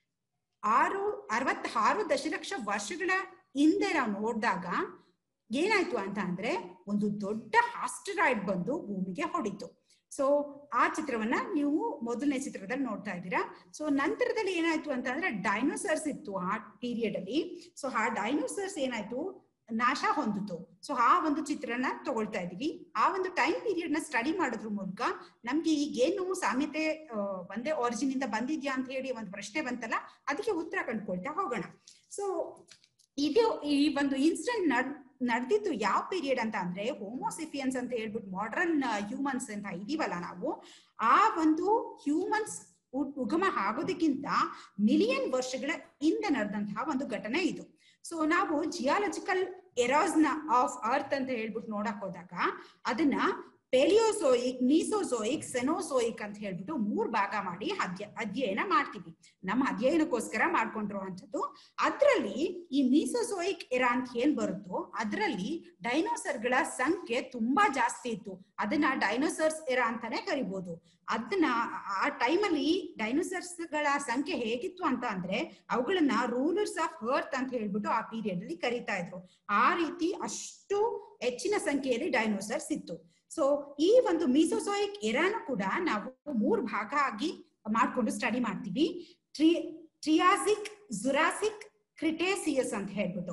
ಆರು ಅರವತ್ತಾರು ದಶಲಕ್ಷ ವರ್ಷಗಳ ಹಿಂದೆ ನಾವು ನೋಡಿದಾಗ ಏನಾಯ್ತು ಅಂತ ಅಂದ್ರೆ ಒಂದು ದೊಡ್ಡ ಆಸ್ಟರಾಯ್ಡ್ ಬಂದು ಭೂಮಿಗೆ ಹೊಡಿತು ಸೊ ಆ ಚಿತ್ರವನ್ನ ನೀವು ಮೊದಲನೇ ಚಿತ್ರದಲ್ಲಿ ನೋಡ್ತಾ ಇದ್ದೀರಾ ಸೊ ನಂತರದಲ್ಲಿ ಏನಾಯ್ತು ಅಂತ ಅಂದ್ರೆ ಡೈನೋಸರ್ಸ್ ಇತ್ತು ಆ ಪೀರಿಯಡ್ ಅಲ್ಲಿ ಸೊ ಆ ಡೈನೋಸರ್ಸ್ ಏನಾಯ್ತು ನಾಶ ಹೊಂದಿತು ಸೊ ಆ ಒಂದು ಚಿತ್ರನ ತಗೊಳ್ತಾ ಇದೀವಿ ಆ ಒಂದು ಟೈಮ್ ಪೀರಿಯಡ್ ನ ಸ್ಟಡಿ ಮಾಡೋದ್ರ ಮೂಲಕ ನಮ್ಗೆ ಈಗೇನು ಸಾಮ್ಯತೆ ಒಂದೇ ಆರಿಜಿನ್ ಇಂದ ಬಂದಿದ್ಯಾ ಅಂತ ಹೇಳಿ ಒಂದು ಪ್ರಶ್ನೆ ಬಂತಲ್ಲ ಅದಕ್ಕೆ ಉತ್ತರ ಕಂಡುಕೊಳ್ತಾ ಹೋಗೋಣ ಸೊ ಇದು ಈ ಒಂದು ಇನ್ಸಿಡೆಂಟ್ ನಡ್ ನಡೆದಿದ್ದು ಯಾವ ಪೀರಿಯಡ್ ಅಂತ ಅಂದ್ರೆ ಹೋಮೋಸಿಫಿಯನ್ಸ್ ಅಂತ ಹೇಳ್ಬಿಟ್ಟು ಮಾಡರ್ನ್ ಹ್ಯೂಮನ್ಸ್ ಅಂತ ಇದೀವಲ್ಲ ನಾವು ಆ ಒಂದು ಹ್ಯೂಮನ್ಸ್ ಉಗಮ ಆಗೋದಕ್ಕಿಂತ ಮಿಲಿಯನ್ ವರ್ಷಗಳ ಹಿಂದೆ ನಡೆದಂತಹ ಒಂದು ಘಟನೆ ಇದು ಸೊ ನಾವು ಜಿಯಾಲಜಿಕಲ್ ಎರಾಸ್ ನ ಆಫ್ ಅರ್ತ್ ಅಂತ ಹೇಳ್ಬಿಟ್ಟು ನೋಡಕ್ ಹೋದಾಗ ಅದನ್ನ ಪೆಲಿಯೋಸೋಯಿಕ್ ಮೀಸೋಸೋಯಿಕ್ ಸೆನೋಸೋಯಿಕ್ ಅಂತ ಹೇಳ್ಬಿಟ್ಟು ಮೂರ್ ಭಾಗ ಮಾಡಿ ಅಧ್ಯ ಅಧ್ಯಯನ ಮಾಡ್ತೀವಿ ನಮ್ಮ ಅಧ್ಯಯನಕ್ಕೋಸ್ಕರ ಮಾಡ್ಕೊಂಡಿರುವಂಥದ್ದು ಅದ್ರಲ್ಲಿ ಈ ಮೀಸೋಸೋಯಿಕ್ ಎರಾ ಅಂತ ಏನ್ ಬರುತ್ತೋ ಅದ್ರಲ್ಲಿ ಡೈನೋಸರ್ಗಳ ಸಂಖ್ಯೆ ತುಂಬಾ ಜಾಸ್ತಿ ಇತ್ತು ಅದನ್ನ ಡೈನೋಸರ್ಸ್ ಎರಾ ಅಂತಾನೆ ಕರಿಬಹುದು ಅದನ್ನ ಆ ಟೈಮಲ್ಲಿ ಡೈನೋಸರ್ಸ್ ಗಳ ಸಂಖ್ಯೆ ಹೇಗಿತ್ತು ಅಂತ ಅಂದ್ರೆ ಅವುಗಳನ್ನ ರೂಲರ್ಸ್ ಆಫ್ ಅರ್ತ್ ಅಂತ ಹೇಳ್ಬಿಟ್ಟು ಆ ಪೀರಿಯಡ್ ಅಲ್ಲಿ ಕರೀತಾ ಇದ್ರು ಆ ರೀತಿ ಅಷ್ಟು ಹೆಚ್ಚಿನ ಸಂಖ್ಯೆಯಲ್ಲಿ ಡೈನೋಸರ್ಸ್ ಇತ್ತು ಸೊ ಈ ಒಂದು ಮೀಸೋಸೋಯಿಕ್ ಎರಾನು ಕೂಡ ನಾವು ಮೂರ್ ಭಾಗ ಆಗಿ ಮಾಡ್ಕೊಂಡು ಸ್ಟಡಿ ಮಾಡ್ತೀವಿ ಟ್ರಿ ಟ್ರಿಯಾಸಿಕ್ ಜುರಾಸಿಕ್ ಕ್ರಿಟೇಸಿಯಸ್ ಅಂತ ಹೇಳ್ಬಿಟ್ಟು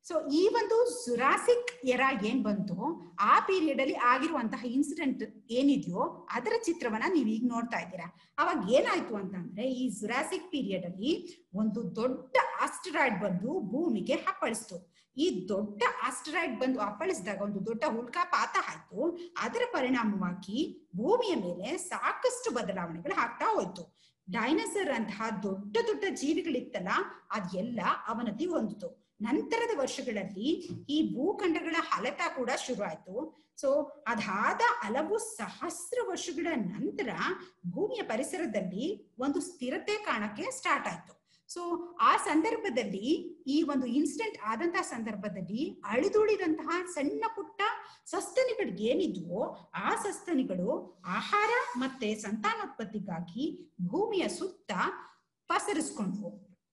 ಸೊ ಈ ಒಂದು ಜುರಾಸಿಕ್ ಎರ ಏನ್ ಬಂತು ಆ ಪೀರಿಯಡ್ ಅಲ್ಲಿ ಆಗಿರುವಂತಹ ಇನ್ಸಿಡೆಂಟ್ ಏನಿದೆಯೋ ಅದರ ಚಿತ್ರವನ್ನ ನೀವು ಈಗ ನೋಡ್ತಾ ಇದ್ದೀರಾ ಅವಾಗ ಏನಾಯ್ತು ಅಂತಂದ್ರೆ ಈ ಜುರಾಸಿಕ್ ಪೀರಿಯಡ್ ಅಲ್ಲಿ ಒಂದು ದೊಡ್ಡ ಆಸ್ಟರಾಯ್ಡ್ ಬಂದು ಭೂಮಿಗೆ ಅಪ್ಪಳಿಸ್ತು ಈ ದೊಡ್ಡ ಆಸ್ಟರಾಯ್ಡ್ ಬಂದು ಅಪ್ಪಳಿಸಿದಾಗ ಒಂದು ದೊಡ್ಡ ಉಲ್ಕಾಪಾತ ಆಯ್ತು ಅದರ ಪರಿಣಾಮವಾಗಿ ಭೂಮಿಯ ಮೇಲೆ ಸಾಕಷ್ಟು ಬದಲಾವಣೆಗಳು ಆಗ್ತಾ ಹೋಯ್ತು ಡೈನಸರ್ ಅಂತಹ ದೊಡ್ಡ ದೊಡ್ಡ ಜೀವಿಗಳಿತ್ತಲ್ಲ ಅದೆಲ್ಲ ಅವನತಿ ಹೊಂದಿತು ನಂತರದ ವರ್ಷಗಳಲ್ಲಿ ಈ ಭೂಖಂಡಗಳ ಹಲತ ಕೂಡ ಶುರು ಆಯ್ತು ಸೊ ಅದಾದ ಹಲವು ಸಹಸ್ರ ವರ್ಷಗಳ ನಂತರ ಭೂಮಿಯ ಪರಿಸರದಲ್ಲಿ ಒಂದು ಸ್ಥಿರತೆ ಕಾಣಕ್ಕೆ ಸ್ಟಾರ್ಟ್ ಆಯ್ತು ಸೊ ಆ ಸಂದರ್ಭದಲ್ಲಿ ಈ ಒಂದು ಇನ್ಸಿಡೆಂಟ್ ಆದಂತಹ ಸಂದರ್ಭದಲ್ಲಿ ಅಳಿದುಳಿದಂತಹ ಸಣ್ಣ ಪುಟ್ಟ ಸಸ್ತನಿಗಳು ಏನಿದ್ವೋ ಆ ಸಸ್ತನಿಗಳು ಆಹಾರ ಮತ್ತೆ ಸಂತಾನೋತ್ಪತ್ತಿಗಾಗಿ ಭೂಮಿಯ ಸುತ್ತ ಪಸರಿಸ್ಕೊಂಡ್ವು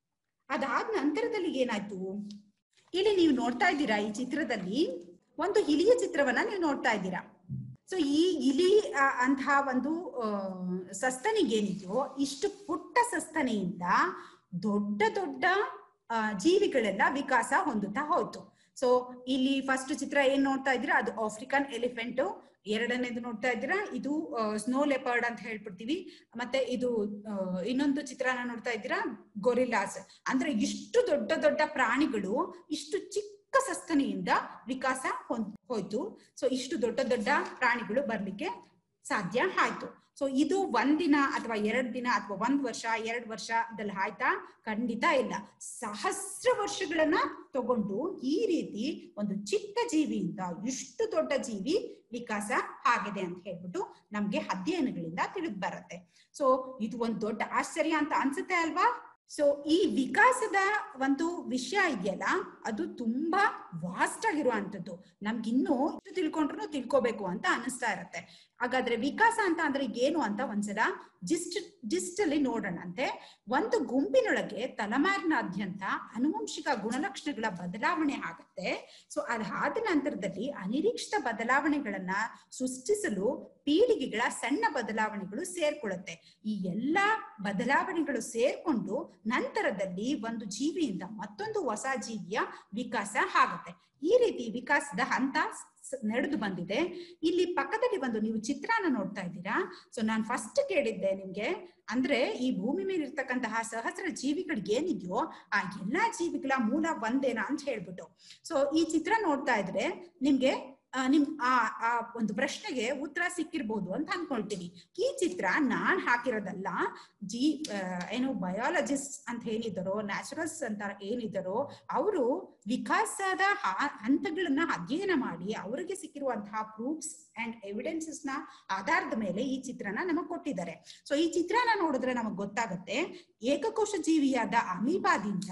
ಅದಾದ ನಂತರದಲ್ಲಿ ಏನಾಯ್ತು ಇಲ್ಲಿ ನೀವು ನೋಡ್ತಾ ಇದ್ದೀರಾ ಈ ಚಿತ್ರದಲ್ಲಿ ಒಂದು ಇಲಿಯ ಚಿತ್ರವನ್ನ ನೀವು ನೋಡ್ತಾ ಇದ್ದೀರಾ ಸೊ ಈ ಇಲಿ ಆ, ಅಂತಹ ಒಂದು ಆ, ಸಸ್ತನಿಗೇನಿದೆಯೋ ಇಷ್ಟು ಪುಟ್ಟ ಸಸ್ತನಿಯಿಂದ ದೊಡ್ಡ ದೊಡ್ಡ ಆ, ಜೀವಿಗಳೆಲ್ಲ ವಿಕಾಸ ಹೊಂದುತ್ತಾ ಹೋಯ್ತು ಸೊ ಇಲ್ಲಿ ಫಸ್ಟ್ ಚಿತ್ರ ಏನ್ ನೋಡ್ತಾ ಇದ್ದೀರಾ ಅದು ಆಫ್ರಿಕನ್ ಎಲಿಫೆಂಟ್ ಎರಡನೇದು ನೋಡ್ತಾ ಇದ್ದೀರಾ ಇದು ಸ್ನೋ ಲೆಪರ್ಡ್ ಅಂತ ಹೇಳ್ಬಿಡ್ತೀವಿ ಮತ್ತೆ ಇದು ಆ, ಇನ್ನೊಂದು ಚಿತ್ರನ ನೋಡ್ತಾ ಇದ್ದೀರಾ ಗೊರಿಲ್ಲಾಸ್ ಅಂದ್ರೆ ಇಷ್ಟು ದೊಡ್ಡ ದೊಡ್ಡ ಪ್ರಾಣಿಗಳು ಇಷ್ಟು ಚಿಕ್ಕ ಸಸ್ತನಿಯಿಂದ ವಿಕಾಸ ಹೊಂದ್ ಹೋಯ್ತು ಸೊ ಇಷ್ಟು ದೊಡ್ಡ ದೊಡ್ಡ ಪ್ರಾಣಿಗಳು ಬರ್ಲಿಕ್ಕೆ ಸಾಧ್ಯ ಆಯ್ತು ಸೊ ಇದು ಒಂದಿನ ಅಥವಾ ಎರಡ್ ದಿನ ಅಥವಾ ಒಂದ್ ವರ್ಷ ಎರಡ್ ವರ್ಷದಲ್ಲಿ ಆಯ್ತಾ ಖಂಡಿತ ಇಲ್ಲ ಸಹಸ್ರ ವರ್ಷಗಳನ್ನ ತಗೊಂಡು ಈ ರೀತಿ ಒಂದು ಚಿಕ್ಕ ಜೀವಿಯಿಂದ ಇಷ್ಟು ದೊಡ್ಡ ಜೀವಿ ವಿಕಾಸ ಆಗಿದೆ ಅಂತ ಹೇಳ್ಬಿಟ್ಟು ನಮ್ಗೆ ಅಧ್ಯಯನಗಳಿಂದ ತಿಳಿದು ಬರುತ್ತೆ ಸೊ ಇದು ಒಂದು ದೊಡ್ಡ ಆಶ್ಚರ್ಯ ಅಂತ ಅನ್ಸುತ್ತೆ ಅಲ್ವಾ ಸೊ ಈ ವಿಕಾಸದ ಒಂದು ವಿಷಯ ಇದೆಯಲ್ಲ ಅದು ತುಂಬಾ ವಾಸ್ಟ್ ಆಗಿರುವಂತದ್ದು ನಮ್ಗಿನ್ನೂ ಇಷ್ಟು ತಿಳ್ಕೊಂಡ್ರು ತಿಳ್ಕೊಬೇಕು ಅಂತ ಅನಿಸ್ತಾ ಇರತ್ತೆ ಹಾಗಾದ್ರೆ ವಿಕಾಸ ಅಂತ ಅಂದ್ರೆ ಏನು ಅಂತ ಒಂದ್ಸಲ ಜಿಸ್ಟ್ ಜಿಸ್ಟ್ ಅಲ್ಲಿ ನೋಡೋಣಂತೆ ಒಂದು ಗುಂಪಿನೊಳಗೆ ತಲೆಮಾರಿನಾದ್ಯಂತ ಅನುವಂಶಿಕ ಗುಣಲಕ್ಷಣಗಳ ಬದಲಾವಣೆ ಆಗುತ್ತೆ ಸೊ ಅದಾದ ನಂತರದಲ್ಲಿ ಅನಿರೀಕ್ಷಿತ ಬದಲಾವಣೆಗಳನ್ನ ಸೃಷ್ಟಿಸಲು ಪೀಳಿಗೆಗಳ ಸಣ್ಣ ಬದಲಾವಣೆಗಳು ಸೇರ್ಕೊಳ್ಳುತ್ತೆ ಈ ಎಲ್ಲಾ ಬದಲಾವಣೆಗಳು ಸೇರ್ಕೊಂಡು ನಂತರದಲ್ಲಿ ಒಂದು ಜೀವಿಯಿಂದ ಮತ್ತೊಂದು ಹೊಸ ಜೀವಿಯ ವಿಕಾಸ ಆಗುತ್ತೆ ಈ ರೀತಿ ವಿಕಾಸದ ಹಂತ ಸ- ನಡೆದು ಬಂದಿದೆ ಇಲ್ಲಿ ಪಕ್ಕದಲ್ಲಿ ಒಂದು ನೀವು ಚಿತ್ರಾನ ನೋಡ್ತಾ ಇದ್ದೀರಾ ಸೊ ನಾನು ಫಸ್ಟ್ ಕೇಳಿದ್ದೆ ನಿಮ್ಗೆ ಅಂದ್ರೆ ಈ ಭೂಮಿ ಮೇಲೆ ಇರ್ತಕ್ಕಂತಹ ಸಹಸ್ರ ಜೀವಿಗಳು ಏನಿದೆಯೋ ಆ ಎಲ್ಲಾ ಜೀವಿಗಳ ಮೂಲ ಒಂದೇನಾ ಅಂತ ಹೇಳ್ಬಿಟ್ಟು ಸೊ ಈ ಚಿತ್ರ ನೋಡ್ತಾ ಇದ್ರೆ ನಿಮ್ಗೆ ಆ, ನಿಮ್ ಆ ಆ ಒಂದು ಪ್ರಶ್ನೆಗೆ ಉತ್ತರ ಸಿಕ್ಕಿರ್ಬೋದು ಅಂತ ಅನ್ಕೊಳ್ತೀನಿ ಈ ಚಿತ್ರ ನಾನ್ ಹಾಕಿರೋದಲ್ಲ ಜಿ ಆ, ಏನು ಬಯಾಲಜಿಸ್ಟ್ ಅಂತ ಏನಿದ್ದಾರೋ ನ್ಯಾಚುರಲ್ಸ್ ಅಂತ ಏನಿದ್ದಾರೋ ಅವರು ವಿಕಾಸದ ಹ- ಹಂತಗಳನ್ನ ಅಧ್ಯಯನ ಮಾಡಿ ಅವರಿಗೆ ಸಿಕ್ಕಿರುವಂತಹ ಪ್ರೂಫ್ಸ್ ಅಂಡ್ ಎವಿಡೆನ್ಸಸ್ ನ ಆಧಾರದ ಮೇಲೆ ಈ ಚಿತ್ರನ ನಮಗ್ ಕೊಟ್ಟಿದ್ದಾರೆ ಸೊ ಈ ಚಿತ್ರನ ನೋಡಿದ್ರೆ ನಮಗ್ ಗೊತ್ತಾಗತ್ತೆ ಏಕಕೋಶ ಜೀವಿಯಾದ ಅಮೀಬಾದಿಂದ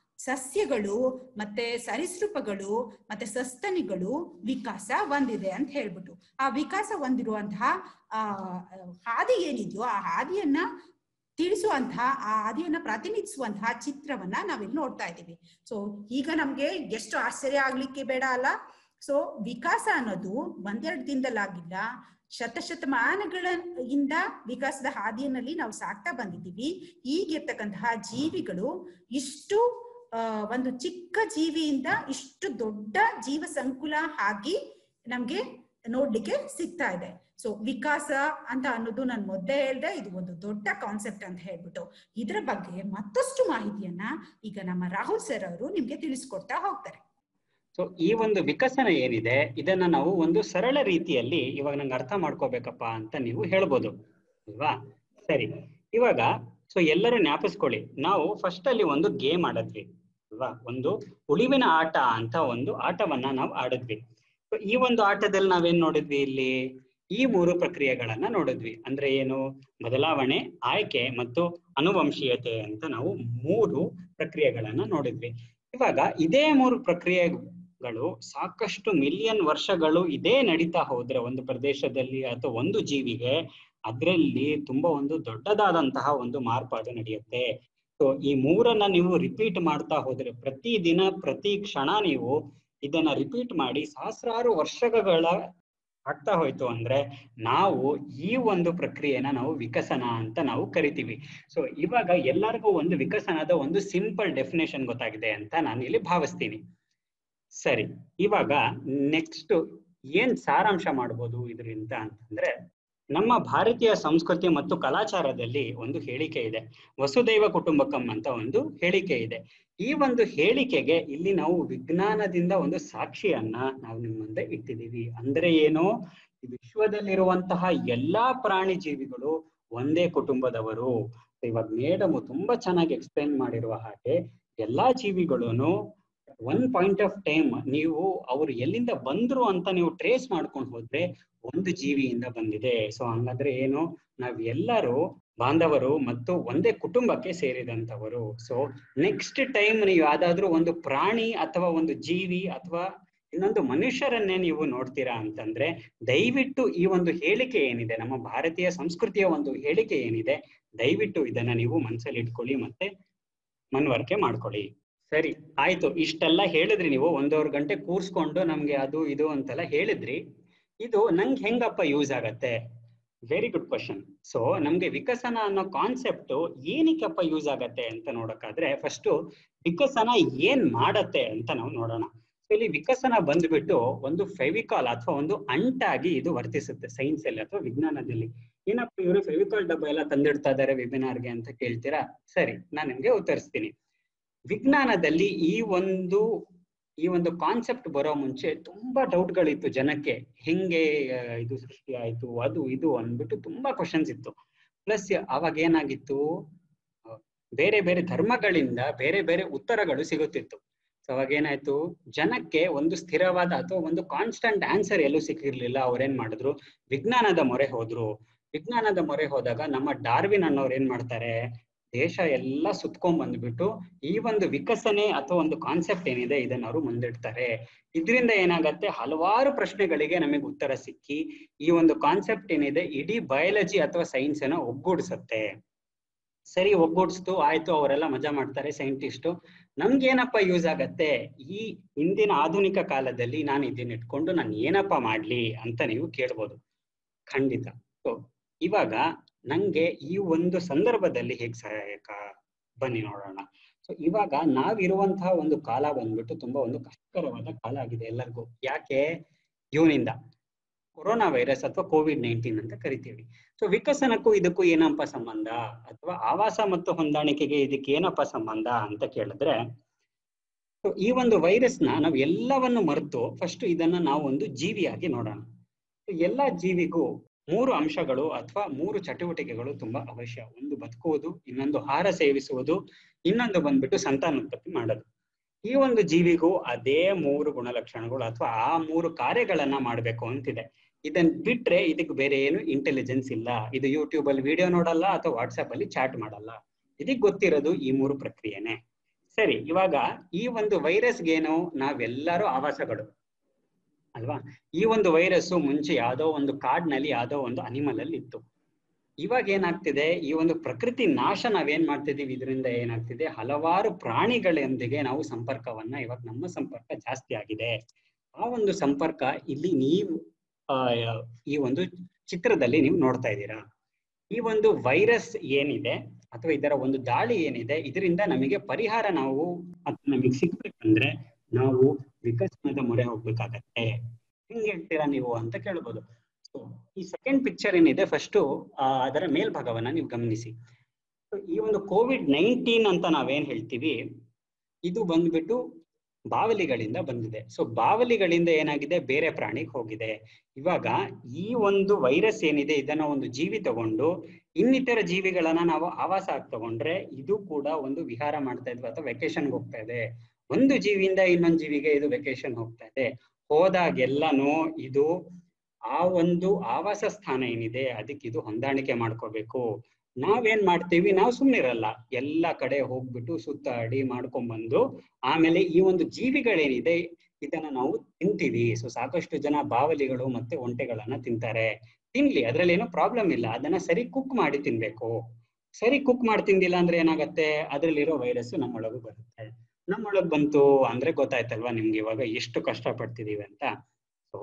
ಸಸ್ಯಗಳು ಮತ್ತೆ ಸರೀಸೃಪಗಳು ಮತ್ತೆ ಸಸ್ತನಿಗಳು ವಿಕಾಸ ಹೊಂದಿದೆ ಅಂತ ಹೇಳ್ಬಿಟ್ಟು ಆ ವಿಕಾಸ ಹೊಂದಿರುವಂತಹ ಆ ಹಾದಿ ಏನಿದೆಯೋ ಆ ಹಾದಿಯನ್ನ ತಿಳಿಸುವಂತಹ ಆ ಹಾದಿಯನ್ನ ಪ್ರತಿನಿಧಿಸುವಂತಹ ಚಿತ್ರವನ್ನ ನಾವಿಲ್ಲಿ ನೋಡ್ತಾ ಇದ್ದೀವಿ ಸೊ ಈಗ ನಮ್ಗೆ ಎಷ್ಟು ಆಶ್ಚರ್ಯ ಆಗ್ಲಿಕ್ಕೆ ಬೇಡ ಅಲ್ಲ ಸೊ ವಿಕಾಸ ಅನ್ನೋದು ಒಂದೆರಡು ದಿನದಲ್ಲಾಗಿಲ್ಲ ಶತಶತಮಾನಗಳ ಇಂದ ವಿಕಾಸದ ಹಾದಿಯಲ್ಲಿ ನಾವು ಸಾಕ್ತಾ ಬಂದಿದ್ದೀವಿ ಈಗಿರ್ತಕ್ಕಂತಹ ಜೀವಿಗಳು ಇಷ್ಟು ಆ, ಒಂದು ಚಿಕ್ಕ ಜೀವಿಯಿಂದ ಇಷ್ಟು ದೊಡ್ಡ ಜೀವ ಸಂಕುಲ ಆಗಿ ನಮ್ಗೆ ನೋಡ್ಲಿಕ್ಕೆ ಸಿಗ್ತಾ ಇದೆ ಸೊ ವಿಕಾಸ ಅಂತ ಅನ್ನೋದು ನಾನು ಮೊದಲೇ ಹೇಳ್ದೆ ಇದು ಒಂದು ದೊಡ್ಡ ಕಾನ್ಸೆಪ್ಟ್ ಅಂತ ಹೇಳ್ಬಿಟ್ಟು ಇದರ ಬಗ್ಗೆ ಮತ್ತಷ್ಟು ಮಾಹಿತಿಯನ್ನ ಈಗ ನಮ್ಮ ರಾಹುಲ್ ಸರ್ ಅವರು ನಿಮ್ಗೆ ತಿಳಿಸ್ಕೊಡ್ತಾ ಹೋಗ್ತಾರೆ ಸೊ ಈ ಒಂದು ವಿಕಸನ ಏನಿದೆ ಇದನ್ನ ನಾವು ಒಂದು ಸರಳ ರೀತಿಯಲ್ಲಿ ಇವಾಗ ನಂಗೆ ಅರ್ಥ ಮಾಡ್ಕೋಬೇಕಪ್ಪ ಅಂತ ನೀವು ಹೇಳ್ಬೋದು ಅಲ್ವಾ ಸರಿ ಇವಾಗ ಸೊ ಎಲ್ಲರೂ ಜ್ಞಾಪಿಸ್ಕೊಳ್ಳಿ ನಾವು ಫಸ್ಟ್ ಅಲ್ಲಿ ಒಂದು ಗೇಮ್ ಆಡದ್ವಿ ಅಲ್ವಾ ಒಂದು ಉಳಿವಿನ ಆಟ ಅಂತ ಒಂದು ಆಟವನ್ನ ನಾವು ಆಡಿದ್ವಿ So, ಈ ಒಂದು ಆಟದಲ್ಲಿ ನಾವೇನ್ ನೋಡಿದ್ವಿ ಇಲ್ಲಿ ಈ ಮೂರು ಪ್ರಕ್ರಿಯೆಗಳನ್ನ ನೋಡಿದ್ವಿ ಅಂದ್ರೆ ಏನು ಬದಲಾವಣೆ ಆಯ್ಕೆ ಮತ್ತು ಅನುವಂಶೀಯತೆ ಅಂತ ನಾವು ಮೂರು ಪ್ರಕ್ರಿಯೆಗಳನ್ನ ನೋಡಿದ್ವಿ ಇವಾಗ ಇದೇ ಮೂರು ಪ್ರಕ್ರಿಯೆಗಳು ಸಾಕಷ್ಟು ಮಿಲಿಯನ್ ವರ್ಷಗಳು ಇದೇ ನಡೀತಾ ಹೋದ್ರೆ ಒಂದು ಪ್ರದೇಶದಲ್ಲಿ ಅಥವಾ ಒಂದು ಜೀವಿಗೆ ಅದರಲ್ಲಿ ತುಂಬಾ ಒಂದು ದೊಡ್ಡದಾದಂತಹ ಒಂದು ಮಾರ್ಪಾಡು ನಡೆಯುತ್ತೆ ಸೊ ಈ ಮೂರನ್ನ ನೀವು ರಿಪೀಟ್ ಮಾಡ್ತಾ ಹೋದ್ರೆ ಪ್ರತಿ ದಿನ ಪ್ರತಿ ಕ್ಷಣ ನೀವು ಇದನ್ನ ರಿಪೀಟ್ ಮಾಡಿ ಸಹಸ್ರಾರು ವರ್ಷಗಳ ಆಗ್ತಾ ಹೋಯ್ತು ಅಂದ್ರೆ ನಾವು ಈ ಒಂದು ಪ್ರಕ್ರಿಯೆನ ನಾವು ವಿಕಸನ ಅಂತ ನಾವು ಕರಿತೀವಿ ಸೊ ಇವಾಗ ಎಲ್ಲರಿಗೂ ಒಂದು ವಿಕಸನದ ಒಂದು ಸಿಂಪಲ್ ಡೆಫಿನೇಷನ್ ಗೊತ್ತಾಗಿದೆ ಅಂತ ನಾನು ಇಲ್ಲಿ ಭಾವಿಸ್ತೀನಿ ಸರಿ ಇವಾಗ ನೆಕ್ಸ್ಟ್ ಏನ್ ಸಾರಾಂಶ ಮಾಡ್ಬೋದು ಇದರಿಂದ ಅಂತಂದ್ರೆ ನಮ್ಮ ಭಾರತೀಯ ಸಂಸ್ಕೃತಿ ಮತ್ತು ಕಲಾಚಾರದಲ್ಲಿ ಒಂದು ಹೇಳಿಕೆ ಇದೆ ವಸುದೈವ ಕುಟುಂಬಕಂ ಅಂತ ಒಂದು ಹೇಳಿಕೆ ಇದೆ ಈ ಒಂದು ಹೇಳಿಕೆಗೆ ಇಲ್ಲಿ ನಾವು ವಿಜ್ಞಾನದಿಂದ ಒಂದು ಸಾಕ್ಷಿಯನ್ನ ನಾವು ನಿಮ್ಮ ಮುಂದೆ ಇಟ್ಟಿದೀವಿ ಅಂದ್ರೆ ಏನು ಈ ವಿಶ್ವದಲ್ಲಿರುವಂತಹ ಎಲ್ಲಾ ಪ್ರಾಣಿ ಜೀವಿಗಳು ಒಂದೇ ಕುಟುಂಬದವರು ಇವಾಗ ಮೇಡಮ್ ತುಂಬಾ ಚೆನ್ನಾಗಿ ಎಕ್ಸ್ಪ್ಲೈನ್ ಮಾಡಿರುವ ಹಾಗೆ ಎಲ್ಲಾ ಜೀವಿಗಳೂನು ಒನ್ ಪಾಯಿಂಟ್ ಆಫ್ ಟೈಮ್ ನೀವು ಅವ್ರು ಎಲ್ಲಿಂದ ಬಂದ್ರು ಅಂತ ನೀವು ಟ್ರೇಸ್ ಮಾಡ್ಕೊಂಡು ಹೋದ್ರೆ ಒಂದು ಜೀವಿಯಿಂದ ಬಂದಿದೆ ಸೊ ಹಂಗಾದ್ರೆ ಏನು ನಾವ್ ಎಲ್ಲರೂ ಬಾಂಧವರು ಮತ್ತು ಒಂದೇ ಕುಟುಂಬಕ್ಕೆ ಸೇರಿದಂತವರು ಸೊ ನೆಕ್ಸ್ಟ್ ಟೈಮ್ ನೀವು ಯಾವ್ದಾದ್ರು ಒಂದು ಪ್ರಾಣಿ ಅಥವಾ ಒಂದು ಜೀವಿ ಅಥವಾ ಇನ್ನೊಂದು ಮನುಷ್ಯರನ್ನೇ ನೀವು ನೋಡ್ತೀರಾ ಅಂತಂದ್ರೆ ದಯವಿಟ್ಟು ಈ ಒಂದು ಹೇಳಿಕೆ ಏನಿದೆ ನಮ್ಮ ಭಾರತೀಯ ಸಂಸ್ಕೃತಿಯ ಒಂದು ಹೇಳಿಕೆ ಏನಿದೆ ದಯವಿಟ್ಟು ಇದನ್ನ ನೀವು ಮನಸ್ಸಲ್ಲಿ ಇಟ್ಕೊಳ್ಳಿ ಮತ್ತೆ ಮನವರಿಕೆ ಮಾಡ್ಕೊಳ್ಳಿ ಸರಿ ಆಯ್ತು ಇಷ್ಟೆಲ್ಲ ಹೇಳಿದ್ರಿ ನೀವು ಒಂದೂವರೆ ಗಂಟೆ ಕೂರ್ಸ್ಕೊಂಡು ನಮ್ಗೆ ಅದು ಇದು ಅಂತೆಲ್ಲ ಹೇಳಿದ್ರಿ ಇದು ನಂಗೆ ಹೆಂಗಪ್ಪ ಯೂಸ್ ಆಗತ್ತೆ ವೆರಿ ಗುಡ್ ಕ್ವಶನ್ ಸೊ ನಮ್ಗೆ ವಿಕಸನ ಅನ್ನೋ ಕಾನ್ಸೆಪ್ಟ್ ಏನಕ್ಕಪ್ಪ ಯೂಸ್ ಆಗತ್ತೆ ಅಂತ ನೋಡಕ್ಕಾದ್ರೆ ಫಸ್ಟ್ ವಿಕಸನ ಏನ್ ಮಾಡತ್ತೆ ಅಂತ ನಾವು ನೋಡೋಣ ಸೊ ಇಲ್ಲಿ ವಿಕಸನ ಬಂದ್ಬಿಟ್ಟು ಒಂದು ಫೆವಿಕಾಲ್ ಅಥವಾ ಒಂದು ಅಂಟಾಗಿ ಇದು ವರ್ತಿಸುತ್ತೆ ಸೈನ್ಸ್ ಅಲ್ಲಿ ಅಥವಾ ವಿಜ್ಞಾನದಲ್ಲಿ ಏನಪ್ಪ ಇವರು ಫೆವಿಕಾಲ್ ಡಬ್ಬ ಎಲ್ಲ ತಂದಿಡ್ತಾ ಇದಾರೆ ವೆಬಿನಾರ್ಗೆ ಅಂತ ಕೇಳ್ತೀರಾ ಸರಿ ನಾನು ನಿಮ್ಗೆ ಉತ್ತರಿಸ್ತೀನಿ ವಿಜ್ಞಾನದಲ್ಲಿ ಈ ಒಂದು ಈ ಒಂದು ಕಾನ್ಸೆಪ್ಟ್ ಬರೋ ಮುಂಚೆ ತುಂಬಾ ಡೌಟ್ಗಳಿತ್ತು ಜನಕ್ಕೆ ಹೆಂಗೆ ಆ, ಇದು ಸೃಷ್ಟಿ ಆಯ್ತು ಅದು ಇದು ಅಂದ್ಬಿಟ್ಟು ತುಂಬಾ ಕ್ವಶನ್ಸ್ ಇತ್ತು ಪ್ಲಸ್ ಅವಾಗ ಏನಾಗಿತ್ತು ಆ, ಬೇರೆ ಬೇರೆ ಧರ್ಮಗಳಿಂದ ಬೇರೆ ಬೇರೆ ಉತ್ತರಗಳು ಸಿಗುತ್ತಿತ್ತು ಸೊ ಅವಾಗ ಏನಾಯ್ತು ಜನಕ್ಕೆ ಒಂದು ಸ್ಥಿರವಾದ ಅಥವಾ ಒಂದು ಕಾನ್ಸ್ಟಂಟ್ ಆನ್ಸರ್ ಎಲ್ಲೂ ಸಿಕ್ಕಿರ್ಲಿಲ್ಲ ಅವ್ರೇನ್ ಮಾಡಿದ್ರು ವಿಜ್ಞಾನದ ಮೊರೆ ಹೋದ್ರು ವಿಜ್ಞಾನದ ಮೊರೆ ಹೋದಾಗ ನಮ್ಮ ಡಾರ್ವಿನ್ ಅನ್ನೋರು ಏನ್ ಮಾಡ್ತಾರೆ ದೇಶ ಎಲ್ಲ ಸುತ್ಕೊಂಡ್ ಬಂದ್ಬಿಟ್ಟು ಈ ಒಂದು ವಿಕಸನೆ ಅಥವಾ ಒಂದು ಕಾನ್ಸೆಪ್ಟ್ ಏನಿದೆ ಇದನ್ನ ಅವರು ಮುಂದಿಡ್ತಾರೆ ಇದರಿಂದ ಏನಾಗತ್ತೆ ಹಲವಾರು ಪ್ರಶ್ನೆಗಳಿಗೆ ನಮಗೆ ಉತ್ತರ ಸಿಕ್ಕಿ ಈ ಒಂದು ಕಾನ್ಸೆಪ್ಟ್ ಏನಿದೆ ಇಡೀ ಬಯಾಲಜಿ ಅಥವಾ ಸೈನ್ಸ್ ಅನ್ನ ಒಗ್ಗೂಡಿಸುತ್ತೆ ಸರಿ ಒಗ್ಗೂಡಿಸ್ತು ಆಯ್ತು ಅವರೆಲ್ಲ ಮಜಾ ಮಾಡ್ತಾರೆ ಸೈಂಟಿಸ್ಟು ನಮ್ಗೇನಪ್ಪ ಯೂಸ್ ಆಗತ್ತೆ ಈ ಇಂದಿನ ಆಧುನಿಕ ಕಾಲದಲ್ಲಿ ನಾನು ಇದನ್ನ ಇಟ್ಕೊಂಡು ನಾನು ಏನಪ್ಪ ಮಾಡ್ಲಿ ಅಂತ ನೀವು ಕೇಳ್ಬೋದು ಖಂಡಿತ ಸೊ ಇವಾಗ ನಂಗೆ ಈ ಒಂದು ಸಂದರ್ಭದಲ್ಲಿ ಹೇಗ್ ಸಹಾಯಕ ಬನ್ನಿ ನೋಡೋಣ ಸೊ ಇವಾಗ ನಾವಿರುವಂತಹ ಒಂದು ಕಾಲ ಬಂದ್ಬಿಟ್ಟು ತುಂಬಾ ಒಂದು ಕಷ್ಟಕರವಾದ ಕಾಲ ಆಗಿದೆ ಎಲ್ಲರಿಗೂ ಯಾಕೆ ಇವನಿಂದ ಕೊರೋನಾ ವೈರಸ್ ಅಥವಾ ಕೋವಿಡ್ ನೈನ್ಟೀನ್ ಅಂತ ಕರಿತೀವಿ ಸೊ ವಿಕಸನಕ್ಕೂ ಇದಕ್ಕೂ ಏನಪ್ಪ ಸಂಬಂಧ ಅಥವಾ ಆವಾಸ ಮತ್ತು ಹೊಂದಾಣಿಕೆಗೆ ಇದಕ್ಕೆ ಏನಪ್ಪ ಸಂಬಂಧ ಅಂತ ಕೇಳಿದ್ರೆ ಸೊ ಈ ಒಂದು ವೈರಸ್ನ ನಾವು ಎಲ್ಲವನ್ನು ಮರೆತು ಫಸ್ಟ್ ಇದನ್ನ ನಾವು ಒಂದು ಜೀವಿಯಾಗಿ ನೋಡೋಣ So, ಎಲ್ಲಾ ಜೀವಿಗೂ ಮೂರು ಅಂಶಗಳು ಅಥವಾ ಮೂರು ಚಟುವಟಿಕೆಗಳು ತುಂಬಾ ಅವಶ್ಯ ಒಂದು ಬದುಕುವುದು ಇನ್ನೊಂದು ಆಹಾರ ಸೇವಿಸುವುದು ಇನ್ನೊಂದು ಬಂದ್ಬಿಟ್ಟು ಸಂತಾನೋತ್ಪತ್ತಿ ಮಾಡೋದು ಈ ಒಂದು ಜೀವಿಗೂ ಅದೇ ಮೂರು ಗುಣಲಕ್ಷಣಗಳು ಅಥವಾ ಆ ಮೂರು ಕಾರ್ಯಗಳನ್ನ ಮಾಡ್ಬೇಕು ಅಂತಿದೆ ಇದನ್ ಬಿಟ್ರೆ ಇದಕ್ಕೆ ಬೇರೆ ಏನು ಇಂಟೆಲಿಜೆನ್ಸ್ ಇಲ್ಲ ಇದು ಯೂಟ್ಯೂಬ್ ಅಲ್ಲಿ ವಿಡಿಯೋ ನೋಡಲ್ಲ ಅಥವಾ ವಾಟ್ಸ್ಆಪ್ ಅಲ್ಲಿ ಚಾಟ್ ಮಾಡಲ್ಲ ಇದಕ್ ಗೊತ್ತಿರೋದು ಈ ಮೂರು ಪ್ರಕ್ರಿಯೆನೆ ಸರಿ ಇವಾಗ ಈ ಒಂದು ವೈರಸ್ಗೇನು ನಾವೆಲ್ಲರೂ ಆವಾಸಗಳು ಅಲ್ವಾ ಈ ಒಂದು ವೈರಸ್ ಮುಂಚೆ ಯಾವ್ದೋ ಒಂದು ಕಾಡ್ನಲ್ಲಿ ಯಾವ್ದೋ ಒಂದು ಅನಿಮಲ್ ಅಲ್ಲಿ ಇತ್ತು ಇವಾಗ ಏನಾಗ್ತಿದೆ ಈ ಒಂದು ಪ್ರಕೃತಿ ನಾಶ ನಾವೇನ್ ಮಾಡ್ತಿದೀವಿ ಇದರಿಂದ ಏನಾಗ್ತಿದೆ ಹಲವಾರು ಪ್ರಾಣಿಗಳೊಂದಿಗೆ ನಾವು ಸಂಪರ್ಕವನ್ನ ಇವಾಗ ನಮ್ಮ ಸಂಪರ್ಕ ಜಾಸ್ತಿ ಆಗಿದೆ ಆ ಒಂದು ಸಂಪರ್ಕ ಇಲ್ಲಿ ನೀವು ಆ ಈ ಒಂದು ಚಿತ್ರದಲ್ಲಿ ನೀವು ನೋಡ್ತಾ ಇದ್ದೀರಾ ಈ ಒಂದು ವೈರಸ್ ಏನಿದೆ ಅಥವಾ ಇದರ ಒಂದು ದಾಳಿ ಏನಿದೆ ಇದರಿಂದ ನಮಗೆ ಪರಿಹಾರ ನಾವು ಅಥವಾ ನಮಗೆ ಸಿಗ್ಬೇಕಂದ್ರೆ ನಾವು ವಿಕಸನದ ಮೊರೆ ಹೋಗ್ಬೇಕಾಗತ್ತೆ ಹೆಂಗ್ ಹೇಳ್ತೀರಾ ನೀವು ಅಂತ ಕೇಳ್ಬೋದು ಸೊ ಈ ಸೆಕೆಂಡ್ ಪಿಕ್ಚರ್ ಏನಿದೆ ಫಸ್ಟ್ ಅದರ ಮೇಲ್ಭಾಗವನ್ನ ನೀವು ಗಮನಿಸಿ So, ಈ ಒಂದು ಕೋವಿಡ್ ನೈನ್ಟೀನ್ ಅಂತ ನಾವೇನ್ ಹೇಳ್ತೀವಿ ಇದು ಬಂದ್ಬಿಟ್ಟು ಬಾವಲಿಗಳಿಂದ ಬಂದಿದೆ ಸೊ ಬಾವಲಿಗಳಿಂದ ಏನಾಗಿದೆ ಬೇರೆ ಪ್ರಾಣಿಗೆ ಹೋಗಿದೆ ಇವಾಗ ಈ ಒಂದು ವೈರಸ್ ಏನಿದೆ ಇದನ್ನ ಒಂದು ಜೀವಿ ತಗೊಂಡು ಇನ್ನಿತರ ಜೀವಿಗಳನ್ನ ನಾವು ಆವಾಸ ಆಗಿ ತಗೊಂಡ್ರೆ ಇದು ಕೂಡ ಒಂದು ವಿಹಾರ ಮಾಡ್ತಾ ಇದ್ವಿ ಅಥವಾ ವೆಕೇಶನ್ಗೆ ಹೋಗ್ತಾ ಇದೆ ಒಂದು ಜೀವಿಯಿಂದ ಇನ್ನೊಂದು ಜೀವಿಗೆ ಇದು ವೆಕೇಶನ್ ಹೋಗ್ತಾ ಇದೆ ಹೋದಾಗೆಲ್ಲನೂ ಇದು ಆ ಒಂದು ಆವಾಸ ಸ್ಥಾನ ಏನಿದೆ ಅದಕ್ಕೆ ಇದು ಹೊಂದಾಣಿಕೆ ಮಾಡ್ಕೋಬೇಕು ನಾವೇನ್ ಮಾಡ್ತೀವಿ ನಾವು ಸುಮ್ನಿರಲ್ಲ ಎಲ್ಲ ಕಡೆ ಹೋಗ್ಬಿಟ್ಟು ಸುತ್ತಾಡಿ ಮಾಡ್ಕೊಂಡ್ ಬಂದು ಆಮೇಲೆ ಈ ಒಂದು ಜೀವಿಗಳೇನಿದೆ ಇದನ್ನ ನಾವು ತಿಂತೀವಿ ಸೊ ಸಾಕಷ್ಟು ಜನ ಬಾವಲಿಗಳು ಮತ್ತೆ ಒಂಟೆಗಳನ್ನ ತಿಂತಾರೆ ತಿನ್ಲಿ ಅದ್ರಲ್ಲಿ ಏನೋ ಪ್ರಾಬ್ಲಮ್ ಇಲ್ಲ ಅದನ್ನ ಸರಿ ಕುಕ್ ಮಾಡಿ ತಿನ್ಬೇಕು ಸರಿ ಕುಕ್ ಮಾಡಿ ತಿಂದಿಲ್ಲ ಅಂದ್ರೆ ಏನಾಗತ್ತೆ ಅದ್ರಲ್ಲಿರೋ ವೈರಸ್ ನಮ್ಮೊಳಗು ಬರುತ್ತೆ ನಮ್ಮೊಳಗ್ ಬಂತು ಅಂದ್ರೆ ಗೊತ್ತಾಯ್ತಲ್ವಾ ನಿಮ್ಗೆ ಇವಾಗ ಎಷ್ಟು ಕಷ್ಟ ಪಡ್ತಿದೀವಿ ಅಂತ ಸೊ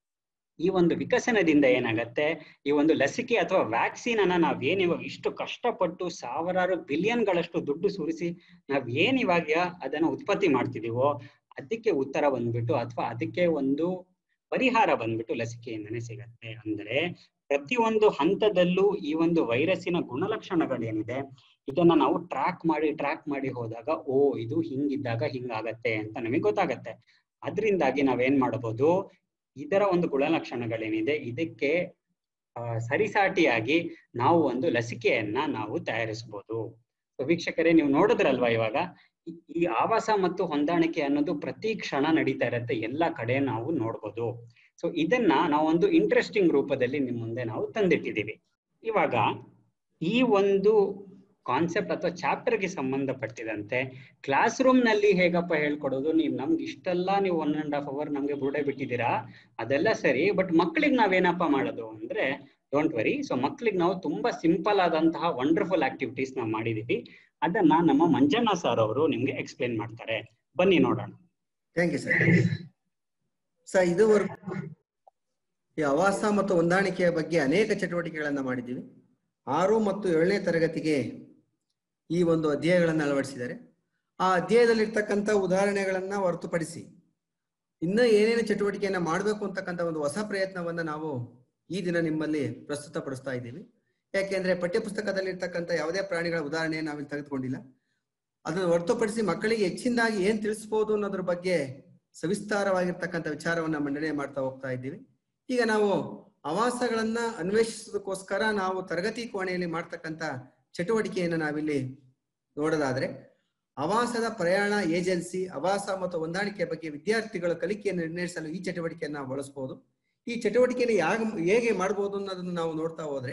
ಈ ಒಂದು ವಿಕಸನದಿಂದ ಏನಾಗತ್ತೆ ಈ ಒಂದು ಲಸಿಕೆ ಅಥವಾ ವ್ಯಾಕ್ಸಿನ್ ಅನ್ನ ನಾವ್ ಏನ್ ಇವಾಗ ಇಷ್ಟು ಕಷ್ಟಪಟ್ಟು ಸಾವಿರಾರು ಬಿಲಿಯನ್ ಗಳಷ್ಟು ದುಡ್ಡು ಸುರಿಸಿ ನಾವ್ ಏನ್ ಇವಾಗ ಅದನ್ನ ಉತ್ಪತ್ತಿ ಮಾಡ್ತಿದೀವೋ ಅದಕ್ಕೆ ಉತ್ತರ ಬಂದ್ಬಿಟ್ಟು ಅಥವಾ ಅದಕ್ಕೆ ಒಂದು ಪರಿಹಾರ ಬಂದ್ಬಿಟ್ಟು ಲಸಿಕೆಯಿಂದನೇ ಸಿಗತ್ತೆ ಅಂದ್ರೆ ಪ್ರತಿಯೊಂದು ಹಂತದಲ್ಲೂ ಈ ಒಂದು ವೈರಸ್ಸಿನ ಗುಣಲಕ್ಷಣಗಳೇನಿದೆ ಇದನ್ನ ನಾವು ಟ್ರ್ಯಾಕ್ ಮಾಡಿ ಟ್ರ್ಯಾಕ್ ಮಾಡಿ ಹೋದಾಗ ಓ ಇದು ಹಿಂಗಿದ್ದಾಗ ಹಿಂಗಾಗತ್ತೆ ಅಂತ ನಮಗೆ ಗೊತ್ತಾಗತ್ತೆ ಅದರಿಂದಾಗಿ ನಾವೇನ್ ಮಾಡಬಹುದು ಇದರ ಒಂದು ಗುಣಲಕ್ಷಣಗಳೇನಿದೆ ಇದಕ್ಕೆ ಆ, ಸರಿಸಾಟಿಯಾಗಿ ನಾವು ಒಂದು ಲಸಿಕೆಯನ್ನ ನಾವು ತಯಾರಿಸಬಹುದು So, ವೀಕ್ಷಕರೇ ನೀವು ನೋಡಿದ್ರಲ್ವಾ ಇವಾಗ ಈ- ಈ ಆವಾಸ ಮತ್ತು ಹೊಂದಾಣಿಕೆ ಅನ್ನೋದು ಪ್ರತಿ ಕ್ಷಣ ನಡೀತಾ ಇರತ್ತೆ ಎಲ್ಲ ಕಡೆ ನಾವು ನೋಡ್ಬೋದು ಸೊ ಇದನ್ನ ನಾವೊಂದು ಇಂಟ್ರೆಸ್ಟಿಂಗ್ ರೂಪದಲ್ಲಿ ನಿಮ್ ಮುಂದೆ ನಾವು ತಂದಿಟ್ಟಿದ್ದೀವಿ ಇವಾಗ ಈ ಒಂದು ಕಾನ್ಸೆಪ್ಟ್ ಅಥವಾ ಚಾಪ್ಟರ್ಗೆ ಸಂಬಂಧಪಟ್ಟಿದಂತೆ ಕ್ಲಾಸ್ ರೂಮ್ ನಲ್ಲಿ ಹೇಗಪ್ಪ ಹೇಳ್ಕೊಡೋದು ನೀವು ನಮ್ಗೆ ಇಷ್ಟೆಲ್ಲ ನೀವು ಒನ್ ಅಂಡ್ ಹಾಫ್ ಅವರ್ ನಮ್ಗೆ ಬುರುಡೆ ಬಿಟ್ಟಿದ್ದೀರಾ ಅದೆಲ್ಲ ಸರಿ ಬಟ್ ಮಕ್ಕಳಿಗೆ ನಾವೇನಪ್ಪ ಮಾಡೋದು ಅಂದ್ರೆ ಡೋಂಟ್ ವರಿ ಸೊ ಮಕ್ಕಳಿಗೆ ನಾವು ತುಂಬಾ ಸಿಂಪಲ್ ಆದಂತಹ ವಂಡರ್ಫುಲ್ ಆಕ್ಟಿವಿಟೀಸ್ ನಾವು ಮಾಡಿದೀವಿ ಅದನ್ನ ನಮ್ಮ ಮಂಜಣ್ಣ ಸರ್ ಅವರು ನಿಮ್ಗೆ ಎಕ್ಸ್ಪ್ಲೇನ್ ಮಾಡ್ತಾರೆ ಬನ್ನಿ ನೋಡೋಣ ಥ್ಯಾಂಕ್ ಯು ಸರ್ ಸರ್ ಇದುವರೆಗೂ ಈ ಆವಾಸ ಮತ್ತು ಹೊಂದಾಣಿಕೆಯ ಬಗ್ಗೆ ಅನೇಕ ಚಟುವಟಿಕೆಗಳನ್ನ ಮಾಡಿದ್ದೀವಿ ಆರು ಮತ್ತು ಏಳನೇ ತರಗತಿಗೆ ಈ ಒಂದು ಅಧ್ಯಾಯಗಳನ್ನು ಅಳವಡಿಸಿದ್ದಾರೆ ಆ ಅಧ್ಯಾಯದಲ್ಲಿರ್ತಕ್ಕಂಥ ಉದಾಹರಣೆಗಳನ್ನ ಹೊರತುಪಡಿಸಿ ಇನ್ನ ಏನೇನು ಚಟುವಟಿಕೆಯನ್ನ ಮಾಡಬೇಕು ಅಂತಕ್ಕಂಥ ಒಂದು ಹೊಸ ಪ್ರಯತ್ನವನ್ನ ನಾವು ಈ ದಿನ ನಿಮ್ಮಲ್ಲಿ ಪ್ರಸ್ತುತಪಡಿಸ್ತಾ ಇದ್ದೀವಿ ಯಾಕೆಂದ್ರೆ ಪಠ್ಯಪುಸ್ತಕದಲ್ಲಿ ಇರ್ತಕ್ಕಂಥ ಯಾವುದೇ ಪ್ರಾಣಿಗಳ ಉದಾಹರಣೆಯನ್ನು ನಾವಿಲ್ಲಿ ತೆಗೆದುಕೊಂಡಿಲ್ಲ ಅದನ್ನು ಹೊರತುಪಡಿಸಿ ಮಕ್ಕಳಿಗೆ ಹೆಚ್ಚಿನದಾಗಿ ಏನ್ ತಿಳಿಸ್ಬೋದು ಅನ್ನೋದ್ರ ಬಗ್ಗೆ ಸವಿಸ್ತಾರವಾಗಿರ್ತಕ್ಕಂಥ ವಿಚಾರವನ್ನ ಮಂಡನೆ ಮಾಡ್ತಾ ಹೋಗ್ತಾ ಇದ್ದೀವಿ ಈಗ ನಾವು ಆವಾಸಗಳನ್ನ ಅನ್ವೇಷಿಸೋದಕ್ಕೋಸ್ಕರ ನಾವು ತರಗತಿ ಕೋಣೆಯಲ್ಲಿ ಮಾಡ್ತಕ್ಕಂಥ ಚಟುವಟಿಕೆಯನ್ನು ನಾವಿಲ್ಲಿ ನೋಡೋದಾದ್ರೆ ಆವಾಸದ ಪ್ರಯಾಣ ಏಜೆನ್ಸಿ ಆವಾಸ ಮತ್ತು ಹೊಂದಾಣಿಕೆ ಬಗ್ಗೆ ವಿದ್ಯಾರ್ಥಿಗಳ ಕಲಿಕೆಯನ್ನು ನಿರ್ಣಯಿಸಲು ಈ ಚಟುವಟಿಕೆಯನ್ನು ನಾವು ಬಳಸಬಹುದು ಈ ಚಟುವಟಿಕೆಯನ್ನು ಯಾಗ ಹೇಗೆ ಮಾಡಬಹುದು ಅನ್ನೋದನ್ನು ನಾವು ನೋಡ್ತಾ ಹೋದ್ರೆ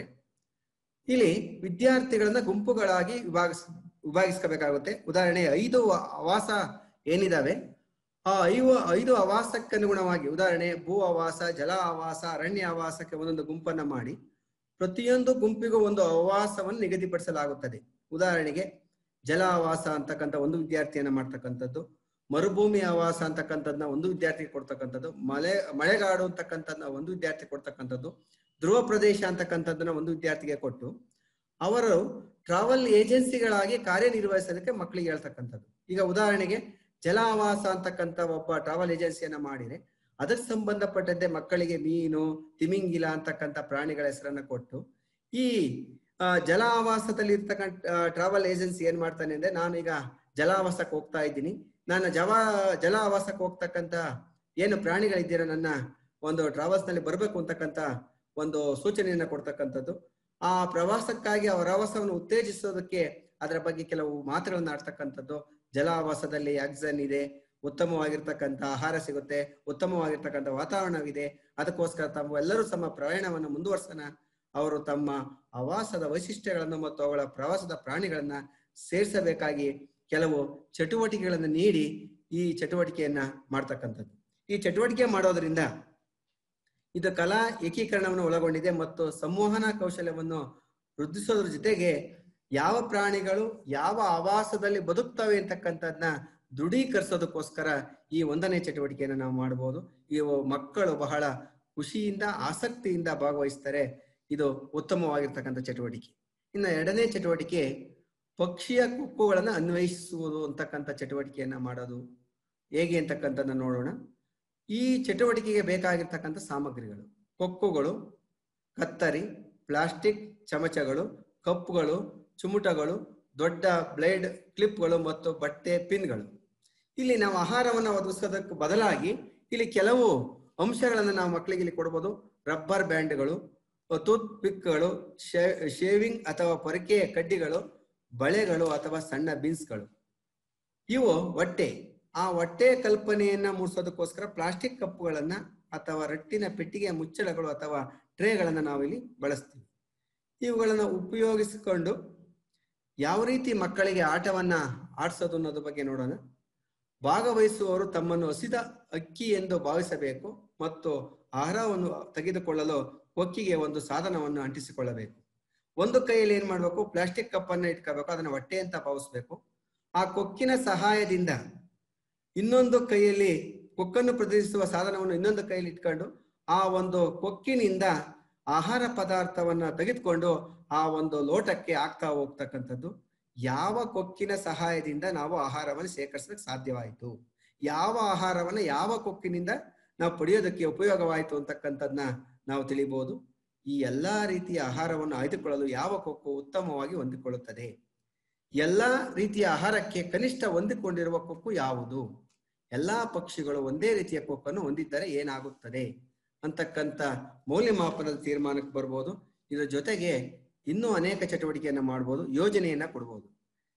ಇಲ್ಲಿ ವಿದ್ಯಾರ್ಥಿಗಳನ್ನ ಗುಂಪುಗಳಾಗಿ ವಿಭಾಗಿಸ್ ವಿಭಾಗಿಸ್ಕೋಬೇಕಾಗುತ್ತೆ ಉದಾಹರಣೆ ಐದು ಆವಾಸ ಏನಿದಾವೆ ಆ ಐವ ಐದು ಆವಾಸಕ್ಕೆ ಅನುಗುಣವಾಗಿ ಉದಾಹರಣೆ ಭೂ ಆವಾಸ ಜಲ ಆವಾಸ ಅರಣ್ಯ ಆವಾಸಕ್ಕೆ ಒಂದೊಂದು ಗುಂಪನ್ನ ಮಾಡಿ ಪ್ರತಿಯೊಂದು ಗುಂಪಿಗೂ ಒಂದು ಆವಾಸವನ್ನು ನಿಗದಿಪಡಿಸಲಾಗುತ್ತದೆ ಉದಾಹರಣೆಗೆ ಜಲ ಆವಾಸ ಅಂತಕ್ಕಂಥ ಒಂದು ವಿದ್ಯಾರ್ಥಿಯನ್ನ ಮಾಡ್ತಕ್ಕಂಥದ್ದು ಮರುಭೂಮಿ ಆವಾಸ ಅಂತಕ್ಕಂಥದ್ದನ್ನ ಒಂದು ವಿದ್ಯಾರ್ಥಿಗೆ ಕೊಡ್ತಕ್ಕಂಥದ್ದು ಮಳೆ ಮಳೆಗಾಡು ಅಂತಕ್ಕಂಥದ್ದನ್ನ ಒಂದು ವಿದ್ಯಾರ್ಥಿ ಕೊಡ್ತಕ್ಕಂಥದ್ದು ಧ್ರುವ ಪ್ರದೇಶ ಅಂತಕ್ಕಂಥದ್ದನ್ನ ಒಂದು ವಿದ್ಯಾರ್ಥಿಗೆ ಕೊಟ್ಟು ಅವರು ಟ್ರಾವೆಲ್ ಏಜೆನ್ಸಿಗಳಾಗಿ ಕಾರ್ಯನಿರ್ವಹಿಸೋದಕ್ಕೆ ಮಕ್ಕಳಿಗೆ ಹೇಳ್ತಕ್ಕಂಥದ್ದು ಈಗ ಉದಾಹರಣೆಗೆ ಜಲ ಆವಾಸ ಅಂತಕ್ಕಂಥ ಒಬ್ಬ ಟ್ರಾವೆಲ್ ಏಜೆನ್ಸಿಯನ್ನ ಮಾಡಿದ್ರೆ ಅದಕ್ಕೆ ಸಂಬಂಧಪಟ್ಟಂತೆ ಮಕ್ಕಳಿಗೆ ಮೀನು ತಿಮಿಂಗಿಲ ಅಂತಕ್ಕಂಥ ಪ್ರಾಣಿಗಳ ಹೆಸರನ್ನ ಕೊಟ್ಟು ಈ ಆ, ಜಲ ಆವಾಸದಲ್ಲಿ ಇರ್ತಕ್ಕಂಥ ಟ್ರಾವೆಲ್ ಏಜೆನ್ಸಿ ಏನ್ ಮಾಡ್ತಾನೆ ಅಂದ್ರೆ ನಾನು ಈಗ ಜಲ ಆವಾಸಕ್ಕೆ ಹೋಗ್ತಾ ಇದ್ದೀನಿ ನಾನು ಜವ ಜಲ ಆವಾಸಕ್ಕೆ ಹೋಗ್ತಕ್ಕಂಥ ಏನು ಪ್ರಾಣಿಗಳಿದ್ದೀರ ನನ್ನ ಒಂದು ಟ್ರಾವೆಲ್ಸ್ ನಲ್ಲಿ ಬರ್ಬೇಕು ಅಂತಕ್ಕಂಥ ಒಂದು ಸೂಚನೆಯನ್ನ ಕೊಡ್ತಕ್ಕಂಥದ್ದು ಆ ಪ್ರವಾಸಕ್ಕಾಗಿ ಅವರ ಆವಾಸವನ್ನು ಉತ್ತೇಜಿಸೋದಕ್ಕೆ ಅದರ ಬಗ್ಗೆ ಕೆಲವು ಮಾತುಗಳನ್ನ ಆಡ್ತಕ್ಕಂಥದ್ದು ಜಲ ಆವಾಸದಲ್ಲಿ ಆಕ್ಸಿಜನ್ ಇದೆ ಉತ್ತಮವಾಗಿರ್ತಕ್ಕಂಥ ಆಹಾರ ಸಿಗುತ್ತೆ ಉತ್ತಮವಾಗಿರ್ತಕ್ಕಂಥ ವಾತಾವರಣವಿದೆ ಅದಕ್ಕೋಸ್ಕರ ತಾವು ಎಲ್ಲರೂ ತಮ್ಮ ಪ್ರಯಾಣವನ್ನು ಮುಂದುವರ್ಸೋಣ ಅವರು ತಮ್ಮ ಆವಾಸದ ವೈಶಿಷ್ಟ್ಯಗಳನ್ನು ಮತ್ತು ಅವುಗಳ ಪ್ರವಾಸದ ಪ್ರಾಣಿಗಳನ್ನ ಸೇರಿಸಬೇಕಾಗಿ ಕೆಲವು ಚಟುವಟಿಕೆಗಳನ್ನು ನೀಡಿ ಈ ಚಟುವಟಿಕೆಯನ್ನ ಮಾಡ್ತಕ್ಕಂಥದ್ದು ಈ ಚಟುವಟಿಕೆ ಮಾಡೋದ್ರಿಂದ ಇದು ಕಲಾ ಏಕೀಕರಣವನ್ನು ಒಳಗೊಂಡಿದೆ ಮತ್ತು ಸಂವಹನ ಕೌಶಲ್ಯವನ್ನು ವೃದ್ಧಿಸೋದ್ರ ಜೊತೆಗೆ ಯಾವ ಪ್ರಾಣಿಗಳು ಯಾವ ಆವಾಸದಲ್ಲಿ ಬದುಕ್ತವೆ ಅಂತಕ್ಕಂಥದ್ನ ದೃಢೀಕರಿಸೋದಕ್ಕೋಸ್ಕರ ಈ ಒಂದನೇ ಚಟುವಟಿಕೆಯನ್ನು ನಾವು ಮಾಡಬಹುದು ಇವು ಮಕ್ಕಳು ಬಹಳ ಖುಷಿಯಿಂದ ಆಸಕ್ತಿಯಿಂದ ಭಾಗವಹಿಸ್ತಾರೆ ಇದು ಉತ್ತಮವಾಗಿರ್ತಕ್ಕಂಥ ಚಟುವಟಿಕೆ ಇನ್ನು ಎರಡನೇ ಚಟುವಟಿಕೆ ಪಕ್ಷಿಯ ಕೊಕ್ಕುಗಳನ್ನು ಅನ್ವಯಿಸುವುದು ಅಂತಕ್ಕಂಥ ಚಟುವಟಿಕೆಯನ್ನ ಮಾಡೋದು ಹೇಗೆ ಅಂತಕ್ಕಂಥದ್ದನ್ನ ನೋಡೋಣ ಈ ಚಟುವಟಿಕೆಗೆ ಬೇಕಾಗಿರ್ತಕ್ಕಂಥ ಸಾಮಗ್ರಿಗಳು ಕೊಕ್ಕುಗಳು ಕತ್ತರಿ ಪ್ಲಾಸ್ಟಿಕ್ ಚಮಚಗಳು ಕಪ್ಪುಗಳು ಚುಮುಟಗಳು ದೊಡ್ಡ ಬ್ಲೇಡ್ ಕ್ಲಿಪ್ಗಳು ಮತ್ತು ಬಟ್ಟೆ ಪಿನ್ಗಳು ಇಲ್ಲಿ ನಾವು ಆಹಾರವನ್ನು ಒದಗಿಸೋದಕ್ಕೆ ಬದಲಾಗಿ ಇಲ್ಲಿ ಕೆಲವು ಅಂಶಗಳನ್ನು ನಾವು ಮಕ್ಕಳಿಗೆ ಇಲ್ಲಿ ಕೊಡ್ಬೋದು ರಬ್ಬರ್ ಬ್ಯಾಂಡ್ಗಳು ಟೂತ್ ಪಿಕ್ಗಳು ಶೇವಿಂಗ್ ಅಥವಾ ಪೊರಕೆಯ ಕಡ್ಡಿಗಳು ಬಳೆಗಳು ಅಥವಾ ಸಣ್ಣ ಬೀನ್ಸ್ಗಳು ಇವು ಹೊಟ್ಟೆ ಆ ಹೊಟ್ಟೆ ಕಲ್ಪನೆಯನ್ನ ಮೂಡಿಸೋದಕ್ಕೋಸ್ಕರ ಪ್ಲಾಸ್ಟಿಕ್ ಕಪ್ಪುಗಳನ್ನ ಅಥವಾ ರಟ್ಟಿನ ಪೆಟ್ಟಿಗೆಯ ಮುಚ್ಚಳಗಳು ಅಥವಾ ಟ್ರೇಗಳನ್ನ ನಾವಿಲ್ಲಿ ಬಳಸ್ತೀವಿ ಇವುಗಳನ್ನ ಉಪಯೋಗಿಸಿಕೊಂಡು ಯಾವ ರೀತಿ ಮಕ್ಕಳಿಗೆ ಆಟವನ್ನ ಆಡಿಸೋದು ಅನ್ನೋದ್ರ ಬಗ್ಗೆ ನೋಡೋಣ ಭಾಗವಹಿಸುವವರು ತಮ್ಮನ್ನು ಹಸಿದ ಅಕ್ಕಿ ಎಂದು ಭಾವಿಸಬೇಕು ಮತ್ತು ಆಹಾರವನ್ನು ತೆಗೆದುಕೊಳ್ಳಲು ಕೊಕ್ಕಿಗೆ ಒಂದು ಸಾಧನವನ್ನು ಅಂಟಿಸಿಕೊಳ್ಳಬೇಕು ಒಂದು ಕೈಯಲ್ಲಿ ಏನ್ ಮಾಡ್ಬೇಕು ಪ್ಲಾಸ್ಟಿಕ್ ಕಪ್ ಅನ್ನ ಇಟ್ಕೋಬೇಕು ಅದನ್ನ ಹೊಟ್ಟೆ ಅಂತ ಭಾವಿಸ್ಬೇಕು ಆ ಕೊಕ್ಕಿನ ಸಹಾಯದಿಂದ ಇನ್ನೊಂದು ಕೈಯಲ್ಲಿ ಕೊಕ್ಕನ್ನು ಪ್ರದರ್ಶಿಸುವ ಸಾಧನವನ್ನು ಇನ್ನೊಂದು ಕೈಯಲ್ಲಿ ಇಟ್ಕೊಂಡು ಆ ಒಂದು ಕೊಕ್ಕಿನಿಂದ ಆಹಾರ ಪದಾರ್ಥವನ್ನ ತೆಗೆದುಕೊಂಡು ಆ ಒಂದು ಲೋಟಕ್ಕೆ ಹಾಕ್ತಾ ಹೋಗ್ತಕ್ಕಂಥದ್ದು ಯಾವ ಕೊಕ್ಕಿನ ಸಹಾಯದಿಂದ ನಾವು ಆಹಾರವನ್ನು ಶೇಖರಿಸಲಿಕ್ಕೆ ಸಾಧ್ಯವಾಯಿತು ಯಾವ ಆಹಾರವನ್ನ ಯಾವ ಕೊಕ್ಕಿನಿಂದ ನಾವು ಪಡೆಯೋದಕ್ಕೆ ಉಪಯೋಗವಾಯಿತು ಅಂತಕ್ಕಂಥದ್ನ ನಾವು ತಿಳಿಬಹುದು ಈ ಎಲ್ಲಾ ರೀತಿಯ ಆಹಾರವನ್ನು ಆಯ್ದುಕೊಳ್ಳಲು ಯಾವ ಕೊಕ್ಕು ಉತ್ತಮವಾಗಿ ಹೊಂದಿಕೊಳ್ಳುತ್ತದೆ ಎಲ್ಲಾ ರೀತಿಯ ಆಹಾರಕ್ಕೆ ಕನಿಷ್ಠ ಹೊಂದಿಕೊಂಡಿರುವ ಕೊಕ್ಕು ಯಾವುದು ಎಲ್ಲಾ ಪಕ್ಷಿಗಳು ಒಂದೇ ರೀತಿಯ ಕೊಕ್ಕನ್ನು ಹೊಂದಿದ್ದರೆ ಏನಾಗುತ್ತದೆ ಅಂತಕ್ಕಂಥ ಮೌಲ್ಯಮಾಪನದ ತೀರ್ಮಾನಕ್ಕೆ ಬರ್ಬೋದು ಇದರ ಜೊತೆಗೆ ಇನ್ನೂ ಅನೇಕ ಚಟುವಟಿಕೆಯನ್ನ ಮಾಡ್ಬೋದು ಯೋಜನೆಯನ್ನ ಕೊಡ್ಬೋದು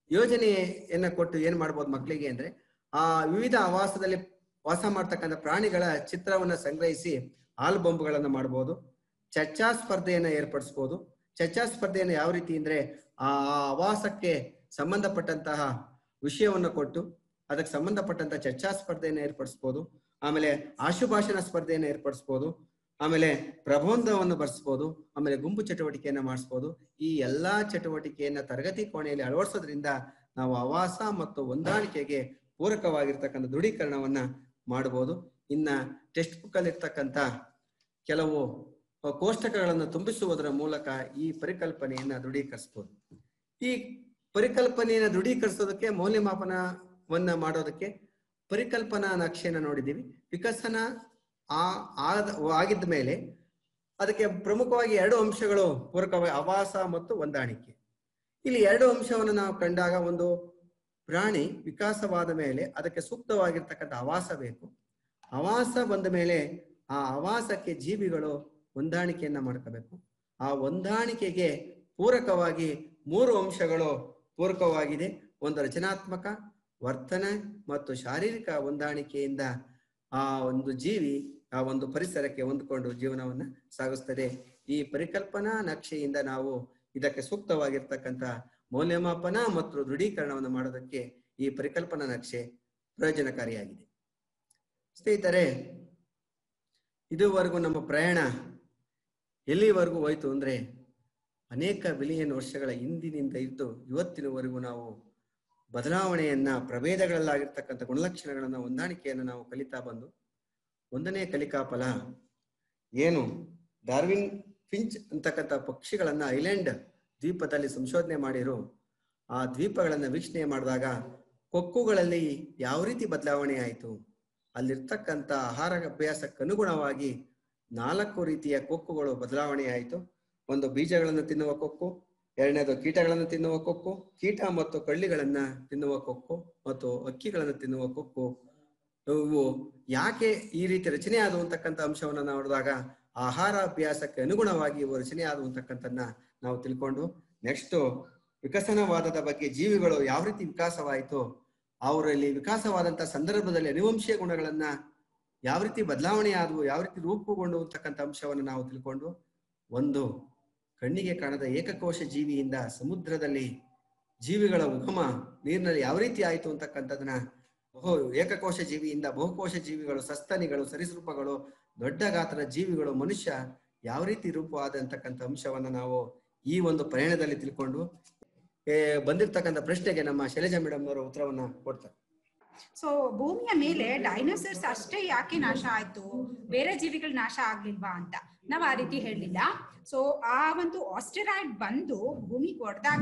ಯೋಜನೆಯನ್ನ ಕೊಟ್ಟು ಏನ್ ಮಾಡ್ಬೋದು ಮಕ್ಕಳಿಗೆ ಅಂದ್ರೆ ಆ ವಿವಿಧ ಆವಾಸದಲ್ಲಿ ವಾಸ ಮಾಡ್ತಕ್ಕಂಥ ಪ್ರಾಣಿಗಳ ಚಿತ್ರವನ್ನ ಸಂಗ್ರಹಿಸಿ ಆಲ್ಬಂಬ್ಗಳನ್ನ ಮಾಡ್ಬೋದು ಚರ್ಚಾ ಸ್ಪರ್ಧೆಯನ್ನ ಏರ್ಪಡಿಸ್ಬೋದು ಚರ್ಚಾ ಸ್ಪರ್ಧೆಯನ್ನ ಯಾವ ರೀತಿ ಅಂದ್ರೆ ಆ ಆವಾಸಕ್ಕೆ ಸಂಬಂಧಪಟ್ಟಂತಹ ವಿಷಯವನ್ನು ಕೊಟ್ಟು ಅದಕ್ಕೆ ಸಂಬಂಧಪಟ್ಟಂತ ಚರ್ಚಾ ಸ್ಪರ್ಧೆಯನ್ನು ಏರ್ಪಡಿಸ್ಬೋದು ಆಮೇಲೆ ಆಶುಭಾಷಣ ಸ್ಪರ್ಧೆಯನ್ನು ಏರ್ಪಡಿಸ್ಬೋದು ಆಮೇಲೆ ಪ್ರಬಂಧವನ್ನು ಬರ್ಸ್ಬೋದು ಆಮೇಲೆ ಗುಂಪು ಚಟುವಟಿಕೆಯನ್ನ ಮಾಡಿಸ್ಬೋದು ಈ ಎಲ್ಲಾ ಚಟುವಟಿಕೆಯನ್ನ ತರಗತಿ ಕೋಣೆಯಲ್ಲಿ ಅಳವಡಿಸೋದ್ರಿಂದ ನಾವು ಆವಾಸ ಮತ್ತು ಹೊಂದಾಣಿಕೆಗೆ ಪೂರಕವಾಗಿರ್ತಕ್ಕಂಥ ದೃಢೀಕರಣವನ್ನ ಮಾಡಬಹುದು ಇನ್ನ ಟೆಕ್ಸ್ಟ್ ಬುಕ್ ಅಲ್ಲಿ ಇರ್ತಕ್ಕಂಥ ಕೆಲವು ಅಹ್, ಕೋಷ್ಟಕಗಳನ್ನು ತುಂಬಿಸುವುದರ ಮೂಲಕ ಈ ಪರಿಕಲ್ಪನೆಯನ್ನ ದೃಢೀಕರಿಸಬಹುದು ಈ ಪರಿಕಲ್ಪನೆಯನ್ನ ದೃಢೀಕರಿಸೋದಕ್ಕೆ ಮೌಲ್ಯಮಾಪನವನ್ನ ಮಾಡೋದಕ್ಕೆ ಪರಿಕಲ್ಪನಾ ನಕ್ಷೆನ ನೋಡಿದೀವಿ ವಿಕಸನ ಆ ಆದ ಆಗಿದ್ದ ಮೇಲೆ ಅದಕ್ಕೆ ಪ್ರಮುಖವಾಗಿ ಎರಡು ಅಂಶಗಳು ಪೂರಕವಾಗಿ ಆವಾಸ ಮತ್ತು ಹೊಂದಾಣಿಕೆ ಇಲ್ಲಿ ಎರಡು ಅಂಶವನ್ನು ನಾವು ಕಂಡಾಗ ಒಂದು ಪ್ರಾಣಿ ವಿಕಾಸವಾದ ಮೇಲೆ ಅದಕ್ಕೆ ಸೂಕ್ತವಾಗಿರ್ತಕ್ಕಂಥ ಆವಾಸ ಬೇಕು ಆವಾಸ ಬಂದ ಮೇಲೆ ಆ ಆವಾಸಕ್ಕೆ ಜೀವಿಗಳು ಹೊಂದಾಣಿಕೆಯನ್ನ ಮಾಡ್ಕೋಬೇಕು ಆ ಹೊಂದಾಣಿಕೆಗೆ ಪೂರಕವಾಗಿ ಮೂರು ಅಂಶಗಳು ಪೂರಕವಾಗಿದೆ ಒಂದು ರಚನಾತ್ಮಕ ವರ್ತನೆ ಮತ್ತು ಶಾರೀರಿಕ ಹೊಂದಾಣಿಕೆಯಿಂದ ಆ ಒಂದು ಜೀವಿ ಆ ಒಂದು ಪರಿಸರಕ್ಕೆ ಹೊಂದಿಕೊಂಡು ಜೀವನವನ್ನ ಸಾಗಿಸ್ತದೆ ಈ ಪರಿಕಲ್ಪನಾ ನಕ್ಷೆಯಿಂದ ನಾವು ಇದಕ್ಕೆ ಸೂಕ್ತವಾಗಿರ್ತಕ್ಕಂಥ ಮೌಲ್ಯಮಾಪನ ಮತ್ತು ದೃಢೀಕರಣವನ್ನು ಮಾಡೋದಕ್ಕೆ ಈ ಪರಿಕಲ್ಪನಾ ನಕ್ಷೆ ಪ್ರಯೋಜನಕಾರಿಯಾಗಿದೆ ಸ್ನೇಹಿತರೆ ಇದುವರೆಗೂ ನಮ್ಮ ಪ್ರಯಾಣ ಎಲ್ಲಿವರೆಗೂ ಹೋಯ್ತು ಅಂದ್ರೆ ಅನೇಕ ಬಿಲಿಯನ್ ವರ್ಷಗಳ ಹಿಂದಿನಿಂದ ಇದ್ದು ಇವತ್ತಿನವರೆಗೂ ನಾವು ಬದಲಾವಣೆಯನ್ನ ಪ್ರಭೇದಗಳಲ್ಲಾಗಿರ್ತಕ್ಕಂಥ ಗುಣಲಕ್ಷಣಗಳನ್ನ ಹೊಂದಾಣಿಕೆಯನ್ನು ನಾವು ಕಲಿತಾ ಬಂದು ಒಂದನೇ ಕಲಿಕಾ ಫಲ ಏನು ಡಾರ್ವಿನ್ ಫಿಂಚ್ ಅಂತಕ್ಕಂಥ ಪಕ್ಷಿಗಳನ್ನ ಐಲ್ಯಾಂಡ್ ದ್ವೀಪದಲ್ಲಿ ಸಂಶೋಧನೆ ಮಾಡಿರು ಆ ದ್ವೀಪಗಳನ್ನ ವೀಕ್ಷಣೆ ಮಾಡಿದಾಗ ಕೊಕ್ಕುಗಳಲ್ಲಿ ಯಾವ ರೀತಿ ಬದಲಾವಣೆ ಆಯಿತು ಅಲ್ಲಿರ್ತಕ್ಕಂಥ ಆಹಾರ ಅಭ್ಯಾಸಕ್ಕೆ ಅನುಗುಣವಾಗಿ ನಾಲ್ಕು ರೀತಿಯ ಕೊಕ್ಕುಗಳು ಬದಲಾವಣೆ ಆಯಿತು ಒಂದು ಬೀಜಗಳನ್ನು ತಿನ್ನುವ ಕೊಕ್ಕು ಎರಡನೇದು ಕೀಟಗಳನ್ನು ತಿನ್ನುವ ಕೊಕ್ಕು ಕೀಟ ಮತ್ತು ಕಳ್ಳಿಗಳನ್ನ ತಿನ್ನುವ ಕೊಕ್ಕು ಮತ್ತು ಅಕ್ಕಿಗಳನ್ನು ತಿನ್ನುವ ಕೊಕ್ಕು ಇವು ಯಾಕೆ ಈ ರೀತಿ ರಚನೆ ಆದವು ಅಂತಕ್ಕಂಥ ಅಂಶವನ್ನ ನಾವು ನೋಡಿದಾಗ ಆಹಾರ ಅಭ್ಯಾಸಕ್ಕೆ ಅನುಗುಣವಾಗಿ ಇವು ರಚನೆ ಆದವು ಅಂತಕ್ಕಂಥದ್ದನ್ನ ನಾವು ತಿಳ್ಕೊಂಡು ನೆಕ್ಸ್ಟ್ ವಿಕಸನವಾದದ ಬಗ್ಗೆ ಜೀವಿಗಳು ಯಾವ ರೀತಿ ವಿಕಾಸವಾಯಿತು ಅವರಲ್ಲಿ ವಿಕಾಸವಾದಂತ ಸಂದರ್ಭದಲ್ಲಿ ಅನುವಂಶೀಯ ಗುಣಗಳನ್ನ ಯಾವ ರೀತಿ ಬದಲಾವಣೆ ಆದವು ಯಾವ ರೀತಿ ರೂಪುಗೊಂಡು ಅಂತಕ್ಕಂಥ ಅಂಶವನ್ನು ನಾವು ತಿಳ್ಕೊಂಡು ಒಂದು ಕಣ್ಣಿಗೆ ಕಾಣದ ಏಕಕೋಶ ಜೀವಿಯಿಂದ ಸಮುದ್ರದಲ್ಲಿ ಜೀವಿಗಳ ಉಗಮ ನೀರಿನಲ್ಲಿ ಯಾವ ರೀತಿ ಆಯಿತು ಅಂತಕ್ಕಂಥದನ್ನ ಬಹು ಏಕಕೋಶ ಜೀವಿಯಿಂದ ಬಹುಕೋಶ ಜೀವಿಗಳು ಸಸ್ತನಿಗಳು ಸರೀಸೃಪಗಳು ದೊಡ್ಡ ಗಾತ್ರದ ಜೀವಿಗಳು ಮನುಷ್ಯ ಯಾವ ರೀತಿ ರೂಪ ಆದ ಅಂತಕ್ಕಂಥ ಅಂಶವನ್ನ ನಾವು ಈ ಒಂದು ಪ್ರಯಾಣದಲ್ಲಿ ತಿಳ್ಕೊಂಡು ಏ, ಬಂದಿರ್ತಕ್ಕಂಥ ಪ್ರಶ್ನೆಗೆ ನಮ್ಮ ಶೈಲಜಾ ಮೇಡಮ್ ಅವರು ಉತ್ತರವನ್ನ ಕೊಡ್ತಾರೆ ಸೊ ಭೂಮಿಯ ಮೇಲೆ ಡೈನೋಸರ್ಸ್ ಅಷ್ಟೇ ಯಾಕೆ ನಾಶ ಆಯ್ತು ಬೇರೆ ಜೀವಿಗಳು ನಾಶ ಆಗ್ಲಿಲ್ವಾ ಅಂತ ನಾವ್ ಆ ರೀತಿ ಹೇಳಲಿಲ್ಲ ಸೊ ಆ ಒಂದು ಆಸ್ಟೆರಾಯ್ಡ್ ಬಂದು ಭೂಮಿಗೆ ಹೊಡೆದಾಗ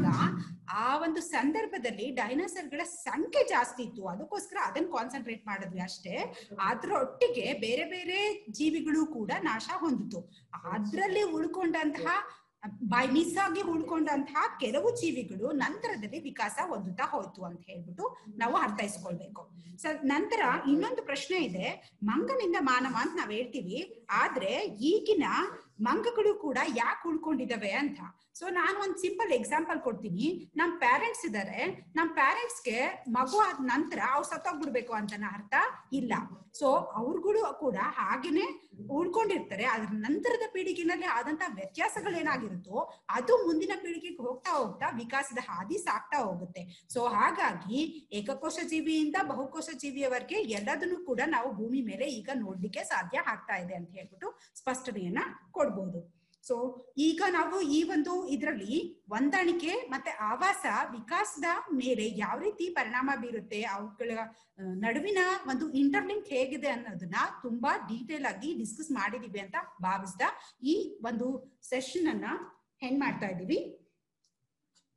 ಆ ಒಂದು ಸಂದರ್ಭದಲ್ಲಿ ಡೈನೋಸರ್ಗಳ ಸಂಖ್ಯೆ ಜಾಸ್ತಿ ಇತ್ತು ಅದಕ್ಕೋಸ್ಕರ ಅದನ್ನ ಕಾನ್ಸಂಟ್ರೇಟ್ ಮಾಡಿದ್ವಿ ಅಷ್ಟೇ ಅದ್ರೊಟ್ಟಿಗೆ ಬೇರೆ ಬೇರೆ ಜೀವಿಗಳು ಕೂಡ ನಾಶ ಹೊಂದಿತು ಅದ್ರಲ್ಲಿ ಉಳ್ಕೊಂಡಂತಹ ಬೈ ಮಿಸ್ ಆಗಿ ಉಳ್ಕೊಂಡಂತಹ ಕೆಲವು ಜೀವಿಗಳು ನಂತರದಲ್ಲಿ ವಿಕಾಸ ಹೊಂದುತ್ತಾ ಹೋಯ್ತು ಅಂತ ಹೇಳ್ಬಿಟ್ಟು ನಾವು ಅರ್ಥೈಸ್ಕೊಳ್ಬೇಕು ಸೊ ನಂತರ ಇನ್ನೊಂದು ಪ್ರಶ್ನೆ ಇದೆ ಮಂಗನಿಂದ ಮಾನವ ಅಂತ ನಾವ್ ಹೇಳ್ತೀವಿ ಆದ್ರೆ ಈಗಿನ ಮಂಗಗಳು ಕೂಡ ಯಾಕೆ ಉಳ್ಕೊಂಡಿದಾವೆ ಅಂತ ಸೊ ನಾನು ಒಂದ್ ಸಿಂಪಲ್ ಎಕ್ಸಾಂಪಲ್ ಕೊಡ್ತೀನಿ ನಮ್ ಪ್ಯಾರೆಂಟ್ಸ್ ಇದಾರೆ ನಮ್ ಪ್ಯಾರೆಂಟ್ಸ್ಗೆ ಮಗು ಆದ ನಂತರ ಅವ್ರು ಸತ್ತೋಗ್ಬಿಡ್ಬೇಕು ಅಂತ ಅರ್ಥ ಇಲ್ಲ ಸೊ ಅವ್ರುಗಳು ಕೂಡ ಹಾಗೇನೆ ಉಳ್ಕೊಂಡಿರ್ತಾರೆ ಅದ್ರ ನಂತರದ ಪೀಳಿಗೆನಲ್ಲಿ ಆದಂತ ವ್ಯತ್ಯಾಸಗಳೇನಾಗಿರುತ್ತೋ ಅದು ಮುಂದಿನ ಪೀಳಿಗೆಗೆ ಹೋಗ್ತಾ ಹೋಗ್ತಾ ವಿಕಾಸದ ಹಾದಿ ಸಾಕ್ತಾ ಹೋಗುತ್ತೆ ಸೊ ಹಾಗಾಗಿ ಏಕಕೋಶ ಜೀವಿಯಿಂದ ಬಹುಕೋಶ ಜೀವಿಯವರೆಗೆ ಎಲ್ಲದನ್ನು ಕೂಡ ನಾವು ಭೂಮಿ ಮೇಲೆ ಈಗ ನೋಡ್ಲಿಕ್ಕೆ ಸಾಧ್ಯ ಆಗ್ತಾ ಇದೆ ಅಂತ ಹೇಳ್ಬಿಟ್ಟು ಸ್ಪಷ್ಟನೆಯನ್ನ ಕೊಡ್ಬೋದು ಸೊ ಈಗ ನಾವು ಈ ಒಂದು ಇದರಲ್ಲಿ ಹೊಂದಾಣಿಕೆ ಮತ್ತೆ ಆವಾಸ ವಿಕಾಸದ ಮೇಲೆ ಯಾವ ರೀತಿ ಪರಿಣಾಮ ಬೀರುತ್ತೆ ಅವುಗಳ ಆ, ನಡುವಿನ ಒಂದು ಇಂಟರ್ಲಿಂಕ್ ಹೇಗಿದೆ ಅನ್ನೋದನ್ನ ತುಂಬಾ ಡೀಟೇಲ್ ಆಗಿ ಡಿಸ್ಕಸ್ ಮಾಡಿದೀವಿ ಅಂತ ಭಾವಿಸ್ದ ಈ ಒಂದು ಸೆಷನ್ ಅನ್ನ ಹೆಣ್ ಮಾಡ್ತಾ ಇದೀವಿ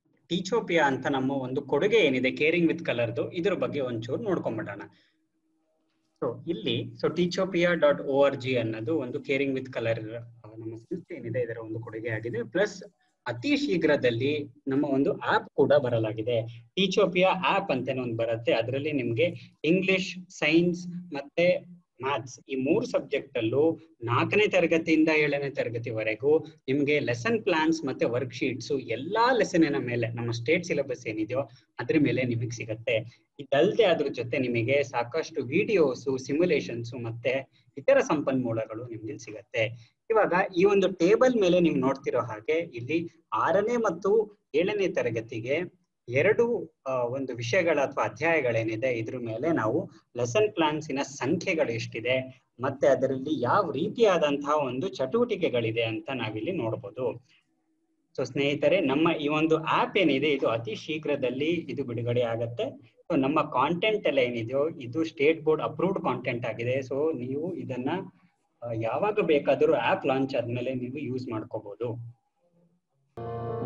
ಟೀಚೋಪಿಯಾ ಅಂತ ನಮ್ಮ ಒಂದು ಕೊಡುಗೆ ಏನಿದೆ ಕೇರಿಂಗ್ ವಿತ್ ಕಲರ್ದು ಇದ್ರ ಬಗ್ಗೆ ಒಂಚೂರು ನೋಡ್ಕೊಂಡ್ಬಿಡೋಣ ಸೊ ಇಲ್ಲಿ so Teachopia dot O R G ಅನ್ನೋದು ಒಂದು ಕೇರಿಂಗ್ ವಿತ್ ಕಲರ್ ನಮ್ಮ ಸಂಸ್ಥೆ ಏನಿದೆ ಇದರ ಒಂದು ಕೊಡುಗೆ ಆಗಿದೆ ಪ್ಲಸ್ ಅತಿ ಶೀಘ್ರದಲ್ಲಿ ನಮ್ಮ ಒಂದು ಆಪ್ ಕೂಡ ಬರಲಾಗಿದೆ ಟೀಚೋಪಿಯಾ ಆಪ್ ಅಂತಾನೆ ಒಂದು ಬರುತ್ತೆ ಅದರಲ್ಲಿ ನಿಮ್ಗೆ ಇಂಗ್ಲಿಷ್ ಸೈನ್ಸ್ ಮತ್ತೆ ಮ್ಯಾಥ್ಸ್ ಈ ಮೂರು ಸಬ್ಜೆಕ್ಟ್ ಅಲ್ಲೂ ನಾಲ್ಕನೇ ತರಗತಿಯಿಂದ ಏಳನೇ ತರಗತಿವರೆಗೂ ನಿಮ್ಗೆ ಲೆಸನ್ ಪ್ಲಾನ್ಸ್ ಮತ್ತೆ ವರ್ಕ್ ಶೀಟ್ಸ್ ಎಲ್ಲಾ ಲೆಸನಿನ ಮೇಲೆ ನಮ್ಮ ಸ್ಟೇಟ್ ಸಿಲೆಬಸ್ ಏನಿದೆಯೋ ಅದ್ರ ಮೇಲೆ ನಿಮಗೆ ಸಿಗತ್ತೆ ಇದಲ್ಲದೆ ಅದ್ರ ಜೊತೆ ನಿಮಗೆ ಸಾಕಷ್ಟು ವಿಡಿಯೋಸ್ ಸಿಮ್ಯುಲೇಷನ್ಸ್ ಮತ್ತೆ ಇತರ ಸಂಪನ್ಮೂಲಗಳು ನಿಮ್ಗೆ ಸಿಗತ್ತೆ ಇವಾಗ ಈ ಒಂದು ಟೇಬಲ್ ಮೇಲೆ ನೀವು ನೋಡ್ತಿರೋ ಹಾಗೆ ಇಲ್ಲಿ ಆರನೇ ಮತ್ತು ಏಳನೇ ತರಗತಿಗೆ ಎರಡು ಒಂದು ವಿಷಯಗಳ ಅಥವಾ ಅಧ್ಯಾಯಗಳೇನಿದೆ ಇದ್ರ ಮೇಲೆ ನಾವು ಲೆಸನ್ ಪ್ಲಾನ್ಸಿನ ಸಂಖ್ಯೆಗಳು ಎಷ್ಟಿದೆ ಮತ್ತೆ ಅದರಲ್ಲಿ ಯಾವ ರೀತಿಯಾದಂತಹ ಒಂದು ಚಟುವಟಿಕೆಗಳಿದೆ ಅಂತ ನಾವಿಲ್ಲಿ ನೋಡ್ಬೋದು ಸೊ ಸ್ನೇಹಿತರೆ ನಮ್ಮ ಈ ಒಂದು ಆಪ್ ಏನಿದೆ ಇದು ಅತಿ ಶೀಘ್ರದಲ್ಲಿ ಇದು ಬಿಡುಗಡೆ ಆಗತ್ತೆ ಸೊ ನಮ್ಮ ಕಾಂಟೆಂಟ್ ಎಲ್ಲ ಏನಿದೆಯೋ ಇದು ಸ್ಟೇಟ್ ಬೋರ್ಡ್ ಅಪ್ರೂವ್ಡ್ ಕಾಂಟೆಂಟ್ ಆಗಿದೆ ಸೊ ನೀವು ಇದನ್ನ ಯಾವಾಗ ಬೇಕಾದರೂ ಆಪ್ ಲಾಂಚ್ ಆದ್ಮೇಲೆ ನೀವು ಯೂಸ್ ಮಾಡ್ಕೋಬಹುದು